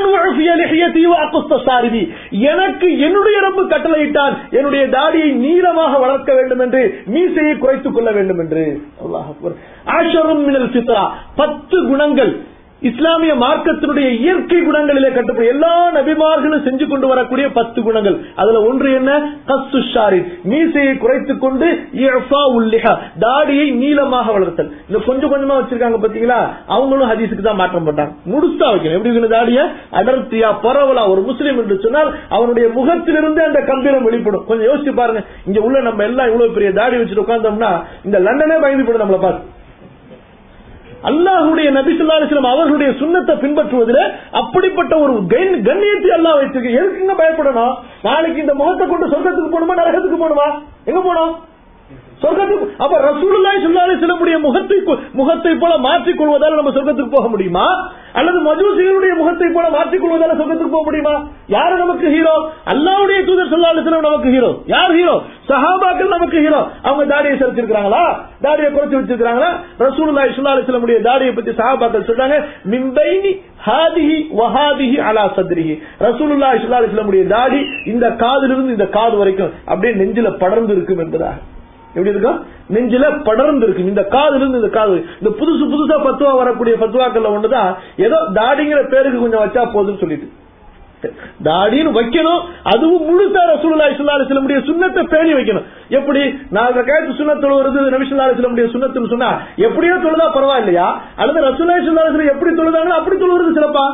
எனக்கு என்னுடைய ரப்பு கட்டளையிட்டான் என்னுடைய தாடியை நீளமாக வளர்க்க வேண்டும் என்று மீசையை குறைத்துக் கொள்ள வேண்டும் என்று ஆஷரும் மினல் சித்ரா பத்து குணங்கள் இஸ்லாமிய மார்க்கத்தினுடைய இயற்கை குணங்களிலே கட்டுப்படும் எல்லா நபிமார்களும் செஞ்சு கொண்டு வரக்கூடிய பத்து குணங்கள் அதுல ஒன்று என்ன கஸ்து ஷாரின் மீசையை குறைத்துக் கொண்டு தாடியை நீளமாக வளர்த்தல் இந்த கொஞ்சம் கொஞ்சமா வச்சிருக்காங்க பாத்தீங்களா அவங்களும் ஹதீஸுக்கு தான் மாற்றம் பண்றாங்க முழுசா வைக்கணும் எப்படி தாடிய அடர்த்தியா பரவலா ஒரு முஸ்லீம் என்று சொன்னால் அவனுடைய முகத்திலிருந்து அந்த கம்பீரம் வெளிப்படும் கொஞ்சம் யோசிச்சு பாருங்க இங்க உள்ள நம்ம எல்லாம் இவ்வளவு பெரிய தாடி வச்சுட்டு உட்கார்ந்தோம்னா இந்த லண்டனே பயந்து போடும் நம்மளை பார்த்து அல்லாஹுடைய நபிசுல்லாஸ்லம் அவர்களுடைய சுண்ணத்தை பின்பற்றுவதில் அப்படிப்பட்ட ஒரு கண்ணியத்தை அல்லாஹ் வச்சிருக்கு எதுக்குங்க பயப்படணும் நாளைக்கு இந்த முகத்தை கொண்டு சொர்க்கத்துக்கு போகணுமா நரகத்துக்கு போகணுமா எங்க போனோம் சொர்க்கத்துக்கு அப்ப ரசூலுல்லாய் சொல்லாலே சிலமுடைய முகத்தை முகத்தை போல மாற்றிக் கொள்வதால் நம்ம சொர்க்கத்துக்கு போக முடியுமா அல்லது மஜூசிகளுடைய முகத்தை போல மாற்றிக் கொள்வதால சொர்க்கத்துக்கு போக முடியுமா யாரு நமக்கு ஹீரோ அல்லாவுடைய தூதர் சொல்லாலும் நமக்கு ஹீரோ யார் ஹீரோ சஹாபாக்கள் நமக்கு ஹீரோ அவங்க தாடியை சரிச்சிருக்காங்களா தாடியை குறைச்சு வச்சிருக்காங்களா ரசூலுல்லாய் சொல்லாலுடைய தாடியை பத்தி சஹாபாக்கள் சொல்றாங்க மின்பைனி ஹாதிஹி வஹாதிஹி அலா சத்ரிஹி ரசூலுல்லாய் சொல்லாலுடைய தாடி இந்த காதிலிருந்து இந்த காது வரைக்கும் அப்படியே நெஞ்சில படர்ந்து இருக்கும் என்பதாக எப்படி இருக்கும் நெஞ்சில படர்ந்து இருக்கும் இந்த காதுல இருந்து இந்த காது இந்த புதுசு புதுசா பத்துவா வரக்கூடிய பத்துவாக்கள்ல ஒண்ணுதான் ஏதோ தாடிங்கிற பேருக்கு கொஞ்சம் வச்சா போதுன்னு சொல்லிட்டு தாடின்னு வைக்கணும் அதுவும் முழுசா ரசூலுல்லாஹி ஸல்லல்லாஹு அலைஹி வஸல்லம் சுண்ணத்தை பேணி வைக்கணும் எப்படி நாலு ரக்காயத்து சுண்ணத் தொழுவது நபி ஸல்லல்லாஹு அலைஹி வஸல்லம் சுண்ணத்துன்னு சொன்னா எப்படியோ தொழுதா பரவாயில்லையா அல்லது ரசூலுல்லாஹி ஸல்லல்லாஹு அலைஹி வஸல்லம் எப்படி தொழுதாங்களோ அப்படி தொழுவது சிறப்பா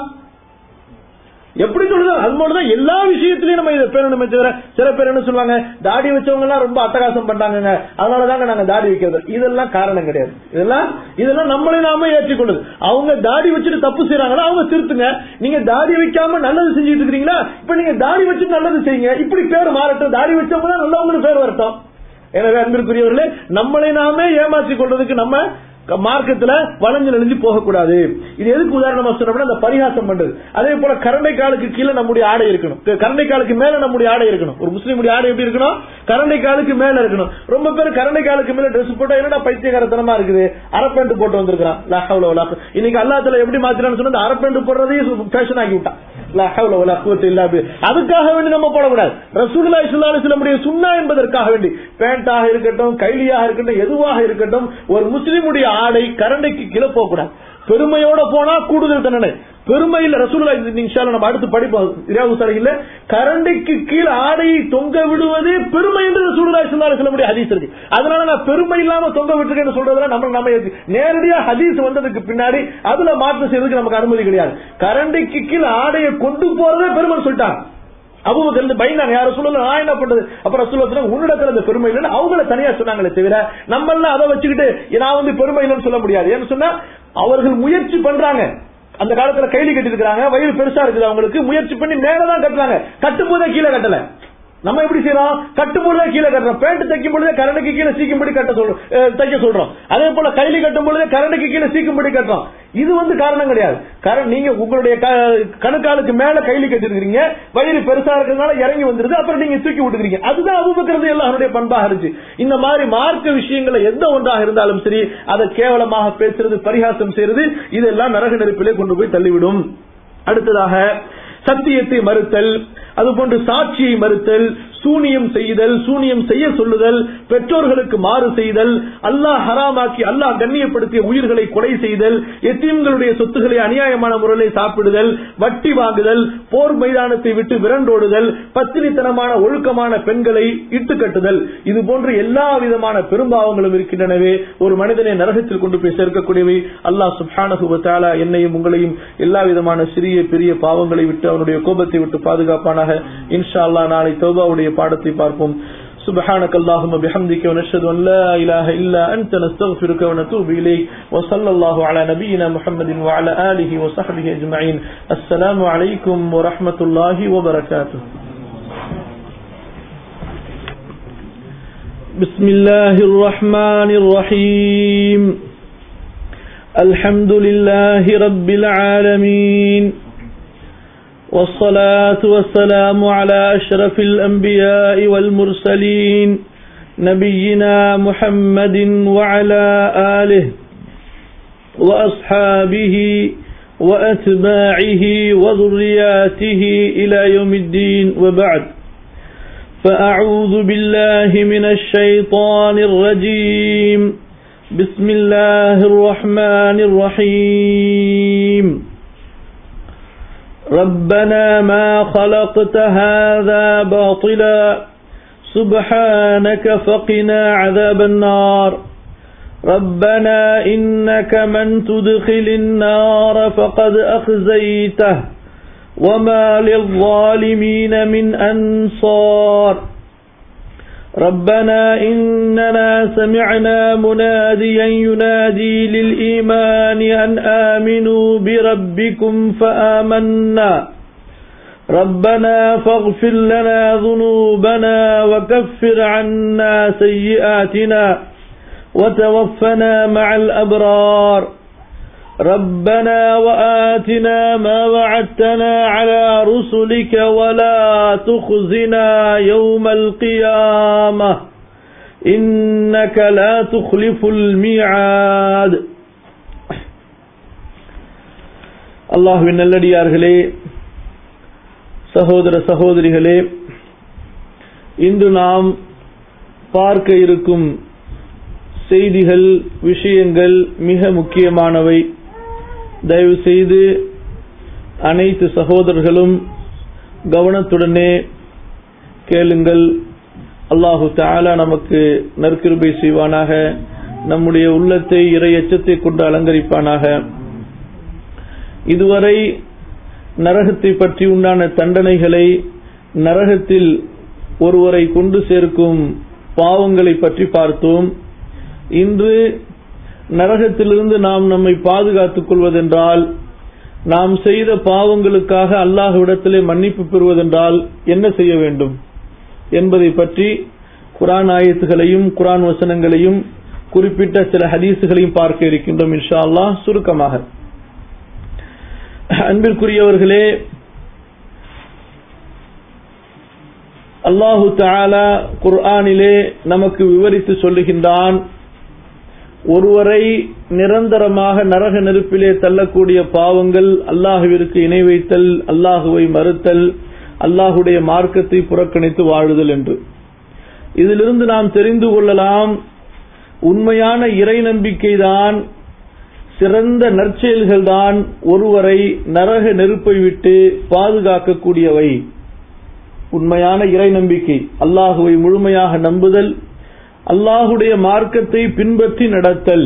எப்படி சொல்லுது அது மட்டும் எல்லா விஷயத்திலயும் நம்ம இதை பேரணுமே தவிர சில பேர் என்ன சொல்லுவாங்க தாடி வச்சவங்க எல்லாம் ரொம்ப அட்டகாசம் பண்றாங்க அதனாலதாங்க நாங்க தாடி வைக்கிறது இதெல்லாம் காரணம் கிடையாது இதெல்லாம் இதெல்லாம் நம்மளே நாம ஏற்றுக்கொள்ளுது அவங்க தாடி வச்சுட்டு தப்பு செய்யறாங்களா அவங்க திருத்துங்க நீங்க தாடி வைக்காம நல்லது செஞ்சுட்டு இருக்கீங்களா இப்ப நீங்க தாடி வச்சுட்டு நல்லது செய்யுங்க இப்படி பேர் மாறட்டும் தாடி வச்சவங்க தான் நல்லவங்களுக்கு பேர் வரட்டும் எனவே அன்பிற்குரியவர்களே நம்மளை நாமே ஏமாற்றிக் கொள்றதுக்கு நம்ம மார்க்கத்துல வளைஞ்சு நெளிஞ்சு போகக்கூடாது இது எதுக்கு உதாரணமா சொன்னோம்னா அந்த பரிகாசம் பண்றது அதே போல கரண்டை காலுக்கு கீழே நம்முடைய ஆடை இருக்கணும் கரண்டை காலுக்கு மேல நம்முடைய ஆடை இருக்கணும் ஒரு முஸ்லீமுடைய ஆடை எப்படி இருக்கணும் கரண்டை காலுக்கு மேல இருக்கணும் ரொம்ப பேர் கரண்டை காலுக்கு மேல ட்ரெஸ் போட்டா என்னடா பைத்தியகாரத்தனமா இருக்குது அரப்பேண்ட் போட்டு வந்திருக்கான் லஹவுல வலா குவ- இன்னைக்கு அல்லாத்துல எப்படி மாத்திரான்னு சொன்னா அரப்பேண்ட் போடுறதையும் ஃபேஷன் ஆக்கி விட்டான் லஹவுல வலா குவத்த இல்லா பில்லா. அதுக்காக வேண்டி நம்ம போடக்கூடாது ரசூலுல்லாஹி ஸல்லல்லாஹு அலைஹி வஸல்லம் சுன்னா என்பதற்காக வேண்டி பேண்டாக இருக்கட்டும் கைலியாக இருக்கட்டும் எதுவாக இருக்கட்டும் ஒரு முஸ்லிமுடைய ஆடை கரண்டைக்கு கீழே போகக்கூடாது பெருமையோட போனா கூடுதல் தண்டனை பெருமையில் ரசூலுல்லாஹி இன்ஷால்லா நம்ம அடுத்து படிப்போம் இராவு சரையில் கரண்டைக்கு கீழே ஆடையை தொங்க விடுவது பெருமை என்று ரசூலுல்லாஹி ஸல்லல்லாஹு அலைஹி வஸல்லம் ஹதீஸ் இருக்கு அதனால நான் பெருமை இல்லாம தொங்க விட்டுருக்கேன்னு சொல்றதுல நம்ம நம்ம எதுக்கு? நேரடியா ஹதீஸ் வந்ததுக்கு பின்னாடி அதுல மாற்றம் செய்யறதுக்கு நமக்கு அனுமதி கிடையாது கரண்டைக்கு கீழே ஆடையை கொண்டு போறதே பெருமைன்னு சொல்லிட்டாங்க அபுபக்கர் இருந்து பயந்தாங்க யாரும் சொல்லல நான் என்ன பண்றது அப்புறம் ரசூலுல்லாஹி உன்னிடத்துல அந்த பெருமை இல்லைன்னு அவங்கள தனியா சொன்னாங்களே தவிர நம்ம எல்லாம் அதை வச்சுக்கிட்டு நான் வந்து பெருமை இல்லைன்னு சொல்ல முடியாது ஏன்னு சொன்னா அவர்கள் முயற்சி பண்றாங்க அந்த காலத்துல கைலி கட்டி இருக்காங்க வயிறு பெருசா இருக்குது அவங்களுக்கு முயற்சி பண்ணி மேலதான் கட்டுறாங்க கட்டும் போதே கீழே கட்டல நம்ம எப்படி செய்யறோம் கட்டும் பொழுதே கீழே கட்டுறோம் பேண்ட் தைக்கும் பொழுதே கரண்டுக்கு கீழே சீக்கும்படி கட்ட சொல்றோம் அஹ், தைக்க சொல்றோம் அதே போல கைலி கட்டும் பொழுதே கரண்டுக்கு கீழே சீக்கும்படி கட்டுறோம் இது வந்து காரணம் கிடையாது காரணம் நீங்க உங்களுடைய க- கணுக்காலுக்கு மேல கைலி கட்டிருக்கீங்க வயிறு பெருசா இருக்கிறதுனால இறங்கி வந்துருது அப்புறம் நீங்க தூக்கி விட்டுக்கிறீங்க அதுதான் அபுபக்கிறது எல்லாருடைய பண்பாக இருந்துச்சு இந்த மாதிரி மார்க்க விஷயங்களை எந்த ஒன்றாக இருந்தாலும் சரி அதை கேவலமாக பேசுறது பரிகாசம் செய்யறது இதெல்லாம் நரக நெருப்பிலே கொண்டு போய் தள்ளிவிடும் அடுத்ததாக சத்தியத்தை மறுத்தல் அதுபோன்று சாட்சியை மறுத்தல் சூனியம் செய்தல் சூனியம் செய்ய சொல்லுதல் பெற்றோர்களுக்கு மாறு செய்தல் அல்லாஹ் ஹராமாக்கி அல்லாஹ் கண்ணியப்படுத்திய உயிர்களை கொலை செய்தல் எத்தீம்களுடைய சொத்துக்களை அநியாயமான முறையில் சாப்பிடுதல் வட்டி வாங்குதல் போர் மைதானத்தை விட்டு விரண்டோடுதல் பத்தினித்தனமான ஒழுக்கமான பெண்களை இட்டுக்கட்டுதல் இது போன்ற எல்லா விதமான பெரும்பாவங்களும் இருக்கின்றனவே ஒரு மனிதனை நரகத்தில் கொண்டு போய் சேர்க்கக்கூடியவை அல்லாஹ் சுப்ஹானஹு வ தஆலா என்னையும் உங்களையும் எல்லா விதமான சிறிய பெரிய பாவங்களை விட்டு அவனுடைய கோபத்தை விட்டு பாதுகாப்பானாக இன்ஷா அல்லாஹ் நாளை தௌபாவுடைய பாடத்தை பார்ப்போம் سبحانك اللهم بحمدك ونشهد أن لا إله إلا أنت نستغفرك ونتوب إليك وصلى الله على نبينا محمد وعلى آله وصحبه أجمعين السلام عليكم ورحمة الله وبركاته بسم الله الرحمن الرحيم الحمد لله رب العالمين والصلاة والسلام على أشرف الأنبياء والمرسلين نبينا محمد وعلى آله وأصحابه وأتباعه وذرياته إلى يوم الدين وبعد فأعوذ بالله من الشيطان الرجيم بسم الله الرحمن الرحيم ربنا ما خلقت هذا باطلا سبحانك فقنا عذاب النار ربنا إنك من تدخل النار فقد أخزيته وما للظالمين من أنصار ربنا إننا سمعنا مناديا ينادي للإيمان أن آمنوا بربكم فآمنا ربنا فاغفر لنا ذنوبنا وكفر عنا سيئاتنا وتوفنا مع الأبرار ربنا وآتنا ما وعدتنا على رسلك ولا تخزنا يوم القيامة إنك لا تخلف الميعاد அல்லாஹுவின் நல்லடியார்களே சகோதர சகோதரிகளே இன்று நாம் பார்க்க இருக்கும் செய்திகள் விஷயங்கள் மிக முக்கியமானவை தயவு செய்து அனைத்து சகோதரர்களும் கவனத்துடனே கேளுங்கள் அல்லாஹு தாலா நமக்கு நற்கிருபை செய்வானாக நம்முடைய உள்ளத்தை இறை எச்சத்தை கொண்டு அலங்கரிப்பானாக இதுவரை நரகத்தை பற்றி உண்டான தண்டனைகளை நரகத்தில் ஒருவரை கொண்டு சேர்க்கும் பாவங்களை பற்றி பார்த்தோம் இன்று நரகத்திலிருந்து நாம் நம்மை பாதுகாத்துக் கொள்வதென்றால் நாம் செய்த பாவங்களுக்காக அல்லாஹ்விடத்திலே மன்னிப்பு பெறுவதென்றால் என்ன செய்ய வேண்டும் என்பதை பற்றி குரான் ஆயத்துகளையும் குரான் வசனங்களையும் குறிப்பிட்ட சில ஹதீசுகளையும் பார்க்க இருக்கின்றோம் இன்ஷா அல்லாஹ் சுருக்கமாக அன்பிற்குரியவர்களே அல்லாஹு தாலா குர்ஆனிலே நமக்கு விவரித்து சொல்லுகின்றான் ஒருவரை நிரந்தரமாக நரக நெருப்பிலே தள்ளக்கூடிய பாவங்கள் அல்லாஹுவிற்கு இணை வைத்தல் அல்லாஹுவை மறுத்தல் அல்லாஹுடைய மார்க்கத்தை புறக்கணித்து வாழுதல் என்று இதிலிருந்து நாம் தெரிந்து கொள்ளலாம் உண்மையான இறை நம்பிக்கைதான் சிறந்த நற்செயல்கள்தான் ஒருவரை நரக நெருப்பை விட்டு பாதுகாக்கக்கூடியவை உண்மையான இறை நம்பிக்கை அல்லாஹுவை முழுமையாக நம்புதல் அல்லாஹுடைய மார்க்கத்தை பின்பற்றி நடத்தல்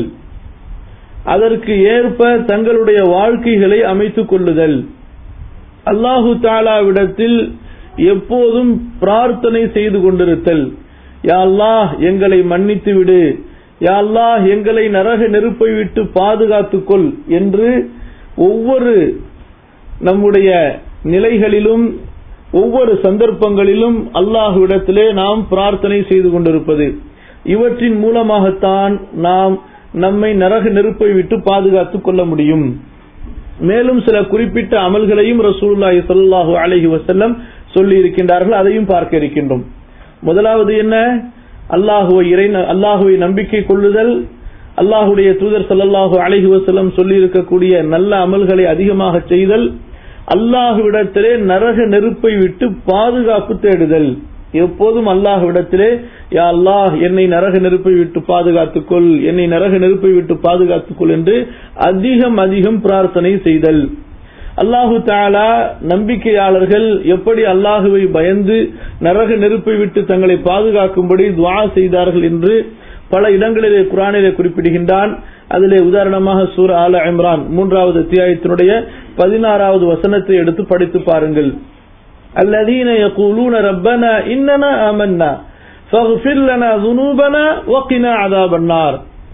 அதற்கு ஏற்ப தங்களுடைய வாழ்க்கைகளை அமைத்துக் கொள்ளுதல் அல்லாஹு தாலாவிடத்தில் எப்போதும் பிரார்த்தனை செய்து கொண்டிருத்தல் யா அல்லாஹ் எங்களை மன்னித்து விடு யா அல்லாஹ் எங்களை நரக நெருப்பை விட்டு பாதுகாத்துக்கொள் என்று ஒவ்வொரு நம்முடைய நிலைகளிலும் ஒவ்வொரு சந்தர்ப்பங்களிலும் அல்லாஹுவிடத்திலே நாம் பிரார்த்தனை செய்து கொண்டிருப்பது இவற்றின் மூலமாகத்தான் நாம் நம்மை நரக நெருப்பை விட்டு பாதுகாத்துக் கொள்ள முடியும் மேலும் சில குறிப்பிட்ட அமல்களையும் ரசூலுல்லாஹி ஸல்லல்லாஹு அலைஹி வஸல்லம் சொல்லி இருக்கின்றார்கள் அதையும் பார்க்க இருக்கின்றோம் முதலாவது என்ன அல்லாஹுவை இறை அல்லாஹுவை நம்பிக்கை கொள்ளுதல் அல்லாஹுடைய தூதர் ஸல்லல்லாஹு அலைஹி வஸல்லம் சொல்லி இருக்கக்கூடிய நல்ல அமல்களை அதிகமாக செய்தல் அல்லாஹுவிடத்திலே நரக நெருப்பை விட்டு பாதுகாப்பு தேடுதல் எப்போதும் அல்லாஹ்விடத்திலே யா அல்லாஹ் என்னை நரக நெருப்பை விட்டு பாதுகாத்துக்கொள் என்னை நரக நெருப்பை விட்டு பாதுகாத்துக்கொள் என்று அதிகம் அதிகம் பிரார்த்தனை செய்தல் அல்லாஹு தாலா நம்பிக்கையாளர்கள் எப்படி அல்லாஹுவை பயந்து நரக நெருப்பை விட்டு தங்களை பாதுகாக்கும்படி துவா செய்தார்கள் என்று பல இடங்களிலே குரானிலே குறிப்பிடுகின்றான் அதிலே உதாரணமாக சூர ஆல இம்ரான் மூன்றாவது அத்தியாயத்தினுடைய பதினாறாவது வசனத்தை எடுத்து படித்து பாருங்கள் الذين يقولون ربنا إننا آمنا فاغفر لنا ذنوبنا وقنا عذاب النار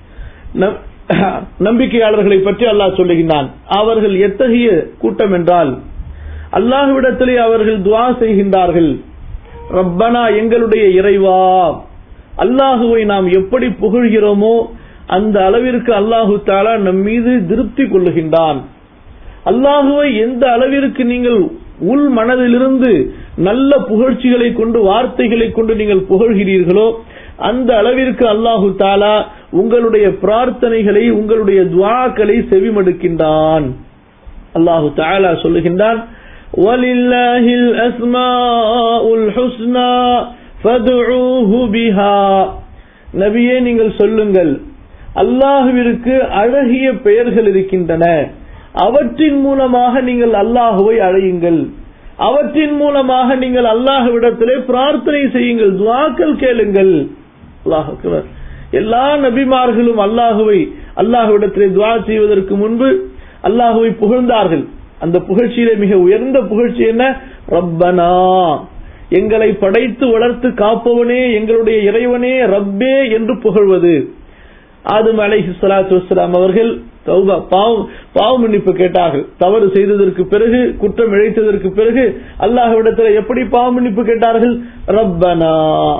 நம்பிக்கையாளர்களை பற்றி அல்லாஹ் சொல்லுகின்றான் அவர்கள் எத்தகைய கூட்டம் என்றால் அல்லாஹ்விடத்திலே அவர்கள் துவா செய்கின்றார்கள் ரப்பனா எங்களுடைய இறைவா அல்லாஹுவை நாம் எப்படி புகழ்கிறோமோ அந்த அளவிற்கு அல்லாஹு தாலா நம் மீது திருப்தி கொள்ளுகின்றான் அல்லாஹுவை எந்த அளவிற்கு நீங்கள் உள் மனதிலிருந்து நல்ல புகழ்ச்சிகளை கொண்டு வார்த்தைகளை கொண்டு நீங்கள் புகழ்கிறீர்களோ அந்த அளவிற்கு அல்லாஹு தாலா உங்களுடைய பிரார்த்தனைகளை உங்களுடைய துவாக்களை செவிமடுக்கின்றான் அல்லாஹு தாலா சொல்லுகின்றான் وَلِلَّهِ الْأَسْمَاءُ الْحُسْنَى فَادْعُوهُ بِهَا நபியே நீங்கள் சொல்லுங்கள் அல்லாஹுவிற்கு அழகிய பெயர்கள் இருக்கின்றன அவற்றின் மூலமாக நீங்கள் அல்லாஹுவை அழையுங்கள் அவற்றின் மூலமாக நீங்கள் அல்லாஹுவிடத்திலே பிரார்த்தனை செய்யுங்கள் துவாக்கள் கேளுங்கள் அல்லாஹ் எல்லா நபிமார்களும் அல்லாஹுவை அல்லாஹுவிடத்திலே துவா செய்வதற்கு முன்பு அல்லாஹுவை புகழ்ந்தார்கள் அந்த புகழ்ச்சியிலே மிக உயர்ந்த புகழ்ச்சி என்ன ரப்பனா எங்களை படைத்து வளர்த்து காப்பவனே எங்களுடைய இறைவனே ரப்பே என்று புகழ்வது ஆதம் அலைஹி சலாத்து வஸ்லாம் அவர்கள் தௌபா பாவம் பாவ மன்னிப்பு கேட்டார்கள் தவறு செய்ததற்கு பிறகு குற்றம் இழைத்ததற்கு பிறகு அல்லாஹ்விடத்தில் எப்படி பாவ மன்னிப்பு கேட்டார்கள் ரப்பனா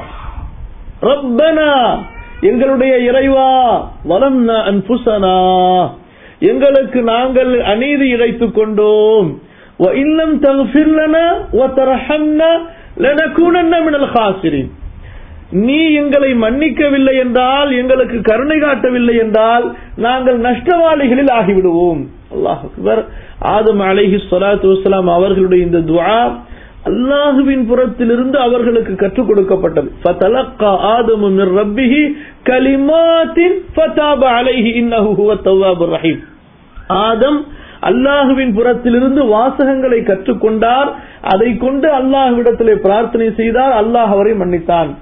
ரப்பனா எங்களுடைய இறைவா வலம் அன்புசனா எங்களுக்கு நாங்கள் அநீதி இழைத்துக் கொண்டோம் இன்னும் தகுஃபிர்லன ஒத்தரஹம்னா லனகூனன்ன மினல் காசிரின் நீ எங்களை மன்னிக்கவில்லை என்றால் எங்களுக்கு கருணை காட்டவில்லை என்றால் நாங்கள் நஷ்டவாளிகளில் ஆகிவிடுவோம் அல்லாஹ் அக்பர் ஆதம் அலைஹி ஸலாத்து வஸலாம் அவர்களுடைய இந்த துஆ அல்லாஹுவின் புறத்திலிருந்து அவர்களுக்கு கற்றுக் கொடுக்கப்பட்டது ஃபதலக்கா ஆதமு மிர் ரப்பிஹி கலிமாத்தின் ஃபதாப அலைஹி இன்னஹு ஹுவ தவ்வாபுர் ரஹீம் ஆதம் அல்லாஹுவின் புறத்திலிருந்து வாசகங்களை கற்றுக்கொண்டார் அதை கொண்டு அல்லாஹ்விடத்திலே பிரார்த்தனை செய்தார் அல்லாஹ் அவரை மன்னித்தான்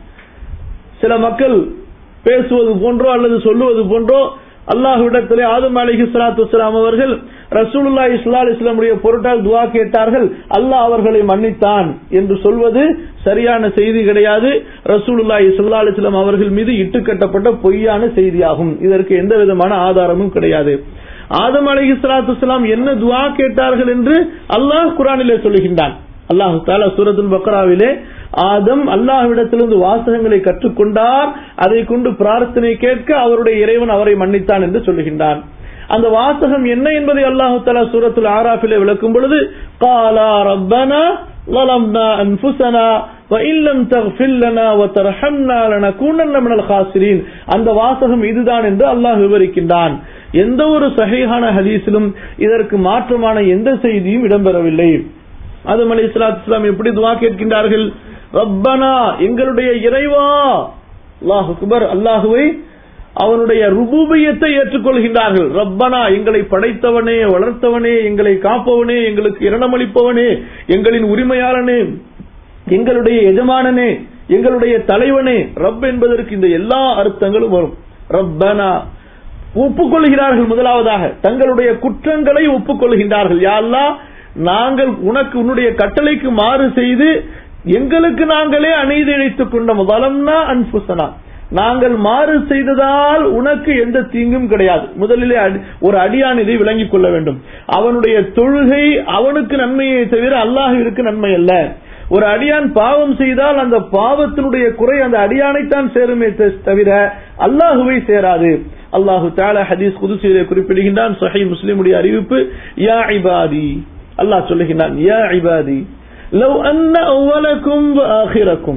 சில மக்கள் பேசுவது போன்றோ அல்லது சொல்லுவது போன்றோ அல்லாஹ்விடத்திலே ஆதம் அலிஹி சலாத்து வலாம் அவர்கள் ரசூலுல்லா இஸ்லா இஸ்லாமுடைய பொருட்டால் துவா கேட்டார்கள் அல்லாஹ் அவர்களை மன்னித்தான் என்று சொல்வது சரியான செய்தி கிடையாது ரசூலுல்லா இஸ்லா இஸ்லாம் அவர்கள் மீது இட்டுக்கட்டப்பட்ட பொய்யான செய்தியாகும் இதற்கு எந்த விதமான ஆதாரமும் கிடையாது ஆதம் அலிஹி சலாத்து வலாம் என்ன துவா கேட்டார்கள் என்று அல்லாஹ் குரானிலே சொல்லுகின்றான் அல்லாஹு தாலா சூரத்துல் பக்ராவிலே ஆதம் அல்லாஹ்விடத்திலிருந்து வாசகங்களை கற்றுக்கொண்டார் அதை கொண்டு பிரார்த்தனை கேட்க அவருடைய இறைவன் அவரை மன்னித்தான் என்று சொல்லுகின்றான் அந்த வாசகம் என்ன என்பதை அல்லாஹு தாலா சூரத்துல் ஆராஃபிலே விளக்கும் பொழுது காலா ரப்பனா ظلمنا أنفسنا وإن لم تغفر لنا وترحمنا لنكونن من الخاسرين அந்த வாசகம் இதுதான் என்று அல்லாஹ் விவரிக்கின்றான் எந்த ஒரு சஹீஹான ஹதீஸிலும் இதற்கு மாற்றமான எந்த செய்தியும் இடம்பெறவில்லை ஆதம் அலி இஸ்லாத்து இஸ்லாம் எப்படி துவா கேட்கின்றார்கள் ரப்பனா எங்களுடைய இறைவா அல்லாஹ் அக்பர் அல்லாஹுவை அவனுடைய ருபூபியத்தை ஏற்றுக்கொள்கின்றார்கள் ரப்பனா எங்களை படைத்தவனே வளர்த்தவனே எங்களை காப்பவனே எங்களுக்கு இரணமளிப்பவனே எங்களின் உரிமையாளனே எங்களுடைய எஜமானனே எங்களுடைய தலைவனே ரப் என்பதற்கு இந்த எல்லா அர்த்தங்களும் வரும் ரப்பனா ஒப்புக்கொள்கிறார்கள் முதலாவதாக தங்களுடைய குற்றங்களை ஒப்புக்கொள்கின்றார்கள் யாழ்லா நாங்கள் உனக்கு உன்னுடைய கட்டளைக்கு மாறு செய்து எங்களுக்கு நாங்களே அநீதி இழைத்துக் கொண்டோம் வலம்னா அன்புசனா நாங்கள் மாறு செய்ததால் உனக்கு எந்த தீங்கும் கிடையாது முதலிலே ஒரு அடியான் இதை விளங்கிக் கொள்ள வேண்டும் அவனுடைய தொழுகை அவனுக்கு நன்மையை தவிர அல்லாஹிற்கு நன்மை அல்ல ஒரு அடியான் பாவம் செய்தால் அந்த பாவத்தினுடைய குறை அந்த அடியானைத்தான் சேருமே தவிர அல்லாஹுவை சேராது அல்லாஹு தாலா ஹதீஸ் குதுசியிலே குறிப்பிடுகின்றான் சஹி முஸ்லிமுடைய அறிவிப்பு யா இபாதி அல்லாஹ் சொல்லுகின்றான் யா இபாதி لو أن أولكم وآخركم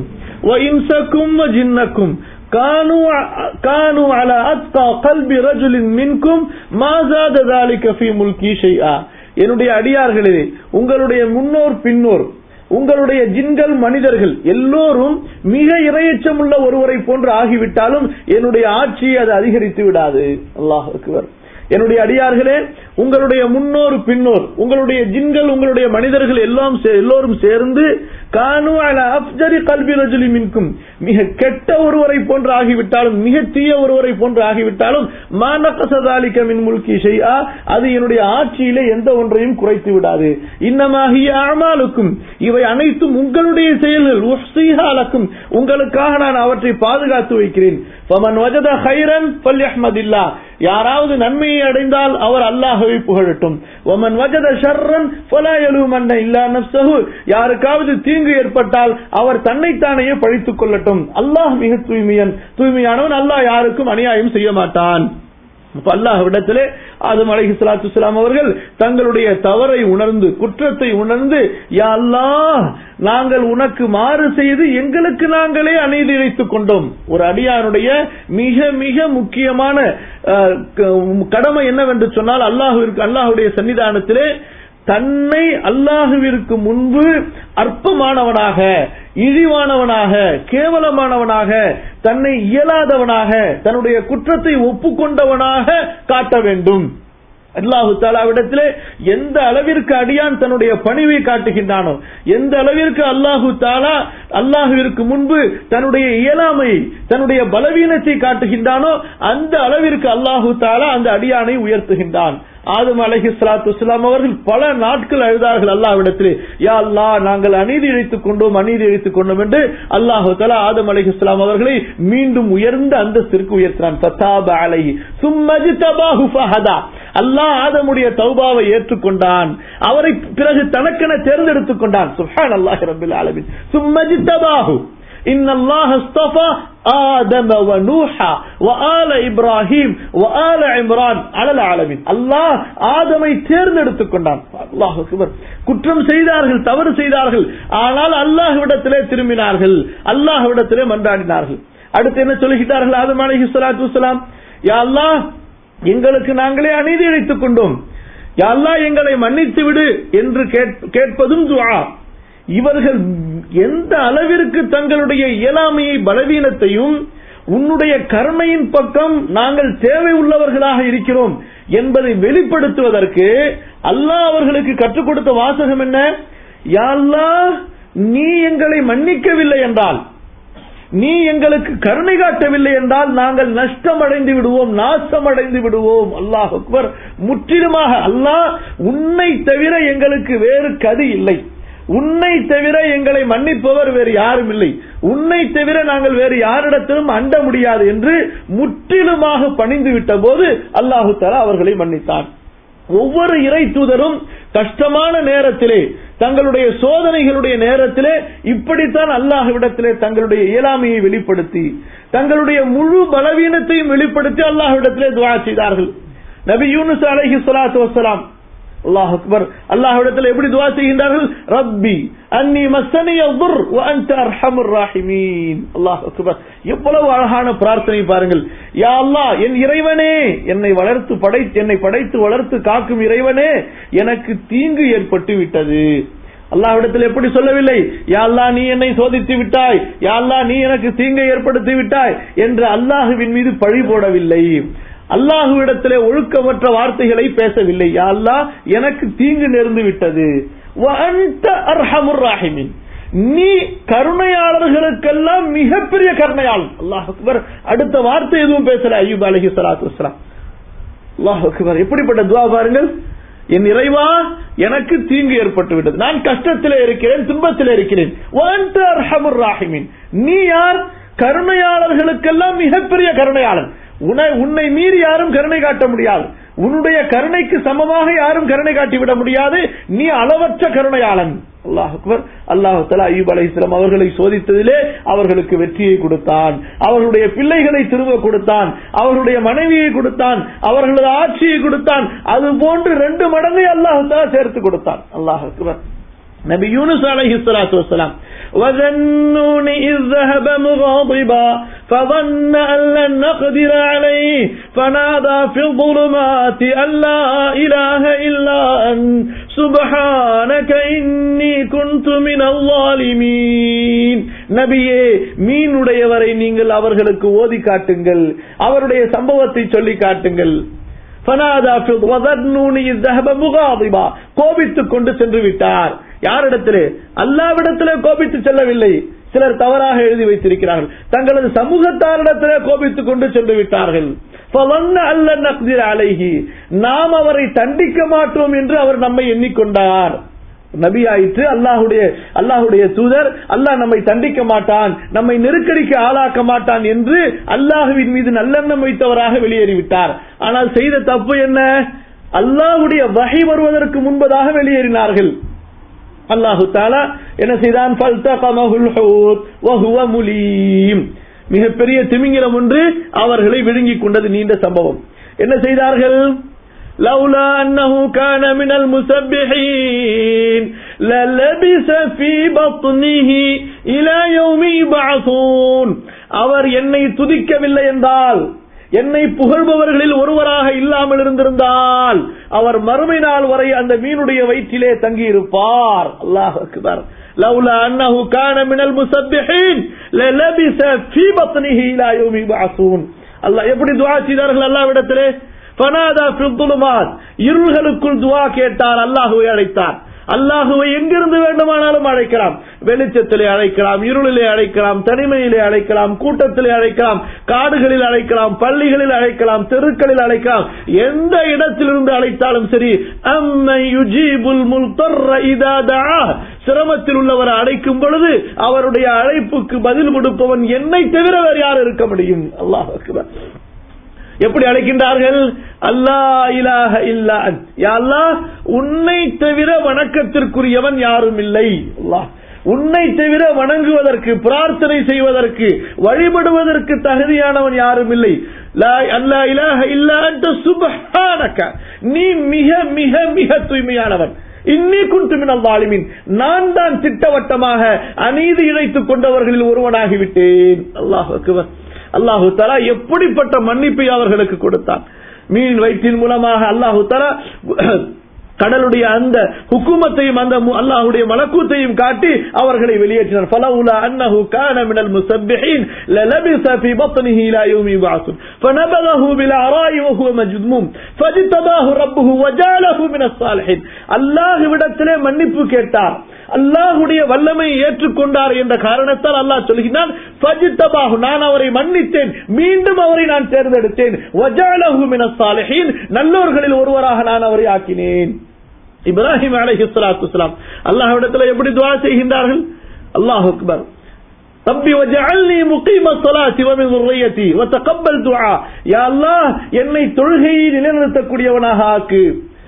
وإنسكم وجنكم كانوا كانوا على أتقى قلب رجل منكم ما زاد ذلك في ملكي شيئا என்னுடைய அடியார்களே உங்களுடைய முன்னோர் பின்னோர் உங்களுடைய ஜின்கள் மனிதர்கள் எல்லோரும் மிக இரையச்சம் உள்ள ஒருவரை போன்று ஆகிவிட்டாலும் என்னுடைய ஆட்சியை அது அதிகரித்து விடாது அல்லாஹ் அக்பர் என்னுடைய அடியார்களே உங்களுடைய முன்னோர் பின்னோர் உங்களுடைய ஜின்கள் உங்களுடைய மனிதர்கள் எல்லாம் எல்லோரும் சேர்ந்து கானு அல அப்ஜரி கல்வி ரஜுலி மின்கும் மிக கெட்ட ஒருவரை போன்று ஆகிவிட்டாலும் மிக தீய ஒருவரை போன்று ஆகிவிட்டாலும் மானகசதாலிக்க மின் முல்கி செய்யா அது என்னுடைய ஆட்சியிலே எந்த ஒன்றையும் குறைத்து விடாது இன்னமாகிய அமாலுக்கும் இவை அனைத்தும் உங்களுடைய செயல்கள் உஹ்சீஹாலக்கும் உங்களுக்காக நான் அவற்றை பாதுகாத்து வைக்கிறேன் ஃபமன் வஜத ஹைரன் ஃபல்யஹ்மதில்லா யாராவது நன்மையை அடைந்தால் அவர் அல்லாஹவை புகழட்டும் ஒமன் வஜத ஷர்ரன் ஃபலா யலுமன்ன இல்லா நஃப்ஸஹு யாருக்காவது தீங்கு ஏற்பட்டால் அவர் தன்னைத்தானையே பழித்துக் கொள்ளட்டும் அல்லாஹ் மிக தூய்மையன் தூய்மையானவன் அல்லாஹ் யாருக்கும் அநியாயம் செய்ய மாட்டான் அல்லாஹ்விடத்திலே ஆதம் அலஹி சலாத்து இஸ்லாம் அவர்கள் தங்களுடைய தவறை உணர்ந்து குற்றத்தை உணர்ந்து யா அல்லாஹ் நாங்கள் உனக்கு மாறு செய்து எங்களுக்கு நாங்களே அநீதி இழைத்துக் கொண்டோம் ஒரு அடியானுடைய மிக மிக முக்கியமான கடமை என்னவென்று சொன்னால் அல்லாஹுவிற்கு அல்லாஹுடைய சன்னிதானத்திலே தன்னை அல்லாஹுவிற்கு முன்பு அற்பமானவனாக இழிவானவனாக கேவலமானவனாக தன்னை இயலாதவனாக தன்னுடைய குற்றத்தை ஒப்புக்கொண்டவனாக காட்ட வேண்டும் அல்லாஹு தாலாவிடத்திலே எந்த அளவிற்கு அடியான் தன்னுடைய பணிவை காட்டுகின்றானோ எந்த அளவிற்கு அல்லாஹு தாலா அல்லாஹுவிற்கு முன்பு தன்னுடைய இயலாமை தன்னுடைய பலவீனத்தை காட்டுகின்றானோ அந்த அளவிற்கு அல்லாஹு தாலா அந்த அடியானை உயர்த்துகின்றான் ஆதம் அலஹி சலாத்து இஸ்லாம் அவர்கள் பல நாட்கள் அழுதார்கள் அல்லாவிடத்திலே யா அல்லா நாங்கள் அநீதி இழைத்துக் கொண்டோம் அநீதி இழைத்துக் கொண்டோம் என்று அல்லாஹு தலா ஆதம் அலஹி இஸ்லாம் அவர்களை மீண்டும் உயர்ந்த அந்தஸ்திற்கு உயர்த்தினான் பத்தாப அலஹி சும்மஜி தபாஹு ஃபஹதா அல்லாஹ் ஆதமுடைய தௌபாவை ஏற்றுக்கொண்டான் அவரை பிறகு தனக்கென தேர்ந்தெடுத்துக் கொண்டான் சுஹான் அல்லாஹ் ரபில் ஆலமின் சும்மஜி தபாஹு إن الله اصطفى آدم ونوحا وآل إبراهيم وآل عمران على العالمين الله ஆதமை தேர்ந்தெடுத்துக் கொண்டான் அல்லாஹ் அக்பர் குற்றம் செய்தார்கள் தவறு செய்தார்கள் ஆனால் அல்லாஹ்விடத்திலே திரும்பினார்கள் அல்லாஹ்விடத்திலே மன்றாடினார்கள் அடுத்து என்ன சொல்லுகிறார்கள் ஆதம் அலைஹி ஸலாத்து வஸலாம் யா அல்லாஹ் எங்களுக்கு நாங்களே அநீதி இழைத்துக் கொண்டோம் யா அல்லாஹ் எங்களை மன்னித்து விடு என்று கேட்பதும் துஆ இவர்கள் எந்த அளவிற்கு தங்களுடைய இயலாமையை பலவீனத்தையும் உன்னுடைய கருணையின் பக்கம் நாங்கள் தேவை உள்ளவர்களாக இருக்கிறோம் என்பதை வெளிப்படுத்துவதற்கு அல்லாஹ் அவர்களுக்கு கற்றுக் கொடுத்த வாசகம் என்ன யா அல்லாஹ் நீ எங்களை மன்னிக்கவில்லை என்றால் நீ எங்களுக்கு கருணை காட்டவில்லை என்றால் நாங்கள் நஷ்டம் அடைந்து விடுவோம் நாசம் அடைந்து விடுவோம் அல்லாஹ் அக்பர் முற்றிலுமாக அல்லாஹ் உன்னை தவிர எங்களுக்கு வேறு கதி இல்லை உன்னை தவிர எங்களை மன்னிப்பவர் வேறு யாரும் இல்லை உன்னை தவிர நாங்கள் வேறு யாரிடத்திலும் அண்ட முடியாது என்று முற்றிலுமாக பணிந்து விட்ட போது அல்லாஹு தலா அவர்களை மன்னித்தான் ஒவ்வொரு இறை தூதரும் கஷ்டமான நேரத்திலே தங்களுடைய சோதனைகளுடைய நேரத்திலே இப்படித்தான் அல்லாஹ்விடத்திலே தங்களுடைய இயலாமையை வெளிப்படுத்தி தங்களுடைய முழு பலவீனத்தையும் வெளிப்படுத்தி அல்லாஹ்விடத்திலே துவா செய்தார்கள் நபி யூனுஸ் அலைஹி ஸலாத்து வஸ்ஸலாம் அல்லாஹ் அக்பர் அல்லாஹ்விடத்தில் எப்படி துவா செய்கின்றார்கள் ரப்பி அன்னி மஸ்ஸனி யதுர் வ அன்த அர்ஹமுர் ராஹிமீன் அல்லாஹ் அக்பர் எவ்வளவு அழகான பிரார்த்தனை பாருங்கள் யா அல்லாஹ் என் இறைவனே என்னை வளர்த்து படை என்னை படைத்து வளர்த்து காக்கும் இறைவனே எனக்கு தீங்கு ஏற்பட்டு விட்டது அல்லாஹ்விடத்தில் எப்படி சொல்லவில்லை யா அல்லாஹ் நீ என்னை சோதித்து விட்டாய் யா அல்லாஹ் நீ எனக்கு தீங்கை ஏற்படுத்தி விட்டாய் என்று அல்லாஹுவின் மீது பழி போடவில்லை அல்லாஹுவிடத்திலே ஒழுக்கமற்ற வார்த்தைகளை பேசவில்லை யா அல்லாஹ் எனக்கு தீங்கு நேர்ந்து விட்டது வ அன்த அர்ஹமுர் ராஹிமீன் நீ கருணையாளர்களுக்கெல்லாம் மிகப்பெரிய கருணையாளன் அல்லாஹ் அக்பர் அடுத்த வார்த்தை எதுவும் பேசல ஐயூப் அலஹி சலாத்து வஸ்லாம் அல்லாஹ் அக்பர் எப்படிப்பட்ட துவா பாருங்கள் என் இறைவா எனக்கு தீங்கு ஏற்பட்டு விட்டது நான் கஷ்டத்திலே இருக்கிறேன் துன்பத்திலே இருக்கிறேன் வ அன்த அர்ஹமுர் ராஹிமீன் நீ யார் கருணையாளர்களுக்கெல்லாம் மிகப்பெரிய கருணையாளன் உன்னை உன்னை மீறி யாரும் கருணை காட்ட முடியாது உன்னுடைய கருணைக்கு சமமாக யாரும் கருணை காட்டிவிட முடியாது நீ அளவற்ற கருணையாளன் அல்லாஹ் அக்பர் அல்லாஹு தலா அய்யூப் அலைஹிஸ்ஸலாம் அவர்களை சோதித்ததிலே அவர்களுக்கு வெற்றியை கொடுத்தான் அவர்களுடைய பிள்ளைகளை திரும்ப கொடுத்தான் அவர்களுடைய மனைவியை கொடுத்தான் அவர்களது ஆட்சியை கொடுத்தான் அது போன்று ரெண்டு மடங்கை அல்லாஹு தலா சேர்த்து கொடுத்தான் அல்லாஹ் அக்பர் நபி யூனுஸ் அலைஹி ஸலாத்து வஸலாம் وذنون إذ ذهب مغاضبا فظن أن لن نقدر عليه فنادى في الظلمات أن لا إله إلا أنت سبحانك إني كنت من الظالمين நபியே மீனுடையவரை நீங்கள் அவர்களுக்கு ஓதி காட்டுங்கள் அவருடைய சம்பவத்தை சொல்லி காட்டுங்கள் கோபித்துக் கொண்டு சென்று விட்டார் யாரிடத்திலே அல்லாவிடத்திலே கோபித்து செல்லவில்லை சிலர் தவறாக எழுதி வைத்திருக்கிறார்கள் தங்களது சமூகத்தாரிடத்திலே கோபித்துக் கொண்டு சென்று விட்டார்கள் அலைஹி நாம் அவரை தண்டிக்க மாட்டோம் என்று அவர் நம்மை எண்ணிக்கொண்டார் நபி ஆயிற்று அல்லாஹுடைய அல்லாஹுடைய தூதர் அல்லாஹ் நம்மை தண்டிக்க மாட்டான் நம்மை நெருக்கடிக்கு ஆளாக்க மாட்டான் என்று அல்லாஹுவின் மீது நல்லெண்ணம் வைத்தவராக வெளியேறிவிட்டார் ஆனால் செய்த தப்பு என்ன அல்லாஹுடைய வகை வருவதற்கு முன்பதாக வெளியேறினார்கள் அல்லாஹு தாலா என்ன செய்தான் மிகப்பெரிய திமிங்கிலம் ஒன்று அவர்களை விழுங்கிக் கொண்டது நீண்ட சம்பவம் என்ன செய்தார்கள் لولا أنه كان من المسبحين للبس في بطنه إلى يوم يبعثون அவர் என்னை துதிக்கவில்லை என்றால் என்னை புகழ்பவர்களில் ஒருவராக இல்லாமல் இருந்திருந்தால் அவர் மறுமை நாள் வரை அந்த மீனுடைய வயிற்றிலே தங்கியிருப்பார் அல்லாஹ் அக்பர் لولا أنه كان من المسبحين للبس في بطنه إلى يوم يبعثون அல்லாஹ் எப்படி துஆ செய்தார்கள் அல்லாஹ்விடத்திலே ஃபனாதா ஃபில் துலுமாத் இருள்களுக்குள் துஆ கேட்டார் அல்லாஹ்வை அழைத்தார் அல்லாஹுவை எங்கிருந்து வேண்டுமானாலும் அழைக்கலாம் வெளிச்சத்திலே அழைக்கலாம் இருளிலே அழைக்கலாம் தனிமையிலே அழைக்கலாம் கூட்டத்திலே அழைக்கலாம் காடுகளில் அழைக்கலாம் பள்ளிகளில் அழைக்கலாம் தெருக்களில் அழைக்கலாம் எந்த இடத்திலிருந்து அழைத்தாலும் சரி அம்மை யுஜீபுல் முல்தர்ர இதா தஆ சிரமத்தில் உள்ளவரை அழைக்கும் பொழுது அவருடைய அழைப்புக்கு பதில் கொடுப்பவன் என்னை தவிர வேறு யார் இருக்க முடியும் அல்லாஹ் அக்பர் எப்படி அழைக்கின்றார்கள் அல்லா இலாஹ இல்லா அல்லாஹ் உன்னை தவிர வணக்கத்திற்குரியவன் யாரும் இல்லை அல்லாஹ் உன்னை தவிர வணங்குவதற்கு பிரார்த்தனை செய்வதற்கு வழிபடுவதற்கு தகுதியானவன் யாரும் இல்லை அல்லா இலாஹ இல்லா சுபஹானக நீ மிக மிக மிக தூய்மையானவன் இன்னி குண்டுமினல் வாலிமின் நான் தான் திட்டவட்டமாக அநீதி இழைத்துக் கொண்டவர்களில் ஒருவனாகிவிட்டேன் அல்லாஹ் அல்லாஹு தலா எப்படிப்பட்ட மன்னிப்பை அவர்களுக்கு கொடுத்தான் மீன் வயிற்றின் மூலமாக அல்லாஹு தலா கடலுடைய அந்த ஹுக்குமத்தையும் அந்த மு- அல்லாஹ்வுடைய மலக்கூத்தையும் காட்டி அவர்களை வெளியேற்றினார் فلولا انه كان من المسبحين للبث في بطنه الى يوم يبعثون فنبذه بالعراء وهو مجذوم فاجتباه ربه وجعله من الصالحين அல்லாஹ்விடத்திலே மன்னிப்பு கேட்டார் அல்லாஹ்வுடைய வல்லமையை ஏற்றுக்கொண்டார் என்ற காரணத்தால் அல்லாஹ் சொல்கிறான் ஃபஜ்தபாஹு நான் அவரை மன்னித்தேன் மீண்டும் அவரை நான் தேர்ந்தெடுத்தேன் வஜஅலஹு மினஸ் சாலிஹீன் நல்லோர்களில் ஒருவராக நான் அவரை ஆக்கினேன் இப்ராஹிம் அலைஹி ஸலாத்து வஸலாம் அல்லாஹ்விடத்தில் எப்படி துஆ செய்கின்றார்கள் அல்லாஹ் அக்பர் ரப்பி வஜஅல்னி முகீம ஸலாத்தி வ மின் ذُرِّيَّتِي وتقبل துஆ யா அல்லாஹ் என்னை தொழுகையை நிலைநிறுத்தக்கூடியவனாக ஆக்கு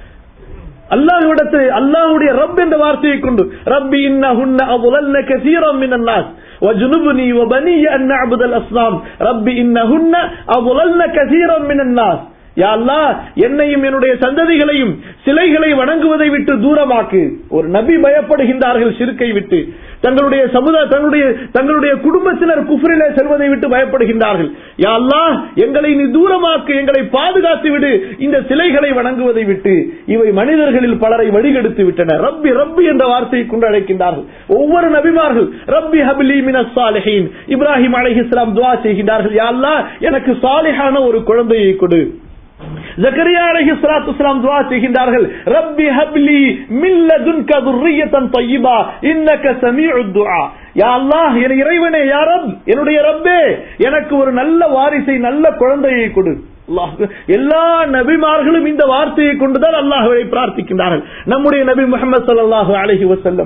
அல்லாஹ்விடத்தில் அல்லாஹ்வுடைய ரப் என்ற வார்த்தையை கொண்டு ரப்பி இன்னஹுன்ன அضللن كثيرا من الناس وجنبني وبني ان نعبد الاصنام ربي انهن اضللن كثيرا من الناس யா அல்லாஹ் என்னையும் என்னுடைய சந்ததிகளையும் சிலைகளை வணங்குவதை விட்டு தூரமாக்கு ஒரு நபி பயப்படுகின்றார்கள் சிறுக்கை விட்டு தங்களுடைய சமுதாய தங்களுடைய தங்களுடைய குடும்பத்தினர் குஃப்ரிலே செல்வதை விட்டு பயப்படுகின்றார்கள் யா அல்லாஹ் எங்களை நீ தூரமாக்கு எங்களை பாதுகாத்து விடு இந்த சிலைகளை வணங்குவதை விட்டு இவை மனிதர்களில் பலரை வழிகெடுத்து விட்டன ரப்பி ரப்பி என்ற வார்த்தையை கொண்டு அழைக்கின்றார்கள் ஒவ்வொரு நபிமார்கள் ரப்பி ஹபிலி மினஸ் சாலிஹீன் இப்ராஹிம் அலைஹிஸ்ஸலாம் துஆ செய்கின்றார்கள் யா அல்லாஹ் எனக்கு சாலிஹான ஒரு குழந்தையை கொடு ஜக்கரியா அலைஹி ஸலாத்து வஸலாம் துஆ செய்கின்றார்கள் ரப்பி ஹப்லி மின் லதுன்க ذُرِّيَّةً طَيِّبَةً இன்னக ஸமீஉத் துஆ யா அல்லாஹ் என் இறைவனே யா ரப் என்னுடைய ரப்பே எனக்கு ஒரு நல்ல வாரிசை நல்ல குழந்தையை கொடு அல்லாஹ் எல்லா நபிமார்களும் இந்த வார்த்தையை கொண்டுதான் அல்லாஹ்வை பிரார்த்திக்கின்றார்கள் நம்முடைய நபி முஹம்மது ஸல்லல்லாஹு அலைஹி வஸல்லம்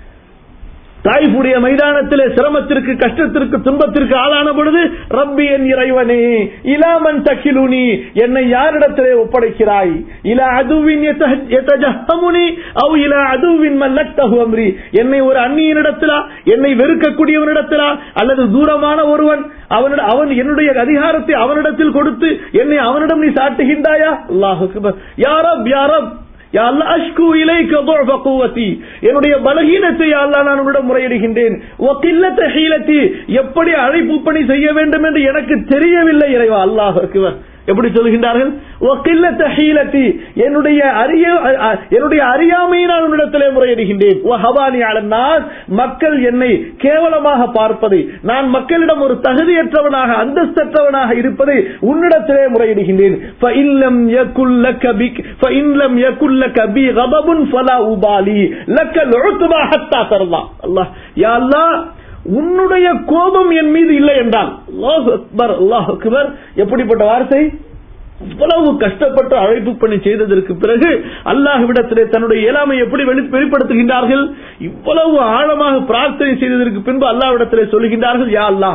தாய்ப்புடைய மைதானத்திலே சிரமத்திற்கு கஷ்டத்திற்கு துன்பத்திற்கு ஆளான பொழுது ரப்பி என் இறைவனே இலாமன் தக்கிலுனி என்னை யாரிடத்திலே ஒப்படைக்கிறாய் இலா அதுவின் எத்தஜஹமுனி அவ் இலா அதுவின் மல்லக்தஹு அம்ரி என்னை ஒரு அந்நியனிடத்திலா என்னை வெறுக்கக்கூடியவனிடத்திலா அல்லது தூரமான ஒருவன் அவனிட அவன் என்னுடைய அதிகாரத்தை அவனிடத்தில் கொடுத்து என்னை அவனிடம் நீ சாட்டுகின்றாயா அல்லாஹ் யாரப் யாரப் யா அல்லாஹ் அஷ்கு இலைக்க ضعف قوتي என்னுடைய பலகீனத்தை யா அல்லாஹ் நான் உன்னிடம் முறையிடுகின்றேன் வகில்லத ஹீலத்தி எப்படி அழைப்பு பணி செய்ய வேண்டும் என்று எனக்கு தெரியவில்லை இறைவா அல்லாஹ் அக்பர் எப்படி சொல்கின்றார்கள் வகில்லத ஹீலத்தி என்னுடைய அறிய என்னுடைய அறியாமையை நான் உன்னிடத்திலே முறையிடுகின்றேன் வஹவானி அலன்னாஸ் மக்கள் என்னை கேவலமாக பார்ப்பதை நான் மக்களிடம் ஒரு தகுதியற்றவனாக அந்தஸ்தற்றவனாக இருப்பதை உன்னிடத்திலே முறையிடுகின்றேன் فإن لم يكن لك بك فإن لم يكن لك بي غضب فلا أبالي لك العتبى حتى ترضى الله يا الله உன்னுடைய கோபம் என் மீது இல்லை என்றால் அல்லாஹ் அக்பர் அல்லாஹ் அக்பர் எப்படிப்பட்ட வார்த்தை இவ்வளவு கஷ்டப்பட்டு அழைப்பு பணி செய்ததற்கு பிறகு அல்லாஹ்விடத்திலே தன்னுடைய இயலாமை எப்படி வெளி- வெளிப்படுத்துகின்றார்கள் இவ்வளவு ஆழமாக பிரார்த்தனை செய்ததற்கு பின்பு அல்லாஹ்விடத்திலே சொல்லுகின்றார்கள் யா அல்லாஹ்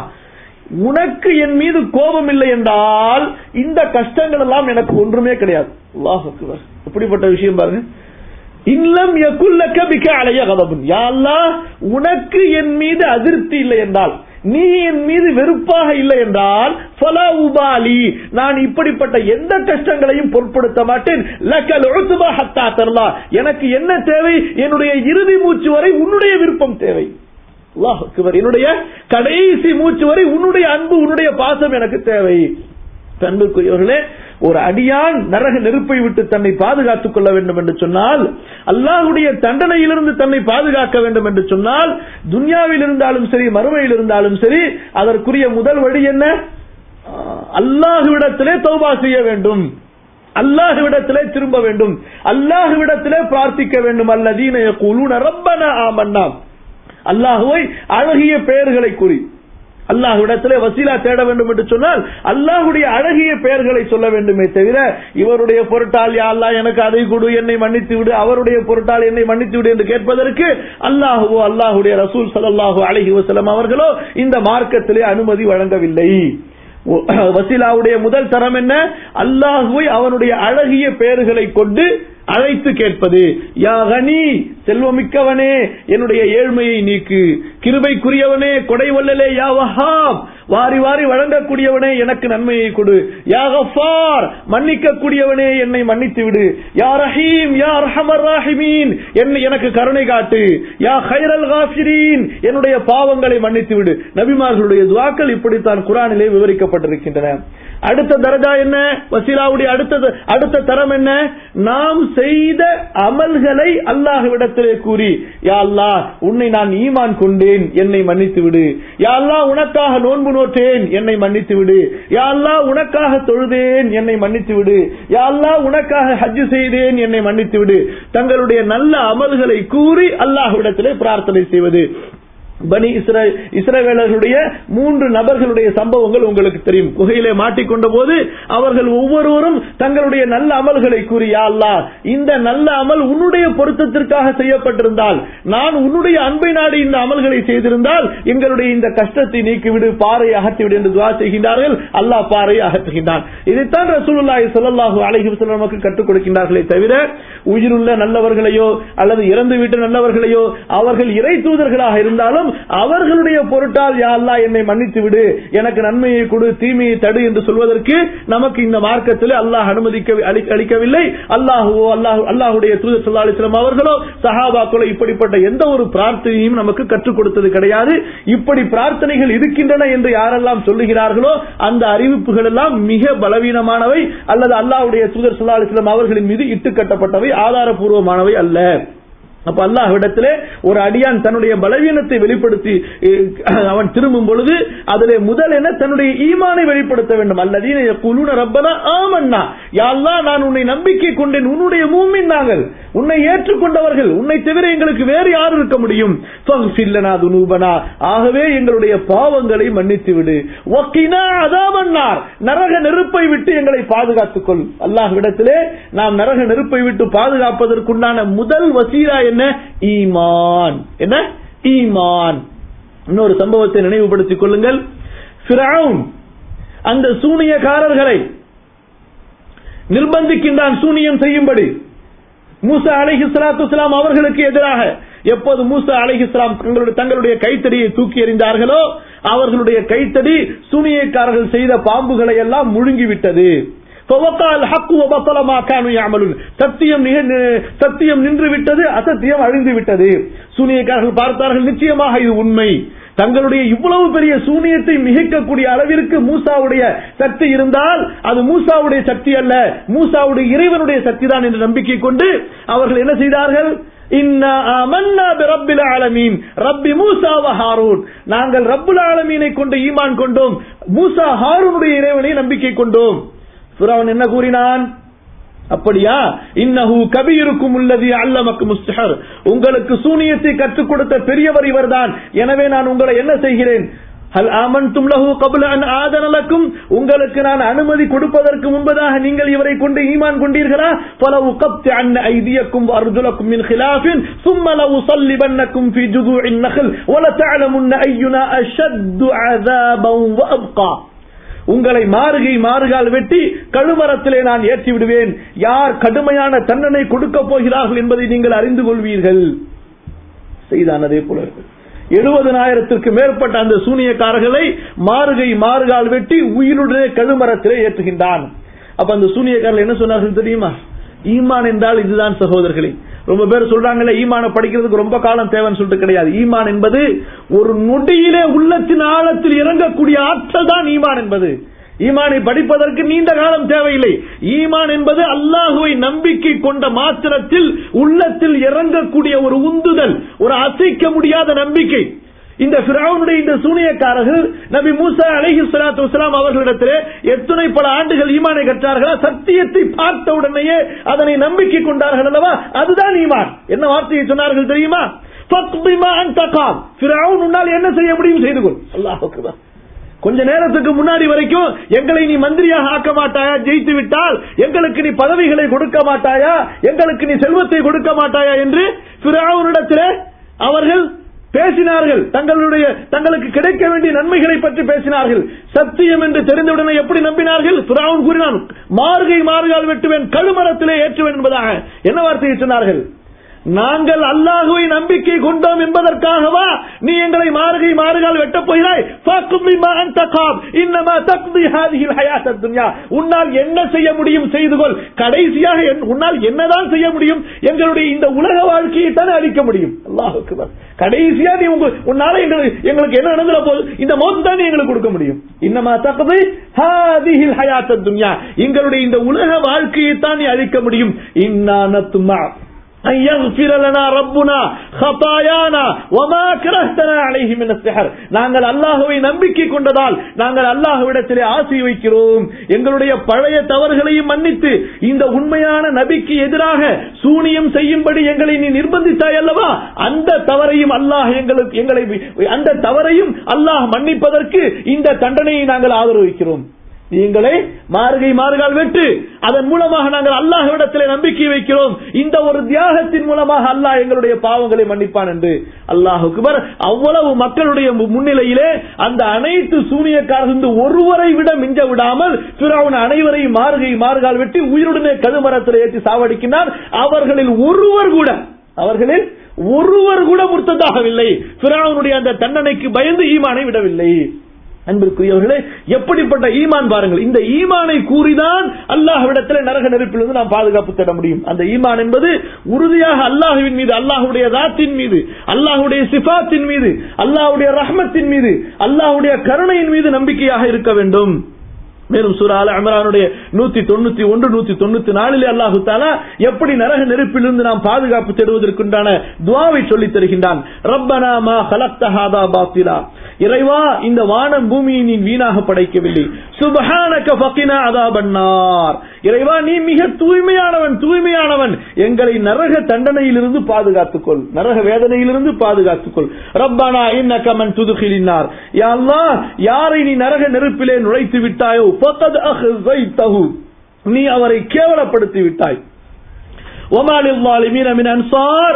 உனக்கு என் மீது கோபம் இல்லை என்றால் இந்த கஷ்டங்கள் எல்லாம் எனக்கு ஒன்றுமே கிடையாது அல்லாஹ் அக்பர் எப்படிப்பட்ட விஷயம் பாருங்க இன்னம் யகுல்லக பிக அலைய கதபுன் யா அல்லாஹ் உனக்கு என் மீது அதிருப்தி இல்லை என்றால் நீ என் மீது வெறுப்பாக இல்லை என்றால் ஃபலா உபாலி நான் இப்படிப்பட்ட எந்த கஷ்டங்களையும் பொருட்படுத்த மாட்டேன் லக்கல் உத்பா ஹத்தா தர்லா எனக்கு என்ன தேவை என்னுடைய இறுதி மூச்சு வரை உன்னுடைய விருப்பம் தேவை அல்லாஹ் அக்பர். என்னுடைய கடைசி மூச்சு வரை உன்னுடைய அன்பு உன்னுடைய பாசம் எனக்கு தேவை அன்புக்குரியவர்களே ஒரு அடியான் நரக நெருப்பை விட்டு தன்னை பாதுகாத்துக் கொள்ள வேண்டும் என்று சொன்னால் அல்லாஹுடைய தண்டனையிலிருந்து தன்னை பாதுகாக்க வேண்டும் என்று சொன்னால் துன்யாவில் இருந்தாலும் சரி மறுமையில் இருந்தாலும் சரி அதற்குரிய முதல் வழி என்ன அல்லாஹுவிடத்திலே தௌபா செய்ய வேண்டும் அல்லாஹுவிடத்திலே திரும்ப வேண்டும் அல்லாஹுவிடத்திலே பிரார்த்திக்க வேண்டும் அல்லதீன யகூலூன ரப்பனா ஆமன்னா அல்லாஹுவை அழகிய பெயர்களை கூறி அல்லாஹ்விடத்திலே வசீலா தேட வேண்டும் என்று சொன்னால் அல்லாஹுடைய அழகிய பெயர்களை சொல்ல வேண்டுமே தவிர இவருடைய பொருட்டால் யா அல்லாஹ் எனக்கு அதை கொடு என்னை மன்னித்து விடு அவருடைய பொருட்டால் என்னை மன்னித்து விடு என்று கேட்பதற்கு அல்லாஹுவோ அல்லாஹுடைய ரசூல் ஸல்லல்லாஹு அலைஹி வஸல்லம் அவர்களோ இந்த மார்க்கத்திலே அனுமதி வழங்கவில்லை வசீலாவுடைய முதல் தரம் என்ன அல்லாஹுவை அவனுடைய அழகிய பெயர்களை கொண்டு அழைத்து கேட்பது யா கனி செல்வமிக்கவனே என்னுடைய ஏழ்மையை நீக்கு கிருபைக்குரியவனே கொடை வல்லலே யா வஹாப் வாரி வாரி வழங்கக்கூடியவனே எனக்கு நன்மையை கொடு யா கஃபார் மன்னிக்க கூடியவனே என்னை மன்னித்து விடு யா ரஹீம் யா ரஹமர் ராஹிமீன் என்னை எனக்கு கருணை காட்டு யா ஹைரல் காஃபிரீன் என்னுடைய பாவங்களை மன்னித்து விடு நபிமார்களுடைய துவாக்கள் இப்படித்தான் குரானிலே விவரிக்கப்பட்டிருக்கின்றன அடுத்த தரஜா என்ன வசீலாவுடைய அடுத்த அடுத்த தரம் என்ன நாம் செய்த அமல்களை அல்லாஹ்விடத்திலே கூறி யா அல்லாஹ் உன்னை நான் ஈமான் கொண்டேன் என்னை மன்னித்து விடு யா அல்லாஹ் உனக்காக நோன்பு நோற்றேன் என்னை மன்னித்து விடு யா அல்லாஹ் உனக்காக தொழுதேன் என்னை மன்னித்து விடு யா அல்லாஹ் உனக்காக ஹஜ் செய்தேன் என்னை மன்னித்து விடு தங்களுடைய நல்ல அமல்களை கூறி அல்லாஹ்விடத்திலே பிரார்த்தனை செய்வது பனி இஸ்ரே இஸ்ரவேலர்களுடைய மூன்று நபர்களுடைய சம்பவங்கள் உங்களுக்கு தெரியும் குகையிலே மாட்டிக்கொண்ட போது அவர்கள் ஒவ்வொருவரும் தங்களுடைய நல்ல அமல்களை கூறி "யா அல்லாஹ் இந்த நல்ல அமல் உன்னுடைய பொருத்தத்திற்காக செய்யப்பட்டிருந்தால் நான் உன்னுடைய அன்பை நாடி இந்த அமல்களை செய்திருந்தால் எங்களுடைய இந்த கஷ்டத்தை நீக்கிவிடு பாறை அகற்றிவிடு என்று துவா செய்கின்றார்கள் அல்லாஹ் பாறை அகற்றுகின்றான் இதைத்தான் ரசூலுல்லாஹி ஸல்லல்லாஹு அலைஹி வஸல்லம் நமக்கு கற்றுக் கொடுக்கின்றார்களே தவிர உயிருள்ள நல்லவர்களையோ அல்லது இறந்து விட்ட நல்லவர்களையோ அவர்கள் இறை தூதர்களாக இருந்தாலும் அவர்களுடைய பொருட்டால் யா அல்லாஹ் என்னை மன்னித்து விடு எனக்கு நன்மையை கொடு தீமையை தடு என்று சொல்வதற்கு நமக்கு இந்த மார்க்கத்தில் அல்லாஹ் அனுமதிக்க அளி- அளிக்கவில்லை அல்லாஹுவோ அல்லாஹ் அல்லாஹுடைய தூதர் ஸல்லல்லாஹு அலைஹி வஸல்லம் அவர்களோ சஹாபாக்களோ இப்படிப்பட்ட எந்த ஒரு பிரார்த்தனையும் நமக்கு கற்றுக் கொடுத்தது கிடையாது இப்படி பிரார்த்தனைகள் இருக்கின்றன என்று யாரெல்லாம் சொல்லுகிறார்களோ அந்த அறிவிப்புகள் எல்லாம் மிக பலவீனமானவை அல்லது அல்லாஹ்வுடைய தூதர் ஸல்லல்லாஹு அலைஹி வஸல்லம் அவர்களின் மீது இட்டுக்கட்டப்பட்டவை ஆதாரபூர்வமானவை அல்ல அப்ப அல்லாஹ்விடத்திலே ஒரு அடியான் தன்னுடைய பலவீனத்தை வெளிப்படுத்தி அஹ், அவன் திரும்பும் பொழுது அதிலே முதல் என்ன தன்னுடைய ஈமானை வெளிப்படுத்த வேண்டும் அல்லதீன யக்கூலுன ரப்பனா ஆமன்னா யா அல்லாஹ் நான் உன்னை நம்பிக்கை கொண்டேன் உன்னுடைய மூமின் நாங்கள் உன்னை ஏற்றுக்கொண்டவர்கள் உன்னை தவிர எங்களுக்கு வேறு யார் இருக்க முடியும் ஃபக்ஃபிர் லனா துனூபனா ஆகவே எங்களுடைய பாவங்களை மன்னித்து விடு வக்கினா அதாமன்னார் நரக நெருப்பை விட்டு எங்களை பாதுகாத்துக் கொள் அல்லாஹ்விடத்திலே நாம் நரக நெருப்பை விட்டு பாதுகாப்பதற்குண்டான முதல் வசீலா என்ன ஈமான் என்ன ஈமான் இன்னொரு சம்பவத்தை நினைவுபடுத்திக் கொள்ளுங்கள் ஃபிரௌன் அந்த சூனியக்காரர்களை நிர்பந்திக்கின்றான் சூனியம் செய்யும்படி மூசா அலைஹி ஸலாத்து அவர்களுக்கு எதிராக எப்போது மூசா அலைஹி ஸலாம் தங்களுடைய தங்களுடைய கைத்தடியை தூக்கி எறிந்தார்களோ அவர்களுடைய கைத்தடி சூனியக்காரர்கள் செய்த பாம்புகளை எல்லாம் முழுங்கிவிட்டது فوقع الحق وبطل ما كانوا يعملون சத்தியம் நிக- சத்தியம் நின்று விட்டது அசத்தியம் அழிந்து விட்டது சூனியக்காரர்கள் பார்த்தார்கள் நிச்சயமாக இது உண்மை தங்களுடைய இவ்வளவு பெரிய சூனியத்தை மிகைக்கக்கூடிய அளவிற்கு மூசாவுடைய சக்தி இருந்தால் அது மூசாவுடைய சக்தி அல்ல மூசாவுடைய இறைவனுடைய சக்தி தான் என்று நம்பிக்கை கொண்டு அவர்கள் என்ன செய்தார்கள் இன்னா ஆமன்னா பிரப்பில் ஆலமீன் ரப்பி மூசா வ ஹாரூன் நாங்கள் ரப்புல் ஆலமீனை கொண்டு ஈமான் கொண்டோம் மூசா ஹாரூனுடைய இறைவனை நம்பிக்கை கொண்டோம் ஃபிரௌன் என்ன கூறினான் அப்படியா இன்னஹு கபீருக்கும் உள்ளதி அல்லமக்கு முஸ்தஹர் உங்களுக்கு சூனியத்தை கற்றுக் கொடுத்த பெரியவர் இவர்தான் எனவே நான் உங்களை என்ன செய்கிறேன் ஹல் ஆமன்தும் லஹு கபுல அன் ஆதன லக்கும் உங்களுக்கு நான் அனுமதி கொடுப்பதற்கு முன்பதாக நீங்கள் இவரை கொண்டு ஈமான் கொண்டீர்களா ஃபலவு கப்தி அன் ஐதியக்கும் அர்ஜுலக்கும் மின் خلافin ثم لأصلبنكم في جذوع النخل ولتعلمن أينا أشد عذابا وأبقى உங்களை மாறுகை மாறுகால் வெட்டி கழுமரத்திலே நான் ஏற்றி விடுவேன் யார் கடுமையான தண்டனை கொடுக்க போகிறார்கள் என்பதை நீங்கள் அறிந்து கொள்வீர்கள் செய்தான் அதே போல எழுபதனாயிரத்திற்கு மேற்பட்ட அந்த சூனியக்காரர்களை மாறுகை மாறுகால் வெட்டி உயிருடனே கழுமரத்திலே ஏற்றுகின்றான் அப்ப அந்த சூனியக்காரர்கள் என்ன சொன்னார்கள் தெரியுமா ஈமான் என்றால் இதுதான் சகோதரர்களே ரொம்ப பேர் சொல்றாங்கல்ல ஈமான படிக்கிறதுக்கு ரொம்ப காலம் தேவைன்னு சொல்லிட்டு கிடையாது ஈமான் என்பது ஒரு நொடியிலே உள்ளத்தின் ஆழத்தில் இறங்கக்கூடிய ஆற்றல் தான் ஈமான் என்பது ஈமானை படிப்பதற்கு நீண்ட காலம் தேவையில்லை ஈமான் என்பது அல்லாஹுவை நம்பிக்கை கொண்ட மாத்திரத்தில் உள்ளத்தில் இறங்கக்கூடிய ஒரு உந்துதல் ஒரு அசைக்க முடியாத நம்பிக்கை இந்த பிராவுனுடைய இந்த சூனியக்காரர்கள் நபி மூசா அலைஹி ஸலாத்து வஸலாம் அவர்களிடத்திலே எத்தனை பல ஆண்டுகள் ஈமானை கற்றார்களா சத்தியத்தை பார்த்த உடனேயே அதனை நம்பிக்கை கொண்டார்கள் அல்லவா அதுதான் ஈமான் என்ன வார்த்தையை சொன்னார்கள் தெரியுமா ஃபக்பிமா அன்த காம் ஃபிரௌன் உன்னால் என்ன செய்ய முடியும் செய்து கொள் அல்லாஹ் அக்பர் கொஞ்ச நேரத்துக்கு முன்னாடி வரைக்கும் எங்களை நீ மந்திரியாக ஆக்க மாட்டாயா ஜெயித்து விட்டால் எங்களுக்கு நீ பதவிகளை கொடுக்க மாட்டாயா எங்களுக்கு நீ செல்வத்தை கொடுக்க மாட்டாயா என்று பிராவுனிடத்திலே அவர்கள் பேசினார்கள் தங்களுடைய தங்களுக்கு கிடைக்க வேண்டிய நன்மைகளை பற்றி பேசினார்கள் சத்தியம் என்று தெரிந்தவுடனே எப்படி நம்பினார்கள் பிராவுன் கூறினான் மார்கை மாறுகால் வெட்டுவேன் கழுமரத்திலே ஏற்றுவேன் என்பதாக என்ன வார்த்தையை சொன்னார்கள் நாங்கள் அல்லாஹுவை நம்பிக்கை கொண்டோம் என்பதற்காகவா நீ எங்களை மாறுகை மாறுகால் வெட்டப் போகிறாய் ஃபக்தி மா அன்த காப். இன்னமா தக்தி ஹாதிஹில் ஹயாத்தத் துன்யா. உன்னால் என்ன செய்ய முடியும் செய்து கொள் கடைசியாக என்- உன்னால் என்னதான் செய்ய முடியும் எங்களுடைய இந்த உலக வாழ்க்கையை தானே அழிக்க முடியும் அல்லாஹ் கடைசியா நீ உங்க உன்னால எங்களுக்கு எங்களுக்கு என்ன நடந்துட போகுது இந்த மௌத்து தான் நீ எங்களுக்கு கொடுக்க முடியும் இன்னமா தக்தி ஹாதிஹில் ஹயாத்தத் துன்யா. எங்களுடைய இந்த உலக வாழ்க்கையை தான் நீ அழிக்க முடியும் இன்னா நத்துமா أن يغفر لنا ربنا خطايانا وما كرهتنا عليه من السحر நாங்கள் அல்லாஹ்வை நம்பிக்கை கொண்டதால் நாங்கள் அல்லாஹ்விடத்திலே ஆசை வைக்கிறோம் எங்களுடைய பழைய தவறுகளையும் மன்னித்து இந்த உண்மையான நபிக்கு எதிராக சூனியம் செய்யும்படி எங்களை நீ நிர்பந்தித்தாய் அல்லவா அந்த தவறையும் அல்லாஹ் எங்களுக்கு எங்களை அந்த தவறையும் அல்லாஹ் மன்னிப்பதற்கு இந்த தண்டனையை நாங்கள் ஆதரவிக்கிறோம் நீங்களே மார்கை மாறுகால் வெட்டு அதன் மூலமாக நாங்கள் அல்லாஹ்விடத்திலே நம்பிக்கை வைக்கிறோம் இந்த ஒரு தியாகத்தின் மூலமாக அல்லாஹ் எங்களுடைய பாவங்களை மன்னிப்பான் என்று அல்லாஹ் அக்பர் அவ்வளவு மக்களுடைய மு- முன்னிலையிலே அந்த அனைத்து சூனியக்காரர்கள் ஒருவரை விட மிஞ்ச விடாமல் பிறவன் அனைவரையும் மார்கை மாறுகால் வெட்டி உயிருடனே கழுமரத்தில் ஏற்றி சாவடிக்கினார் அவர்களில் ஒருவர் கூட அவர்களில் ஒருவர் கூட முர்த்ததாகவில்லை பிறவனுடைய அந்த தண்டனைக்கு பயந்து ஈமானை விடவில்லை அன்பிற்குரியவர்களே எப்படிப்பட்ட ஈமான் பாருங்கள் இந்த ஈமானை கூறிதான் அல்லாஹ்விடத்தில் நரக நெருப்பிலிருந்து நாம் பாதுகாப்பு தேட முடியும் அந்த ஈமான் என்பது உறுதியாக அல்லாஹுவின் மீது அல்லாஹுடைய தாத்தின் மீது அல்லாஹுடைய சிஃபாத்தின் மீது அல்லாஹுடைய ரஹ்மத்தின் மீது அல்லாஹுடைய கருணையின் மீது நம்பிக்கையாக இருக்க வேண்டும் மேலும் சூரா அல இம்ரானுடைய நூத்தி தொண்ணூத்தி ஒன்று நூத்தி தொண்ணூத்தி நாலிலே அல்லாஹு தாலா எப்படி நரக நெருப்பிலிருந்து நாம் பாதுகாப்பு தேடுவதற்குண்டான துவாவை சொல்லித் தருகின்றான் ரப்பனா மா கலக்த ஹாதா பாத்திலா இறைவா இந்த வானம் பூமியை நீ வீணாக படைக்கவில்லை சுபஹானக ஃபகினா அதாபன்னார் இறைவா நீ மிக தூய்மையானவன் தூய்மையானவன் எங்களை நரக தண்டனையிலிருந்து பாதுகாத்துக்கொள் நரக வேதனையிலிருந்து பாதுகாத்துக்கொள் ரப்பனா இன்னக மன் துதுகிலினார் யா அல்லாஹ் யாரை நீ நரக நெருப்பிலே நுழைத்து விட்டாயோ ஃபகத் அஹ்ஸைத்தஹு நீ அவரை கேவலப்படுத்தி விட்டாய் وما للظالمين من انصار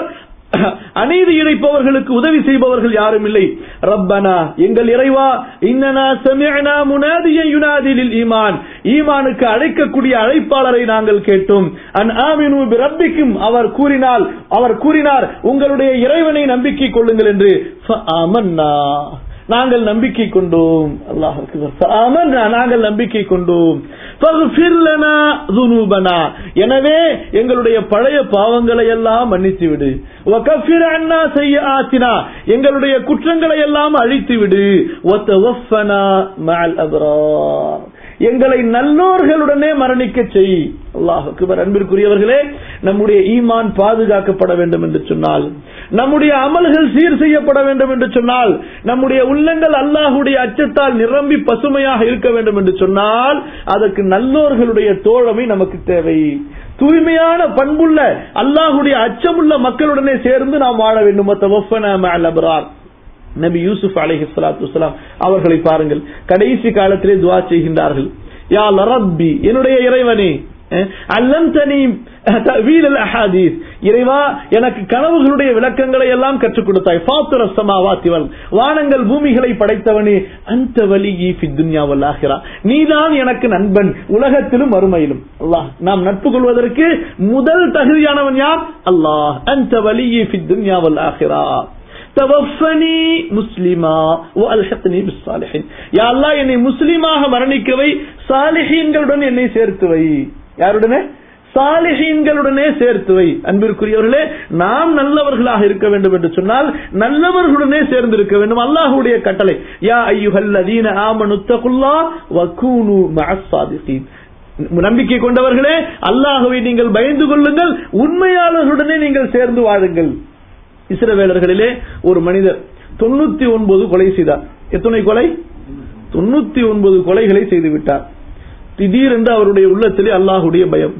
அநீதி இழைப்பவர்களுக்கு உதவி செய்பவர்கள் யாரும் இல்லை ரப்பனா எங்கள் இறைவா இன்னனா சமிஅனா முனாதியன் யுனாதி லில் ஈமான் ஈமானுக்கு அழைக்கக்கூடிய அழைப்பாளரை நாங்கள் கேட்டோம் அன் ஆமினு பிரப்பிக்கும் அவர் கூறினால் அவர் கூறினார் உங்களுடைய இறைவனை நம்பிக்கை கொள்ளுங்கள் என்று ஃபஆமன்னா நாங்கள் நம்பிக்கை கொண்டோம் அல்லாஹ் ஆமன்னா நாங்கள் நம்பிக்கை கொண்டோம் ஃபக்ஃபிர் லனா ذُنُوبَنَا. எனவே எங்களுடைய பழைய பாவங்களை எல்லாம் மன்னித்து விடு வகஃபிர் அன்னா செய்யாத்தினா எங்களுடைய குற்றங்களை எல்லாம் அழித்து விடு வத்தவஃபனா மஅல் அப்ரார் எங்களை நல்லோர்களுடனே மரணிக்க செய் அல்லாஹ் அக்பர் அன்பிற்குரியவர்களே நம்முடைய ஈமான் பாதுகாக்கப்பட வேண்டும் என்று சொன்னால் நம்முடைய அமல்கள் சீர் செய்யப்பட வேண்டும் என்று சொன்னால் நம்முடைய உள்ளங்கள் அல்லாஹுடைய அச்சத்தால் நிரம்பி பசுமையாக இருக்க வேண்டும் என்று சொன்னால் அதற்கு நல்லோர்களுடைய தோழமை நமக்கு தேவை தூய்மையான பண்புள்ள அல்லாஹுடைய அச்சமுள்ள மக்களுடனே சேர்ந்து நாம் வாழ வேண்டும் வத்தவஃபனா மஅல் அப்ரார் நபி யூசுப் அலைஹி ஸலாத்து வஸலாம் அவர்களை பாருங்கள் கடைசி காலத்திலே துஆ செய்கின்றார்கள் யா ரப்பி என்னுடைய இறைவனே அல்லம்தனி தவீல் அல் அஹாதீஸ் இறைவா எனக்கு கனவுகளுடைய விளக்கங்களை எல்லாம் கற்றுக் கொடுத்தாய் ஃபாத்திர ஸமாவாத்தி வல் வானங்கள் பூமிகளை படைத்தவனே அந்த வலியி ஃபி துன்யா வல் ஆখিরা நீதான் எனக்கு நண்பன் உலகத்திலும் மறுமையிலும் அல்லாஹ் நாம் நட்பு கொள்வதற்கு முதல் தகுதியானவன் யார் அல்லாஹ் அந்த வலியி ஃபி துன்யா வல் ஆখিরা தவஃபனி முஸ்லிமா அல்ஹக்னி பிஸ்ஸாலிஹின் யா அல்லாஹ் என்னை முஸ்லிமாக மரணிக்கவை சாலிஹீன்களுடன் என்னை சேர்த்து வை யாருடனே சாலிஹீன்களுடனே சேர்த்து வை அன்பிற்குரியவர்களே நாம் நல்லவர்களாக இருக்க வேண்டும் என்று சொன்னால் நல்லவர்களுடனே சேர்ந்து இருக்க வேண்டும் அல்லாஹ்வுடைய கட்டளை யா ஐயுஹல்லதீன ஆமனுத்தகுல்லா வகூனு மஅஸ் சாதிகீன் நம்பிக்கை கொண்டவர்களே அல்லாஹுவை நீங்கள் பயந்து கொள்ளுங்கள் உண்மையாளர்களுடனே நீங்கள் சேர்ந்து வாழுங்கள் இஸ்ரவேலர்களிலே ஒரு மனிதர் தொண்ணூத்தி ஒன்பது கொலை செய்தார் எத்தனை கொலை தொண்ணூத்தி ஒன்பது கொலைகளை செய்து விட்டார் திடீரென்று அவருடைய உள்ளத்திலே அல்லாஹுடைய பயம்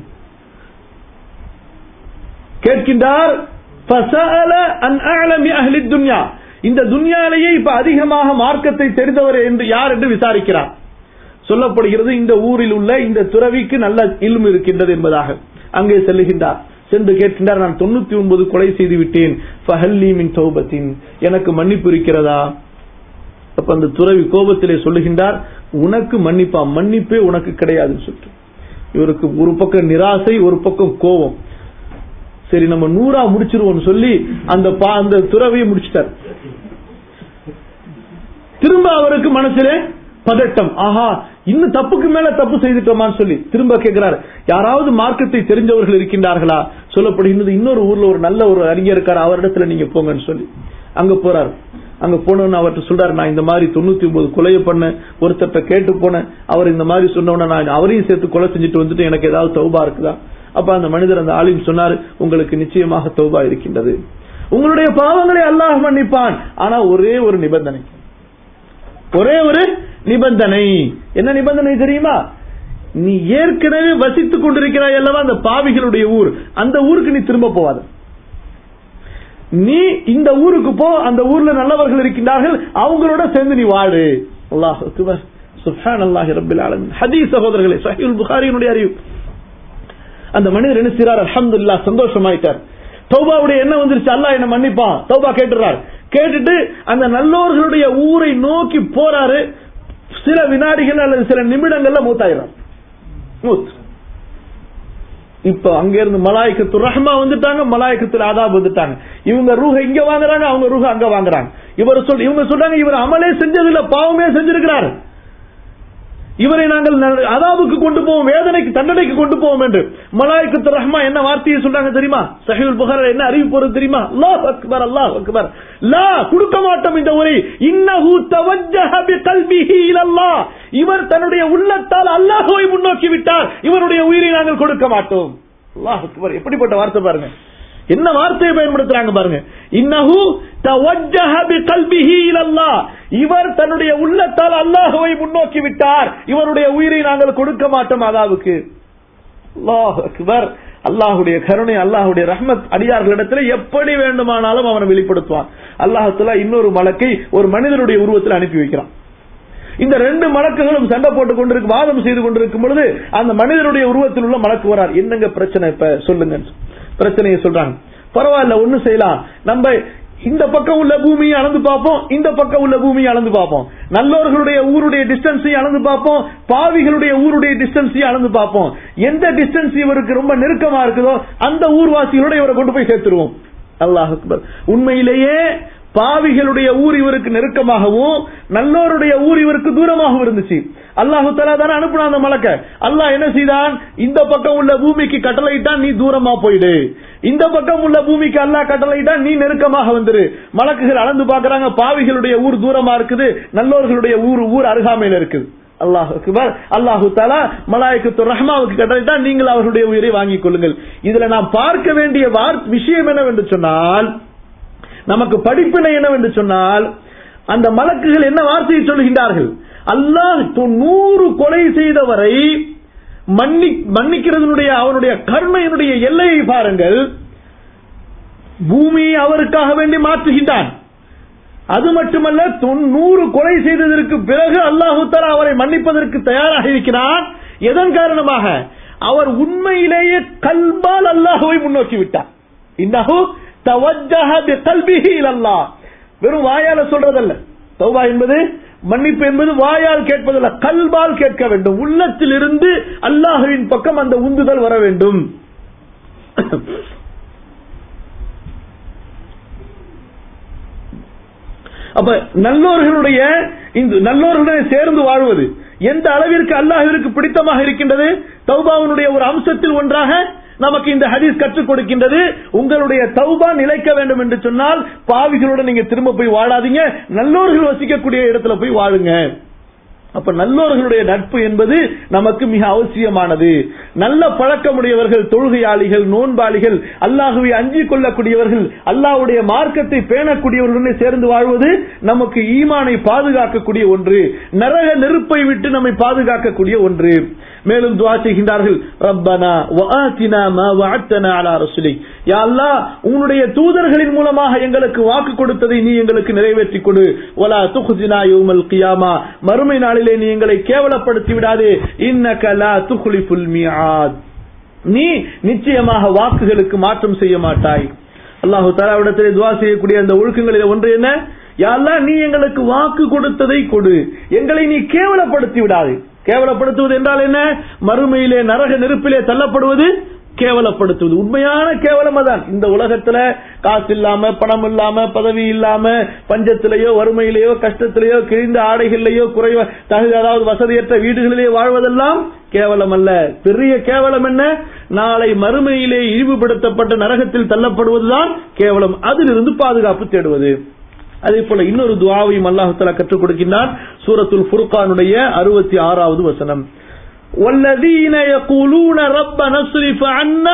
கேட்கின்றார் فسأل عن أعلم أهل الدنيا. இந்த துன்யாலேயே இப்ப அதிகமாக மார்க்கத்தை தெரிந்தவர் என்று யார் என்று விசாரிக்கிறார் சொல்லப்படுகிறது இந்த ஊரில் உள்ள இந்த துறவிக்கு நல்ல இல்மு இருக்கின்றது என்பதாக அங்கே செல்லுகின்றார் சென்று கேட்கின்றார் நான் தொண்ணூத்தி ஒன்பது கொலை செய்து விட்டேன் ஃபஹல்லி மின் தௌபத்தின் எனக்கு மன்னிப்பு இருக்கிறதா அப்ப அந்த துறவி கோபத்திலே சொல்லுகின்றார் உனக்கு மன்னிப்பா மன்னிப்பே உனக்கு கிடையாதுன்னு சொல்லிட்டு இவருக்கு ஒரு பக்கம் நிராசை ஒரு பக்கம் கோபம் சரி நம்ம நூறா முடிச்சிருவோம்னு சொல்லி அந்த பா- அந்த துறவையை முடிச்சிட்டார் திரும்ப அவருக்கு மனசுல பதட்டம் ஆஹா இன்னும் தப்புக்கு மேல தப்பு செய்துட்டோமான்னு சொல்லி திரும்ப கேட்கிறார் யாராவது மார்க்கத்தை தெரிஞ்சவர்கள் இருக்கின்றார்களா சொல்லப்படுகின்றது இன்னொரு ஊர்ல ஒரு நல்ல ஒரு அறிஞர் இருக்கார் அவரிடத்துல நீங்க போங்கன்னு சொல்லி அங்க போறாரு அங்க போனோன்னு அவர்கிட்ட சொல்றாரு நான் இந்த மாதிரி தொண்ணூத்தி ஒன்பது கொலையை பண்ண ஒருத்தர்ட்ட கேட்டு போனேன் அவர் இந்த மாதிரி சொன்னோன்னு நான் அவரையும் சேர்த்து கொலை செஞ்சுட்டு வந்துட்டு எனக்கு ஏதாவது தௌபா இருக்குதா அப்ப அந்த மனிதர் அந்த ஆலிம் சொன்னாரு உங்களுக்கு நிச்சயமாக தௌபா இருக்கின்றது உங்களுடைய பாவங்களை அல்லாஹ் மன்னிப்பான் ஆனா ஒரே ஒரு நிபந்தனை ஒரே ஒரு நிபந்தனை என்ன நிபந்தனை தெரியுமா நீ ஏற்கனவே வசித்துக் கொண்டிருக்கிறாய் அல்லவா அந்த பாவிகளுடைய ஊர் அந்த ஊருக்கு நீ திரும்ப போவாத நீ இந்த ஊருக்கு போ அந்த ஊர்ல நல்லவர்கள் இருக்கின்றார்கள் அவங்களோட சேர்ந்து நீ வாழு அல்லாஹ் அக்பர் சுப்ஹான் அல்லாஹி ரப்பில் ஆலமீன் ஹதீஸ் சகோதரர்களே சஹீல் புகாரியினுடைய அறிவு அந்த மனிதர் என்ன செய்றார் அல்ஹம்துலில்லாஹ் சந்தோஷமாயிட்டார் தௌபாவுடைய என்ன வந்துருச்சு அல்லாஹ் என்ன மன்னிப்பான் தௌபா கேட்டுறார் கேட்டுட்டு அந்த நல்லோர்களுடைய ஊரை நோக்கி போறாரு சில வினாடிகள் அல்லது சில நிமிடங்கள்ல மூத்தாயிரம் மூத் இப்ப அங்க இருந்து மலாய்க்கத்து ரஹ்மா வந்துட்டாங்க மலாய்க்கத்துல ஆதாப் வந்துட்டாங்க இவங்க ரூஹ இங்க வாங்குறாங்க அவங்க ரூஹ அங்க வாங்குறாங்க இவர் சொல் இவங்க சொல்றாங்க இவர் அமலே செஞ்சதில்ல பாவமே செஞ்சிருக்கிறார் இவரை நாங்கள் ந- அதாபுக்கு கொண்டு போவோம் வேதனைக்கு தண்டனைக்கு கொண்டு போவோம் என்று மலாய்க்கத்து ரஹ்மா என்ன வார்த்தையை சொல்றாங்க தெரியுமா சஹீல் புகார் என்ன அறிவிப்பு வருது தெரியுமா அல்லாஹ் அக்பர் அல்லாஹ் அக்பர் லா கொடுக்க மாட்டோம் இந்த உரை இன்னஹு தவஜ்ஜஹ பிகல்பிஹி இலல்லாஹ் இவர் தன்னுடைய உள்ளத்தால் அல்லாஹ்வை முன்னோக்கி விட்டார் இவருடைய உயிரை நாங்கள் கொடுக்க மாட்டோம் அல்லாஹ் அக்பர் எப்படிப்பட்ட வார்த்தை பாருங்க என்ன வார்த்தையை பயன்படுத்துறாங்க பாருங்க இன்னஹு தவஜ்ஜஹ பிகல்பிஹி இலல்லாஹ் இவர் தன்னுடைய உள்ளத்தால் அல்லாஹ்வை முன்னோக்கி விட்டார் இவருடைய உயிரை நாங்கள் கொடுக்க மாட்டோம் அதாவுக்கு அல்லாஹ் அக்பர் அல்லாஹுடைய கருணை அல்லாஹுடைய ரஹ்மத் அடியார்களிடத்தில் எப்படி வேண்டுமானாலும் அவனை வெளிப்படுத்துவான் அல்லாஹத்துல இன்னொரு மலக்கை ஒரு மனிதனுடைய உருவத்தில் அனுப்பி வைக்கிறான் இந்த ரெண்டு மலக்குகளும் சண்டை போட்டுக் கொண்டிருக்கு வாதம் செய்து கொண்டிருக்கும் பொழுது அந்த மனிதனுடைய உருவத்தில் உள்ள மலக்கு வரார் என்னங்க பிரச்சனை இப்ப சொல்லுங்க பிரச்சனையை சொல்றாங்க பரவாயில்ல ஒண்ணு செய்யலாம் நம்ம இந்த பக்கம் உள்ள பூமியை அளந்து பார்ப்போம் இந்த பக்கம் உள்ள பூமியை அளந்து பார்ப்போம் நல்லவர்களுடைய ஊருடைய டிஸ்டன்ஸையும் அளந்து பார்ப்போம் பாவிகளுடைய ஊருடைய டிஸ்டன்ஸையும் அளந்து பார்ப்போம் எந்த டிஸ்டன்ஸ் இவருக்கு ரொம்ப நெருக்கமா இருக்குதோ அந்த ஊர்வாசிகளோட இவரை கொண்டு போய் சேர்த்துருவோம் அல்லாஹ் அக்பர் உண்மையிலேயே பாவிகளுடைய ஊர் இவருக்கு நெருக்கமாகவும் நல்லோருடைய ஊர் இவருக்கு தூரமாகவும் இருந்துச்சு அல்லாஹு தலா தானே அனுப்பினான் அந்த மலக்க அல்லாஹ் என்ன செய்தான் இந்த பக்கம் உள்ள பூமிக்கு கட்டளையிட்டான் நீ தூரமா போயிடு இந்த பக்கம் உள்ள பூமிக்கு அல்லாஹ் கட்டளையிட்டான் நீ நெருக்கமாக வந்துரு மலக்குகள் அளந்து பாக்குறாங்க பாவிகளுடைய ஊர் தூரமா இருக்குது நல்லோர்களுடைய ஊர் ஊர் அருகாமையில் இருக்குது அல்லாஹ் அக்பர் அல்லாஹு தாலா மலாய்க்கத்து ரஹ்மாவுக்கு கட்டளையிட்டான் நீங்கள் அவர்களுடைய உயிரை வாங்கிக் கொள்ளுங்கள் இதுல நாம் பார்க்க வேண்டிய வார் விஷயம் என்னவென்று சொன்னால் நமக்கு படிப்பினை என்னவென்று சொன்னால் அந்த மலக்குகள் என்ன வார்த்தையை சொல்கின்றார்கள் அல்லாஹ் நூறு கொலை செய்தவரை மன்னி மன்னிக்கிறதனுடைய அவனுடைய கருணையினுடைய எல்லையை பாருங்கள் பூமியை அவருக்காக வேண்டி மாற்றுகின்றான் அது மட்டுமல்ல தொண்ணூறு கொலை செய்ததற்கு பிறகு அல்லாஹு தஆலா அவரை மன்னிப்பதற்கு தயாராக இருக்கிறான் எதன் காரணமாக அவர் உண்மையிலேயே கல்பால் அல்லாஹுவை முன்னோக்கி விட்டார் இன்னஹு தவஜ்ஜஹ பிகல்பிஹி இலல்லாஹ் வெறும் வாயால சொல்றதல்ல தௌபா என்பது மன்னிப்பு என்பது வாயால் கேட்பதல்ல கல்பால் கேட்க வேண்டும் உள்ளத்தில் இருந்து அல்லாஹுவின் பக்கம் அந்த உந்துதல் வர வேண்டும் அப்ப நல்லோர்களுடைய இந்த நல்லோர்களுடன் சேர்ந்து வாழ்வது எந்த அளவிற்கு அல்லாஹிற்கு பிடித்தமாக இருக்கின்றது தௌபாவினுடைய ஒரு அம்சத்தில் ஒன்றாக நமக்கு இந்த ஹதீஸ் கற்றுக் கொடுக்கின்றது உங்களுடைய தௌபா நிலைக்க வேண்டும் என்று சொன்னால் பாவிகளுடன் நீங்க திரும்ப போய் வாழாதீங்க நல்லோர்கள் வசிக்கக்கூடிய இடத்துல போய் வாழுங்க அப்ப நல்லோர்களுடைய நட்பு என்பது நமக்கு மிக அவசியமானது நல்ல பழக்கமுடையவர்கள் தொழுகையாளிகள் நோன்பாளிகள் அல்லாஹுவை அஞ்சிக் கொள்ளக்கூடியவர்கள் அல்லாஹ்வுடைய மார்க்கத்தை பேணக்கூடியவர்களுடன் சேர்ந்து வாழ்வது நமக்கு ஈமானை பாதுகாக்கக்கூடிய ஒன்று நரக நெருப்பை விட்டு நம்மை பாதுகாக்கக்கூடிய ஒன்று மேலும் துவா செய்கின்றார்கள் ரப்பனா வஆத்தினா மா வஅத்தனா அலா ரசுலிக் யா அல்லாஹ் உன்னுடைய தூதர்களின் மூலமாக எங்களுக்கு வாக்கு கொடுத்ததை நீ எங்களுக்கு நிறைவேற்றிக் கொடு வலா துக்ஸினா யௌமல் கியாமா மறுமை நாளிலே நீ எங்களை கேவலப்படுத்தி விடாதே இன்னக லா துக்லிஃபுல் மிஆத் நீ நிச்சயமாக வாக்குகளுக்கு மாற்றம் செய்ய மாட்டாய் அல்லாஹு தஆலாவிடத்திலே துவா செய்யக்கூடிய அந்த ஒழுக்கங்களில் ஒன்று என்ன யா அல்லாஹ் நீ எங்களுக்கு வாக்கு கொடுத்ததை கொடு எங்களை நீ கேவலப்படுத்தி விடாதே கேவலப்படுத்துவது என்றால் என்ன மறுமையிலே நரக நெருப்பிலே தள்ளப்படுவது கேவலப்படுத்துவது உண்மையான கேவலம் அதான் இந்த உலகத்துல காசு இல்லாம பணம் இல்லாம பதவி இல்லாம பஞ்சத்திலேயோ வறுமையிலேயோ கஷ்டத்திலேயோ கிழிந்த ஆடைகளிலேயோ குறைவ தகு அதாவது வசதியற்ற வீடுகளிலேயோ வாழ்வதெல்லாம் கேவலம் அல்ல பெரிய கேவலம் என்ன நாளை மறுமையிலே இழிவுபடுத்தப்பட்ட நரகத்தில் தள்ளப்படுவதுதான் கேவலம் அதிலிருந்து பாதுகாப்பு தேடுவது அதே போல இன்னொரு துவாவையும் அல்லாஹு கற்றுக் கொடுக்கின்றான் சூரத்துல் ஃபுர்கானுடைய அறுபத்தி ஆறாவது வசனம் والذين يقولون ربنا اصرف عنا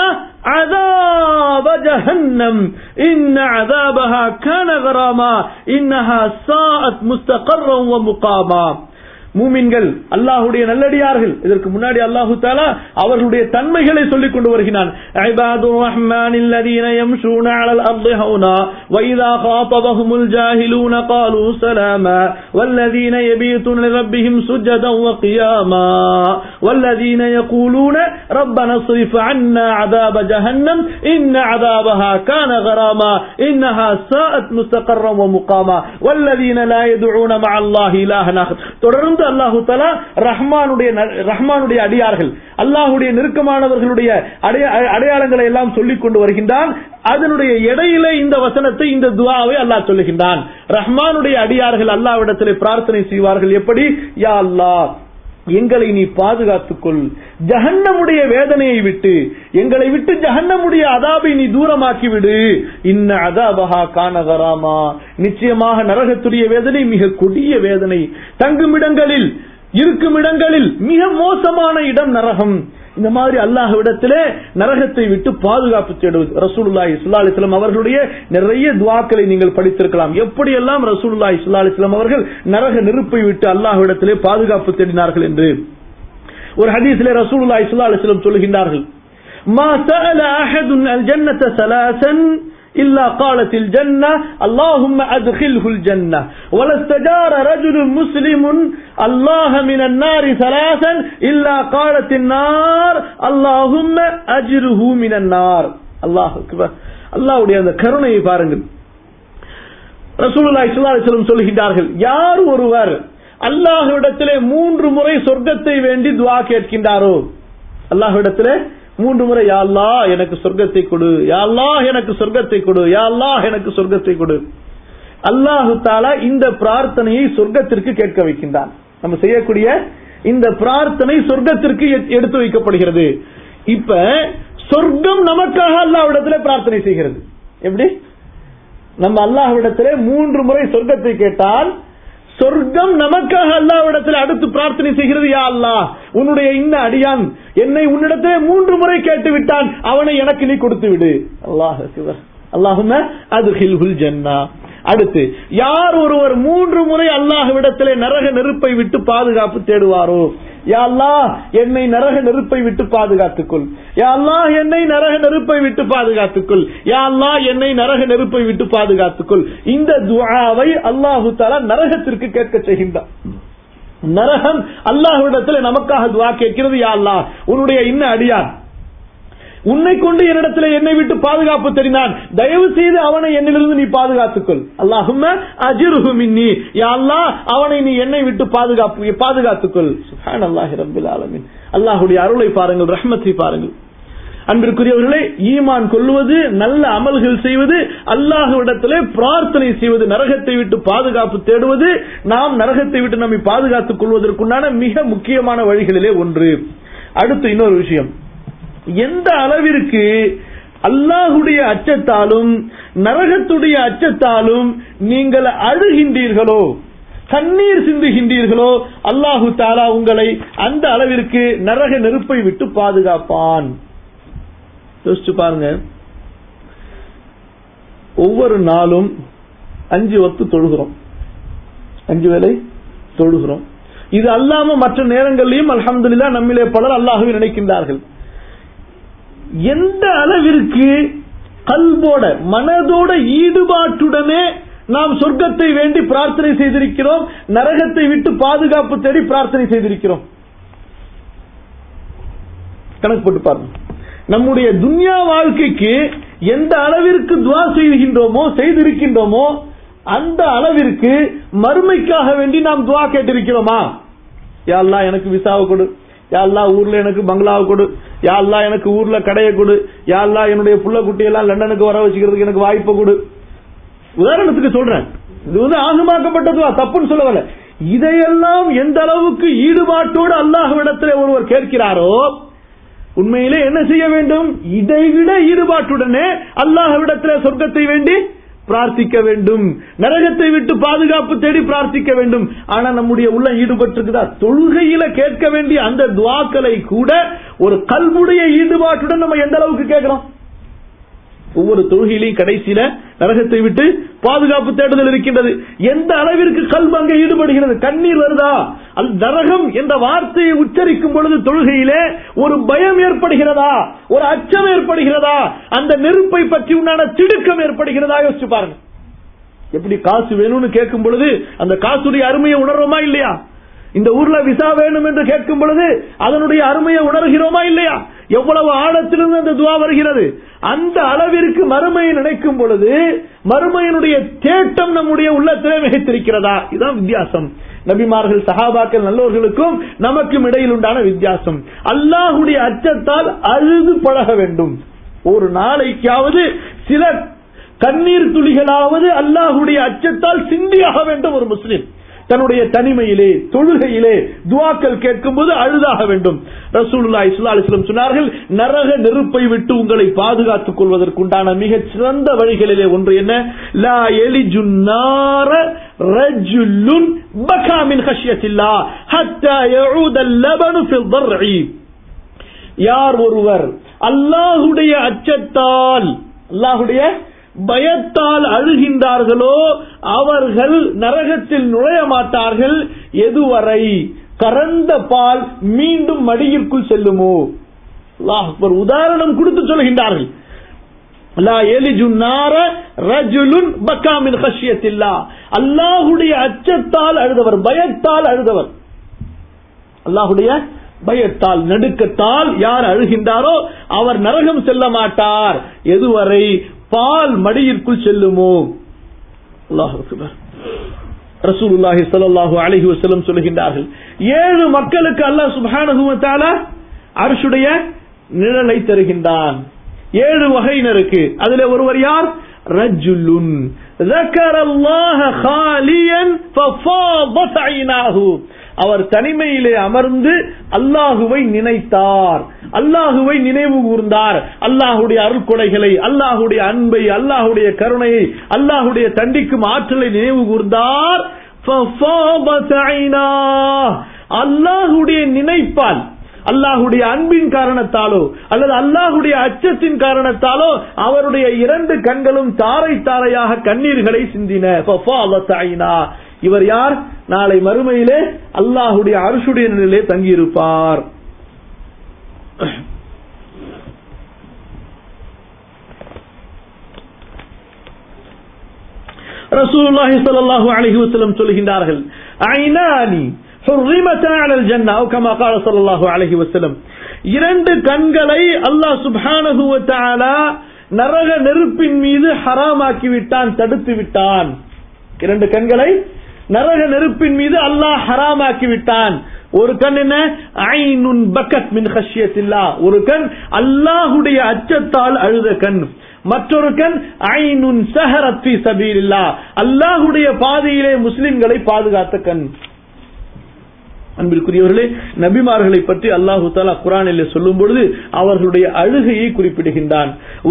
عذاب جهنم إن عذابها كان غراما إنها ساءت مستقرا ومقاما மூமின்கள் அல்லாஹுடைய நல்லடியார்கள் இதற்கு முன்னாடி அல்லாஹு தாலா அவர்களுடைய தன்மைகளை சொல்லிக் கொண்டு வருகிறான் ஐபாது ரஹ்மான் الذين يمشون على الأرض هونا وإذا خاطبهم الجاهلون قالوا سلاما والذين يبيتون لربهم سجدا وقياما والذين يقولون ربنا اصرف عنا عذاب جهنم إن عذابها كان غراما إنها ساءت مستقرا ومقاما والذين لا يدعون مع الله إلها آخر தொடர்ந்து அல்லாஹு தலா ரஹ்மானுடைய ரஹ்மானுடைய அடியார்கள் அல்லாஹுடைய நெருக்கமானவர்களுடைய அடையாளங்களை எல்லாம் சொல்லிக் கொண்டு வருகின்றான் அதனுடைய இடையில இந்த வசனத்தை இந்த துவாவை அல்லாஹ் சொல்லுகின்றான் ரஹ்மானுடைய அடியார்கள் அல்லாவிடத்திலே பிரார்த்தனை செய்வார்கள் எப்படி யா அல்லாஹ் எங்களை நீ பாதுகாத்துக்கொள் ஜஹன்னமுடைய வேதனையை விட்டு எங்களை விட்டு ஜஹன்னமுடைய அதாபை நீ தூரமாக்கி விடு இன்ன அதாபஹா கானகராமா நிச்சயமாக நரகத்துடைய வேதனை மிக கொடிய வேதனை தங்குமிடங்களில் இருக்கும் இடங்களில் மிக மோசமான இடம் நரகம் இந்த மாதிரி அல்லாஹ்விடத்திலே நரகத்தை விட்டு பாதுகாப்பு தேடுவது ரசூலுல்லாஹி ஸல்லல்லாஹு அலைஹி வஸல்லம் அவர்களுடைய நிறைய துஆக்களை நீங்கள் படித்திருக்கலாம் எப்படியெல்லாம் ரசூலுல்லாஹி ஸல்லல்லாஹு அலைஹி வஸல்லம் அவர்கள் நரக நெருப்பை விட்டு அல்லாஹ்விடத்திலே பாதுகாப்பு தேடினார்கள் என்று ஒரு ஹதீஸிலே ரசூலுல்லாஹி ஸல்லல்லாஹு அலைஹி வஸல்லம் சொல்லுகின்றார்கள் ما سأل أحد الجنة ثلاثا إلا قالت الجنة اللهم أدخله الجنة ولا استجار رجل مسلم الله من النار ثلاثا إلا قالت النار اللهم أجره من النار الله أكبر الله உடைய அந்த கருணையை பாருங்கள் ரசூலுல்லாஹி ஸல்லல்லாஹு அலைஹி வஸல்லம் சொல்கின்றார்கள் யார் ஒருவர் அல்லாஹ்விடத்திலே மூன்று முறை சொர்க்கத்தை வேண்டி துஆ கேட்கின்றாரோ அல்லாஹ்விடத்திலே மூன்று முறை யா அல்லாஹ் எனக்கு சொர்க்கத்தை கொடு யா அல்லாஹ் எனக்கு சொர்க்கத்தை கொடு யா அல்லாஹ் எனக்கு சொர்க்கத்தை கொடு அல்லாஹு தாலா இந்த பிரார்த்தனையை சொர்க்கத்திற்கு கேட்க வைக்கின்றான் நம்ம செய்யக்கூடிய இந்த பிரார்த்தனை சொர்க்கத்திற்கு எடுத்து வைக்கப்படுகிறது இப்ப சொர்க்கம் நமக்காக அல்லாஹ்விடத்திலே பிரார்த்தனை செய்கிறது எப்படி நம்ம அல்லாஹ்விடத்திலே மூன்று முறை சொர்க்கத்தை கேட்டால் சொர்க்கம் நமக்காக அல்லாவிடத்தில் அடுத்து பிரார்த்தனை செய்கிறது யா அல்லாஹ் உன்னுடைய இன்ன அடியான் என்னை உன்னிடத்திலே மூன்று முறை கேட்டு விட்டான் அவனை எனக்கு நீ கொடுத்து விடு அல்லாஹ் அல்லாஹும அது ஹில்ஹுல் ஜன்னா அடுத்து யார் ஒருவர் மூன்று முறை அல்லாஹ்விடத்திலே நரக நெருப்பை விட்டு பாதுகாப்பு தேடுவாரோ யா அல்லாஹ் என்னை நரக நெருப்பை விட்டு பாதுகாத்துக்கொள் யா அல்லாஹ் என்னை நரக நெருப்பை விட்டு பாதுகாத்துக்கொள் யா அல்லாஹ் என்னை நரக நெருப்பை விட்டு பாதுகாத்துக்கொள் இந்த துஆவை அல்லாஹு தாலா நரகத்திற்கு கேட்க செய்கின்றார் நரகம் அல்லாஹ்விடத்தில் நமக்காக துவா கேட்கிறது யா அல்லாஹ் உன்னுடைய இன்ன அடியார் உன்னை கொண்டு என்னிடத்தில் என்னை விட்டு பாதுகாப்பு தெரிந்தான் தயவு செய்து அவனை என்னிலிருந்து நீ பாதுகாத்துக்கொள் அல்லாஹும்ம அஜிருஹு மின்னி யா அல்லாஹ் அவனை நீ என்னை விட்டு பாதுகாப்பு பாதுகாத்துக்கொள் சுப்ஹான் அல்லாஹி ரப்பில் ஆலமீன் அல்லாஹ்வுடைய அருளை பாருங்கள் ரஹ்மத்தை பாருங்கள் அன்பிற்குரியவர்களே ஈமான் கொள்வது நல்ல அமல்கள் செய்வது அல்லாஹுவிடத்திலே பிரார்த்தனை செய்வது நரகத்தை விட்டு பாதுகாப்பு தேடுவது நாம் நரகத்தை விட்டு நம்மை பாதுகாத்துக் கொள்வதற்குண்டான மிக முக்கியமான வழிகளிலே ஒன்று அடுத்து இன்னொரு விஷயம் எந்த அளவிற்கு அல்லாஹுடைய அச்சத்தாலும் நரகத்துடைய அச்சத்தாலும் நீங்கள் அழுகின்றீர்களோ கண்ணீர் சிந்துகின்றீர்களோ அல்லாஹு தாலா உங்களை அந்த அளவிற்கு நரக நெருப்பை விட்டு பாதுகாப்பான் யோசிச்சு பாருங்க ஒவ்வொரு நாளும் அஞ்சு வத்து தொழுகிறோம் அஞ்சு வேலை தொழுகிறோம் இது அல்லாம மற்ற நேரங்களிலும் அல்ஹம்துலில்லா நம்மிலே பலர் அல்லாஹுவை நினைக்கின்றார்கள் எந்த அளவிற்கு கல்போட மனதோட ஈடுபாட்டுடனே நாம் சொர்க்கத்தை வேண்டி பிரார்த்தனை செய்திருக்கிறோம் நரகத்தை விட்டு பாதுகாப்பு தேடி பிரார்த்தனை செய்திருக்கிறோம் கணக்கு போட்டு பாருங்க நம்முடைய துன்யா வாழ்க்கைக்கு எந்த அளவிற்கு துவா செய்கின்றோமோ செய்திருக்கின்றோமோ அந்த அளவிற்கு மறுமைக்காக வேண்டி நாம் துவா கேட்டிருக்கிறோமா யாழ்லா எனக்கு விசாவை கொடு யா அல்லாஹ் ஊர்ல எனக்கு பங்களாவை கொடு யா அல்லாஹ் எனக்கு ஊர்ல கடையை கொடு யா அல்லாஹ் என்னுடைய புள்ள குட்டியெல்லாம் லண்டனுக்கு வர வச்சுக்கிறதுக்கு எனக்கு வாய்ப்பை கொடு உதாரணத்துக்கு சொல்றேன் இது வந்து ஆகமாக்கப்பட்டதுவா தப்புன்னு சொல்ல வரல இதையெல்லாம் எந்த அளவுக்கு ஈடுபாட்டோடு அல்லாஹ்விடத்தில் ஒருவர் கேட்கிறாரோ உண்மையிலே என்ன செய்ய வேண்டும் இதைவிட ஈடுபாட்டுடனே அல்லாஹ்விடத்தில் சொர்க்கத்தை வேண்டி பிரார்த்திக்க வேண்டும் நரகத்தை விட்டு பாதுகாப்பு தேடி பிரார்த்திக்க வேண்டும் ஆனா நம்முடைய உள்ள ஈடுபட்டிருக்குதா தொழுகையில கேட்க வேண்டிய அந்த துவாக்களை கூட ஒரு கல்வுடைய ஈடுபாட்டுடன் நம்ம எந்த அளவுக்கு கேட்கிறோம் ஒவ்வொரு தொழுகையிலையும் கடைசியில நரகத்தை விட்டு பாதுகாப்பு தேடுதல் இருக்கின்றது எந்த அளவிற்கு கல்வி அங்கே ஈடுபடுகிறது கண்ணீர் வருதா அல் நரகம் என்ற வார்த்தையை உச்சரிக்கும் பொழுது தொழுகையிலே ஒரு பயம் ஏற்படுகிறதா ஒரு அச்சம் ஏற்படுகிறதா அந்த நெருப்பை பற்றி உண்டான திடுக்கம் ஏற்படுகிறதா யோசிச்சு பாருங்க எப்படி காசு வேணும்னு கேட்கும் பொழுது அந்த காசுடைய அருமையை உணர்வோமா இல்லையா இந்த ஊர்ல விசா வேணும் என்று கேட்கும் பொழுது அதனுடைய அருமையை உணர்கிறோமா இல்லையா எவ்வளவு ஆழத்திலிருந்து அந்த துவா வருகிறது அந்த அளவிற்கு மறுமையை நினைக்கும் பொழுது மறுமையினுடைய தேட்டம் நம்முடைய உள்ளத்திலே மிகைத்திருக்கிறதா இதுதான் வித்தியாசம் நபிமார்கள் சஹாபாக்கள் நல்லவர்களுக்கும் நமக்கும் இடையில் உண்டான வித்தியாசம் அல்லாஹுடைய அச்சத்தால் அழுது பழக வேண்டும் ஒரு நாளைக்காவது சில கண்ணீர் துளிகளாவது அல்லாஹுடைய அச்சத்தால் சிந்தியாக வேண்டும் ஒரு முஸ்லிம் தன்னுடைய தனிமையிலே தொழுகையிலே துவாக்கள் கேட்கும் போது அழுதாக வேண்டும் ரசூலுல்லா இஸ்லா அலிஸ்லம் சொன்னார்கள் நரக நெருப்பை விட்டு உங்களை பாதுகாத்துக் கொள்வதற்குண்டான மிகச் சிறந்த வழிகளிலே ஒன்று என்ன லா எலிஜுன்னார ரஜுல்லுன் பகா மின் ஹஷ்யத்தில்லா ஹத்தா யஊத அல்லபனு ஃபில் தர்இ யார் ஒருவர் அல்லாஹுடைய அச்சத்தால் அல்லாஹுடைய பயத்தால் அழுகின்றார்களோ அவர்கள் நரகத்தில் நுழைய மாட்டார்கள் எதுவரை கறந்த பால் மீண்டும் மடியிற்குள் செல்லுமோ அல்லாஹ் அக்பர் உதாரணம் கொடுத்து சொல்கின்றார்கள் லா எலிஜு நார ரஜுலுன் பக்காமின் ஹஷியத்தில்லா அல்லாஹுடைய அச்சத்தால் அழுதவர் பயத்தால் அழுதவர் அல்லாஹுடைய பயத்தால் நடுக்கத்தால் யார் அழுகின்றாரோ அவர் நரகம் செல்ல மாட்டார் எதுவரை பால் மடியிற்குள் செல்லுமோ அல்லாஹ் ரசூலுல்லாஹி ஸல்லல்லாஹு அலைஹி வஸல்லம் சொல்லுகின்றார்கள் ஏழு மக்களுக்கு அல்லாஹ் சுப்ஹானஹு வ தஆலா அர்ஷுடைய நிழலை தருகின்றான் ஏழு வகையினருக்கு அதுல ஒருவர் யார் ரஜுலுன் ذكر الله خاليا ففاضت عيناه அவர் தனிமையிலே அமர்ந்து அல்லாஹுவை நினைத்தார் அல்லாஹுவை நினைவு கூர்ந்தார் அல்லாஹுடைய அருள்கொடைகளை அல்லாஹுடைய அன்பை அல்லாஹுடைய கருணையை அல்லாஹுடைய தண்டிக்கும் ஆற்றலை நினைவு கூர்ந்தார் அல்லாஹுடைய நினைப்பால் அல்லாஹுடைய அன்பின் காரணத்தாலோ அல்லது அல்லாஹுடைய அச்சத்தின் காரணத்தாலோ அவருடைய இரண்டு கண்களும் தாரை தாரையாக கண்ணீர்களை சிந்தின இவர் யார் நாளை மறுமையிலே அல்லாஹுடைய அரசுடைய நிலையிலே தங்கியிருப்பார் ரசூலுல்லாஹி ஸல்லல்லாஹு அலைஹி வஸல்லம் சொல்கின்றார்கள் ஐனானி حرمتا على الجنة أو كما قال صلى الله عليه وسلم இரண்டு கண்களை அல்லாஹ் சுப்ஹானஹு வ தஆலா நரக நெருப்பின் மீது ஹராமாக்கி விட்டான் தடுத்து விட்டான் இரண்டு கண்களை நரக நெருப்பின் மீது அல்லாஹ் ஹராமாக்கி விட்டான் ஒரு கண் என்ன ஐனுன் பக்கத் மின் ஹஷ்யத்தில்லா ஒரு கண் அல்லாஹுடைய அச்சத்தால் அழுத கண் மற்றொரு கண் ஐனுன் சஹரத் ஃபீ சபீலில்லா அல்லாஹுடைய பாதையிலே முஸ்லிம்களை பாதுகாத்த கண் அன்பிற்குரியவர்களே நபிமார்களை பற்றி அல்லாஹு தாலா குரானில் சொல்லும் பொழுது அவர்களுடைய அழுகையை குறிப்பிடுகின்றான்